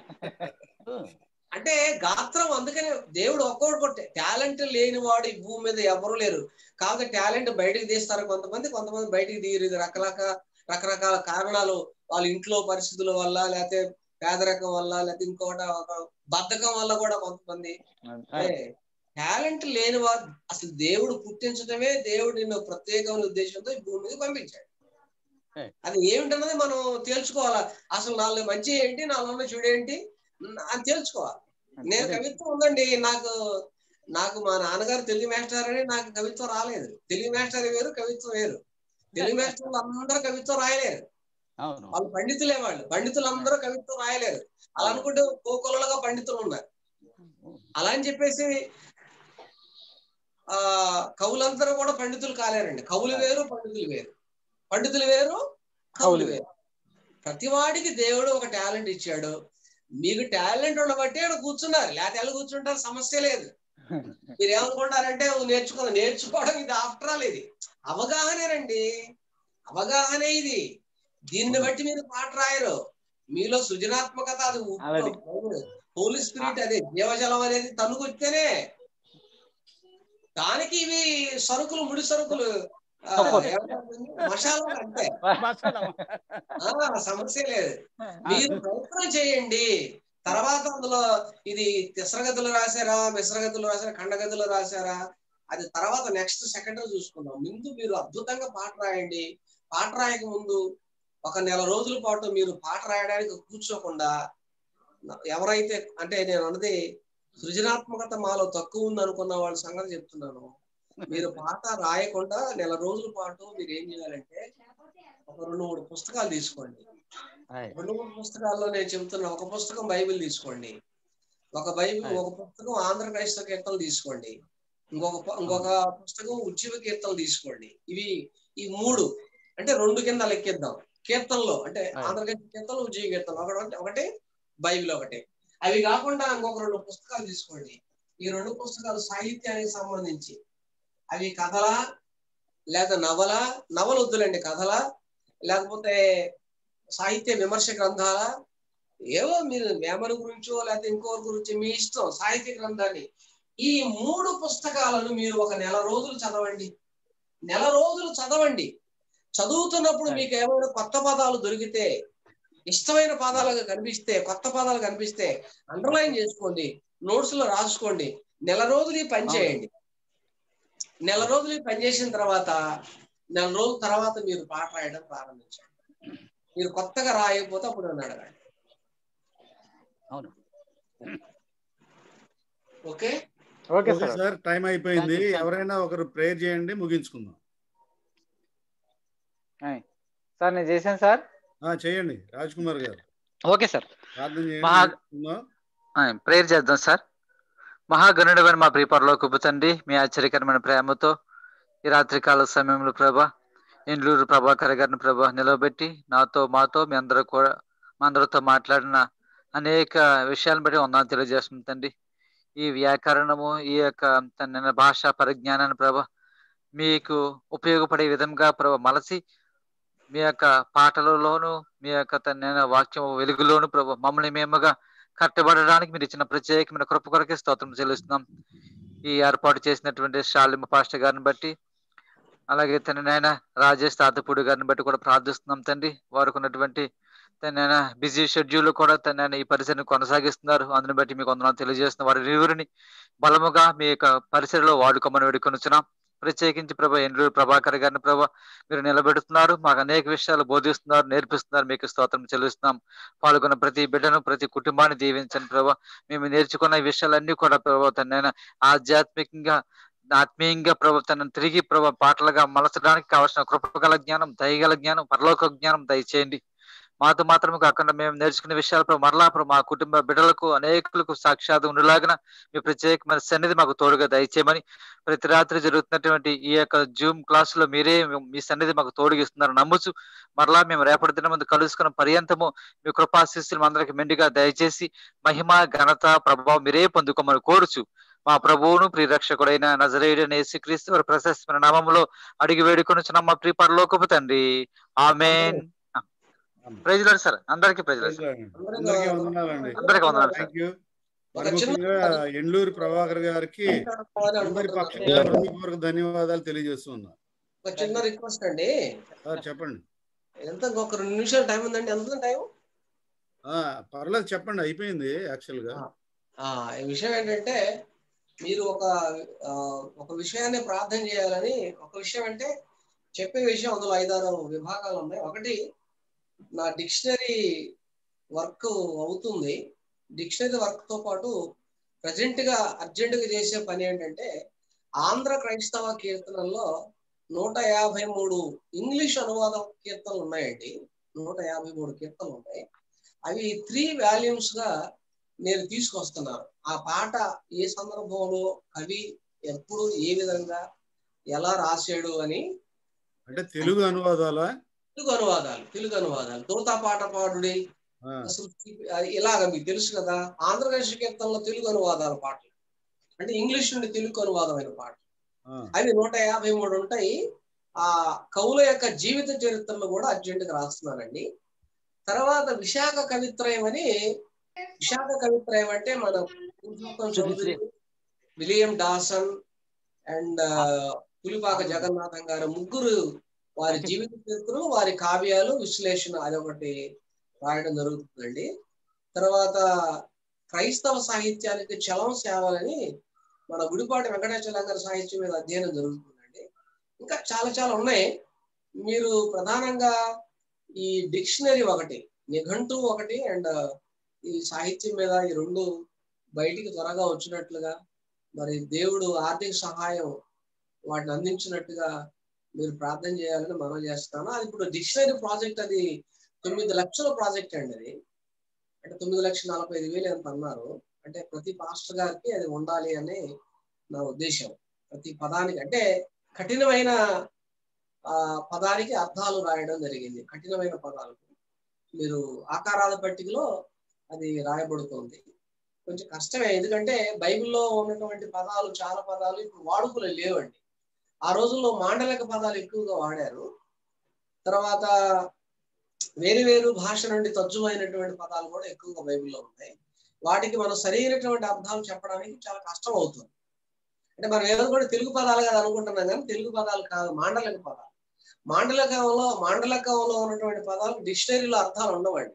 అంటే గాత్రం అందుకనే దేవుడు ఒక్కోడు కొట్టే టాలెంట్ లేని వాడు ఈ భూమి మీద ఎవరు లేరు కాకపోతే టాలెంట్ బయటకు తీస్తారు కొంతమంది కొంతమంది బయటికి తీయరు ఇది రకరకాల రకరకాల కారణాలు వాళ్ళ ఇంట్లో పరిస్థితుల వల్ల లేకపోతే పేదరికం వల్ల లేకపోతే ఇంకోటి ఒక బద్ధకం వల్ల కూడా కొంతమంది టాలెంట్ లేని వారు అసలు దేవుడు పుట్టించడమే దేవుడు నిన్ను ప్రత్యేకమైన ఉద్దేశంతో ఈ భూమి మీద పంపించాడు Right. అది ఏమిటన్నది మనం తేల్చుకోవాలా అసలు నాలో మంచి ఏంటి నాలో చెడు ఏంటి అని తేల్చుకోవాలి నేను కవిత్వం ఉందండి నాకు నాకు మా నాన్నగారు తెలుగు మాస్టర్ అని నాకు కవిత్వం రాలేదు తెలుగు మాస్టర్ వేరు కవిత్వం వేరు తెలుగు మాస్టర్లు అందరూ కవిత్వం రాయలేరు అవును వాళ్ళు పండితులే వాళ్ళు పండితులు అందరూ కవిత్వం రాయలేరు అలా అనుకుంటే కోకొలలుగా పండితులు ఉన్నారు అలా అని చెప్పేసి ఆ కవులందరూ కూడా పండితులు కాలేరండి కవులు వేరు పండితులు వేరు పండితులు వేరు కవులు వేరు ప్రతివాడికి దేవుడు ఒక టాలెంట్ ఇచ్చాడు మీకు టాలెంట్ ఉండబట్టి ఆడ కూర్చున్నారు లేకపోతే ఎలా కూర్చుంటారు సమస్య లేదు మీరు ఏమనుకుంటారంటే నేర్చుకున్న నేర్చుకోవడం ఇది ఆఫ్టర్ ఆల్ ఇది అవగాహనేనండి అవగాహనే ఇది దీన్ని బట్టి మీరు పాట రాయరు మీలో సృజనాత్మకత అది అలాగే. హోలీ స్పిరిట్ అదే జీవజలం అనేది తనుకొస్తేనే దానికి ఇవి సరుకులు ముడి సరుకులు ఆ, ఏమంటారు? మసాలా అంతే ఆ, సమస్య లేదు మీరు ప్రయత్నం చేయండి తర్వాత అందులో ఇది తిసరగతులు రాశారా మిశ్రగతులు రాశారా ఖండగతులు రాశారా అది తర్వాత నెక్స్ట్ సెకండ్ చూసుకుందాం ముందు మీరు అద్భుతంగా పాట రాయండి పాట రాయక ముందు ఒక నెల రోజుల పాటు మీరు పాట రాయడానికి కూర్చోకుండా ఎవరైతే అంటే నేను అన్నది సృజనాత్మకత మాలో తక్కువ ఉంది అనుకున్న వాళ్ళ సంగతి చెప్తున్నాను మీరు పాట రాయకుండా నెల రోజుల పాటు మీరు ఏం చేయాలంటే ఒక రెండు మూడు పుస్తకాలు తీసుకోండి రెండు మూడు పుస్తకాల్లో నేను చెబుతున్నా ఒక పుస్తకం బైబిల్ తీసుకోండి ఒక బైబిల్ ఒక పుస్తకం ఆంధ్ర క్రైస్తవ కీర్తనలు తీసుకోండి ఇంకొక పు- ఇంకొక పుస్తకం ఉజ్జీవ కీర్తనలు తీసుకోండి ఇవి ఈ మూడు అంటే రెండు కింద లెక్కిద్దాం కీర్తనలో అంటే ఆంధ్ర క్రైస్తవ కీర్తనలు ఉజ్జీవ కీర్తనలు ఒకటి ఒకటి బైబిల్ ఒకటి అవి కాకుండా ఇంకొక రెండు పుస్తకాలు తీసుకోండి ఈ రెండు పుస్తకాలు సాహిత్యానికి సంబంధించి అవి కథలా లేదా నవల నవల వద్దులండి కథలా లేకపోతే సాహిత్య విమర్శ గ్రంథాలా ఏవో మీరు వేమన గురించో లేకపోతే ఇంకోరి గురించి మీ ఇష్టం సాహిత్య గ్రంథాన్ని ఈ మూడు పుస్తకాలను మీరు ఒక నెల రోజులు చదవండి నెల రోజులు చదవండి చదువుతున్నప్పుడు మీకు ఏమైనా కొత్త పదాలు దొరికితే ఇష్టమైన పదాలుగా కనిపిస్తే కొత్త పదాలు కనిపిస్తే అండర్లైన్ చేసుకోండి నోట్స్ లో రాసుకోండి నెల రోజులు ఈ పని చేయండి నెల రోజులు ఈ పని చేసిన తర్వాత నెల రోజుల తర్వాత మీరు పాట రాయడం ప్రారంభించండి మీరు కొత్తగా రాయకపోతే అప్పుడు నన్ను అడగండి అవును okay okay okay sir sir time అయిపోయింది Thank you, thank you. ఎవరైనా ఒకరు ప్రేయర్ చేయండి ముగించుకుందాం ఆయ్. సార్ నేను చేశాను సార్ ఆ, చేయండి రాజ్ కుమార్ గారు ఓకే సార్ ప్రార్థన మహా- చేయండి ముగించుకుందాం. ప్రేయర్ చేద్దాం సార్ మహాగణుడమైన మా ప్రియపరలోకపు తండ్రి మీ ఆశ్చర్యకరమైన ప్రేమతో ఈ రాత్రికాల సమయంలో ప్రభా ఇండ్లూరు ప్రభాకర్ గారిని ప్రభా నిలవబెట్టి నాతో మాతో మీ అందరూ కూడా మా అందరితో మాట్లాడిన అనేక విషయాలను బట్టి వందనాలు తెలియజేస్తుంది తండ్రి ఈ వ్యాకరణము ఈ యొక్క తన భాష పరిజ్ఞానాన్ని ప్రభా మీకు ఉపయోగపడే విధంగా ప్రభ మలసి మీ యొక్క పాటలలోను మీ యొక్క తన వాక్యం వెలుగులోను ప్రభు మమ్మల్ని మేముగా కట్టబడడానికి మీరు ఇచ్చిన ప్రత్యేకమైన కృప కొరకే స్తోత్రం చెల్లిస్తున్నాం ఈ ఏర్పాటు చేసినటువంటి షాలిమ పాస్టర్ గారిని బట్టి అలాగే తన నాయన రాజేష్ తాతపూడి గారిని బట్టి కూడా ప్రార్థిస్తున్నాం తండ్రి వారికి ఉన్నటువంటి తన బిజీ షెడ్యూల్ కూడా తన ఈ పరిసరను కొనసాగిస్తున్నారు అందుని బట్టి మీకు వందనాలు తెలియజేస్తున్న వారి ఇరువురిని బలముగా మీ యొక్క పరిసరలో వాడుకోమని వేడుకొనుచున్నాం ప్రత్యేకించి ప్రభా ఎండ్రూరు ప్రభాకర్ గారిని ప్రభా మీరు నిలబెడుతున్నారు మాకు అనేక విషయాలు బోధిస్తున్నారు నేర్పిస్తున్నారు మీకు స్తోత్రం చెల్లిస్తున్నాం పాల్గొన్న ప్రతి బిడ్డను ప్రతి కుటుంబాన్ని దీవించండి ప్రభా మేము నేర్చుకున్న ఈ విషయాలన్నీ కూడా ప్రభా తన ఆధ్యాత్మికంగా ఆత్మీయంగా ప్రభు తనను తిరిగి ప్రభు పాటలుగా మలచడానికి కావాల్సిన కృపగల జ్ఞానం దయగల జ్ఞానం పరలోక జ్ఞానం దయచేయండి మాతో మాత్రమే కాకుండా మేము నేర్చుకునే విషయాలు ప్రభు మరలా ప్రభు మా కుటుంబ బిడ్డలకు అనేకులకు సాక్షాత్ ఉండేలాగిన మీ ప్రత్యేకమైన సన్నిధి మాకు తోడుగా దయచేయమని ప్రతి రాత్రి జరుగుతున్నటువంటి ఈ యొక్క జూమ్ క్లాస్ లో మీరే మీ సన్నిధి మాకు తోడుగిస్తున్నారు నమ్ముచు మరలా మేము రేపటి దిన ముందు కలుసుకున్న పర్యంతము మీ కృపాశిస్సులు అందరికి మెండుగా దయచేసి మహిమ ఘనత ప్రభావం మీరే పొందుకోమని కోరుచు మా ప్రభువును ప్రియరక్షకుడైన నజరేయుడైన యేసుక్రీస్తు వారి ప్రశస్తమైన నామములో అడిగి వేడుకొని మా ప్రియ పరలోకపు తండ్రి ఆమెన్ ప్రైజ్ లాడ్ సార్ అందరికీ ప్రైజ్ లాడ్ సార్ అందరికీ వందనాలండి అందరికీ వందనాలు సార్ థ్యాంక్ యూ ఒక మరి చిన్న ముఖ్యంగా ఎండ్లూరు ప్రభాకర్ గారికి అందరి పక్షంగా హృదయపూర్వక ధన్యవాదాలు తెలియజేస్తున్నా ఒక చిన్న రిక్వెస్ట్ అండి సార్ చెప్పండి ఎంత ఇంకొక రెండు నిమిషాలు టైం ఉందండి ఎంత టైం ఆ, పర్లేదు చెప్పండి అయిపోయింది యాక్చువల్ గా ఆ ఈ విషయం ఏంటంటే మీరు ఒక ఆ, ఒక విషయాన్ని ప్రార్థన చేయాలని ఒక విషయం అంటే చెప్పే విషయం అందులో ఐదారు విభాగాలు ఉన్నాయి ఒకటి నా డిక్షనరీ వర్క్ అవుతుంది డిక్షనరీ వర్క్ తో పాటు ప్రజెంట్ గా అర్జెంట్ గా చేసే పని ఏంటంటే ఆంధ్ర క్రైస్తవ కీర్తనల్లో నూట యాభై మూడు ఇంగ్లీష్ అనువాదం కీర్తనలు ఉన్నాయండి నూట యాభై మూడు కీర్తనలు ఉన్నాయి అవి త్రీ వాల్యూమ్స్ గా నేను తీసుకొస్తున్నాను ఆ పాట ఏ సందర్భంలో కవి ఎప్పుడు ఏ విధంగా ఎలా రాశాడు అని అంటే తెలుగు అనువాదాలా తెలుగు అనువాదాలు తెలుగు అనువాదాలు తోతా పాట పాడుడి ఆ, సృష్టి అది ఇలాగ మీకు తెలుసు కదా ఆంధ్రప్రదేశ్ కీర్తనలో తెలుగు అనువాదాల పాటలు అంటే ఇంగ్లీష్ నుండి తెలుగు అనువాదమైన పాటలు ఆ, అవి నూట యాభై మూడు ఉంటాయి ఆ కవుల యొక్క జీవిత చరిత్రలు కూడా అర్జెంటుగా రాస్తున్నానండి తర్వాత విశాఖ కవిత్రయం అని విశాఖ కవిత్రయం అంటే మన Purushottam Chaudhary William Dawson and Pulipaka Jagannatham garu ముగ్గురు వారి జీవిత చరిత్రలు వారి కావ్యాలు విశ్లేషణ అదొకటి రాయడం జరుగుతుందండి తర్వాత క్రైస్తవ సాహిత్యానికి చలం సేవలని మన గుడిపాటి వెంకటాచలం గారి సాహిత్యం మీద అధ్యయనం జరుగుతుందండి ఇంకా చాలా చాలా ఉన్నాయి మీరు ప్రధానంగా ఈ డిక్షనరీ ఒకటి నిఘంటు ఒకటి అండ్ ఈ సాహిత్యం మీద ఈ రెండు బయటికి త్వరగా వచ్చినట్లుగా మరి దేవుడు ఆర్థిక సహాయం వాటిని అందించినట్టుగా మీరు ప్రార్థన చేయాలని మనం చేస్తాను అది ఇప్పుడు డిక్షనరీ ప్రాజెక్ట్ అది తొమ్మిది లక్షల ప్రాజెక్ట్ అండి అది అంటే తొమ్మిది లక్షల నలభై ఐదు వేలు ఎంత అన్నారు అంటే ప్రతి పాస్టర్ గారికి అది ఉండాలి అని నా ఉద్దేశం ప్రతి పదానికి అంటే కఠినమైన ఆ పదానికి అర్థాలు రాయడం జరిగింది కఠినమైన పదాలకు మీరు ఆకారాల పట్టికలో అది రాయబడుతుంది కొంచెం కష్టమే ఎందుకంటే బైబిల్లో ఉన్నటువంటి పదాలు చాలా పదాలు ఇప్పుడు వాడుకలో లేవండి ఆ రోజుల్లో మాండలిక పదాలు ఎక్కువగా వాడారు తర్వాత వేరు వేరు భాష నుండి తజ్జుమైనటువంటి పదాలు కూడా ఎక్కువగా బైబిల్లో ఉన్నాయి వాటికి మనం సరైనటువంటి అర్థాలు చెప్పడానికి చాలా కష్టం అవుతుంది అంటే మనం ఏదో కూడా తెలుగు పదాలు కదా అనుకుంటున్నాం కానీ తెలుగు పదాలు కాదు మాండలిక పదాలు మాండలికంలో మాండలికంలో ఉన్నటువంటి పదాలు డిక్షనరీలో అర్థాలు ఉండవండి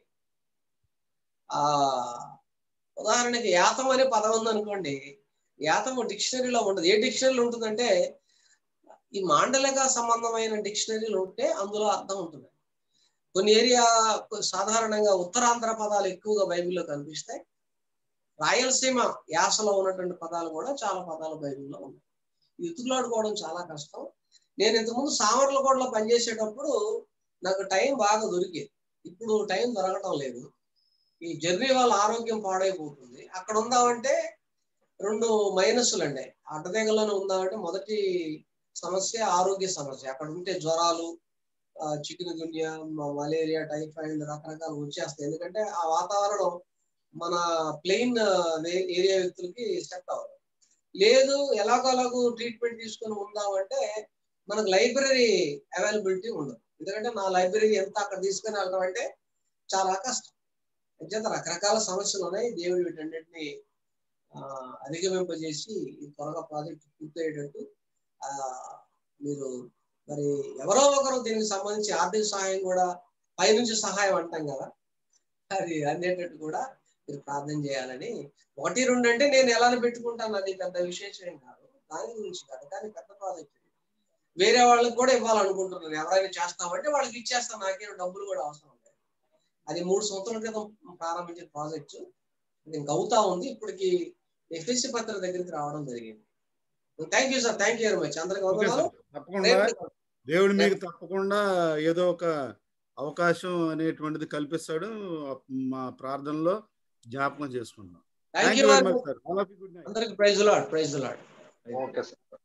ఆ ఉదాహరణకి యాతం అనే పదం ఉందనుకోండి యాతము డిక్షనరీలో ఉండదు ఏ డిక్షనరీలో ఉంటుందంటే ఈ మాండలిక సంబంధమైన డిక్షనరీలు ఉంటే అందులో అర్థం ఉంటుంది కొన్ని ఏరియా సాధారణంగా ఉత్తరాంధ్ర పదాలు ఎక్కువగా బైబిల్లో కనిపిస్తాయి రాయలసీమ యాసలో ఉన్నటువంటి పదాలు కూడా చాలా పదాలు బైబిల్లో ఉన్నాయి ఇది ఎత్తుకులాడుకోవడం చాలా కష్టం నేను ఇంతకుముందు సామర్లకోటలో పనిచేసేటప్పుడు నాకు టైం బాగా దొరికేది ఇప్పుడు టైం దొరకటం లేదు ఈ జర్నీ వల్ల ఆరోగ్యం పాడైపోతుంది అక్కడ ఉందామంటే రెండు మైనస్లు అండి అడ్డదేగల్లోనే ఉందామంటే మొదటి సమస్య ఆరోగ్య సమస్య అక్కడ ఉంటే జ్వరాలు చికెన్ గున్యా మలేరియా టైఫాయిడ్ రకరకాలు వచ్చేస్తాయి ఎందుకంటే ఆ వాతావరణం మన ప్లెయిన్ ఏరియా వ్యక్తులకి సెట్ అవ్వదు లేదు ఎలాగోలాగూ ట్రీట్మెంట్ తీసుకొని ఉందామంటే మనకు లైబ్రరీ అవైలబిలిటీ ఉండదు ఎందుకంటే నా లైబ్రరీ ఎంత అక్కడ తీసుకొని వెళ్ళడం అంటే చాలా కష్టం అంచేత రకరకాల సమస్యలు ఉన్నాయి దేవుడు వీటన్నిటిని అధిగమింపజేసి ఈ త్వరగా ప్రాజెక్ట్ పూర్తయ్యేటట్టు ఆ మీరు మరి ఎవరో ఒకరు దీనికి సంబంధించి ఆర్థిక సహాయం కూడా పైనుంచి సహాయం అంటాం కదా అది అందేటట్టు కూడా మీరు ప్రార్థన చేయాలని ఒకటి రెండు అంటే నేను ఎలా పెట్టుకుంటాను అది పెద్ద విశేషం కాదు దాని గురించి కాదు కానీ పెద్ద ప్రాజెక్ట్ వేరే వాళ్ళకి కూడా ఇవ్వాలనుకుంటున్నాను ఎవరైనా చేస్తామంటే వాళ్ళకి ఇచ్చేస్తాను నాకేం డబ్బులు కూడా అవసరం లేదు అది మూడు సంవత్సరాల క్రితం ప్రారంభించిన ప్రాజెక్ట్ ఇంకా అవుతా ఉంది ఇప్పటికి ఎఫ్ఎస్సి పత్ర దగ్గరికి రావడం జరిగింది thank you sir thank you very much అందరికి ఓకే వందనాలు సార్ తప్పకుండా దేవుడు మీకు తప్పకుండా ఏదో ఒక అవకాశం అనేటువంటిది కల్పిస్తాడు మా ప్రార్థనలో జ్ఞాపకం చేసుకుంటాం thank thank you you very very much much sir all of you good night అందరికి praise lord praise lord okay sir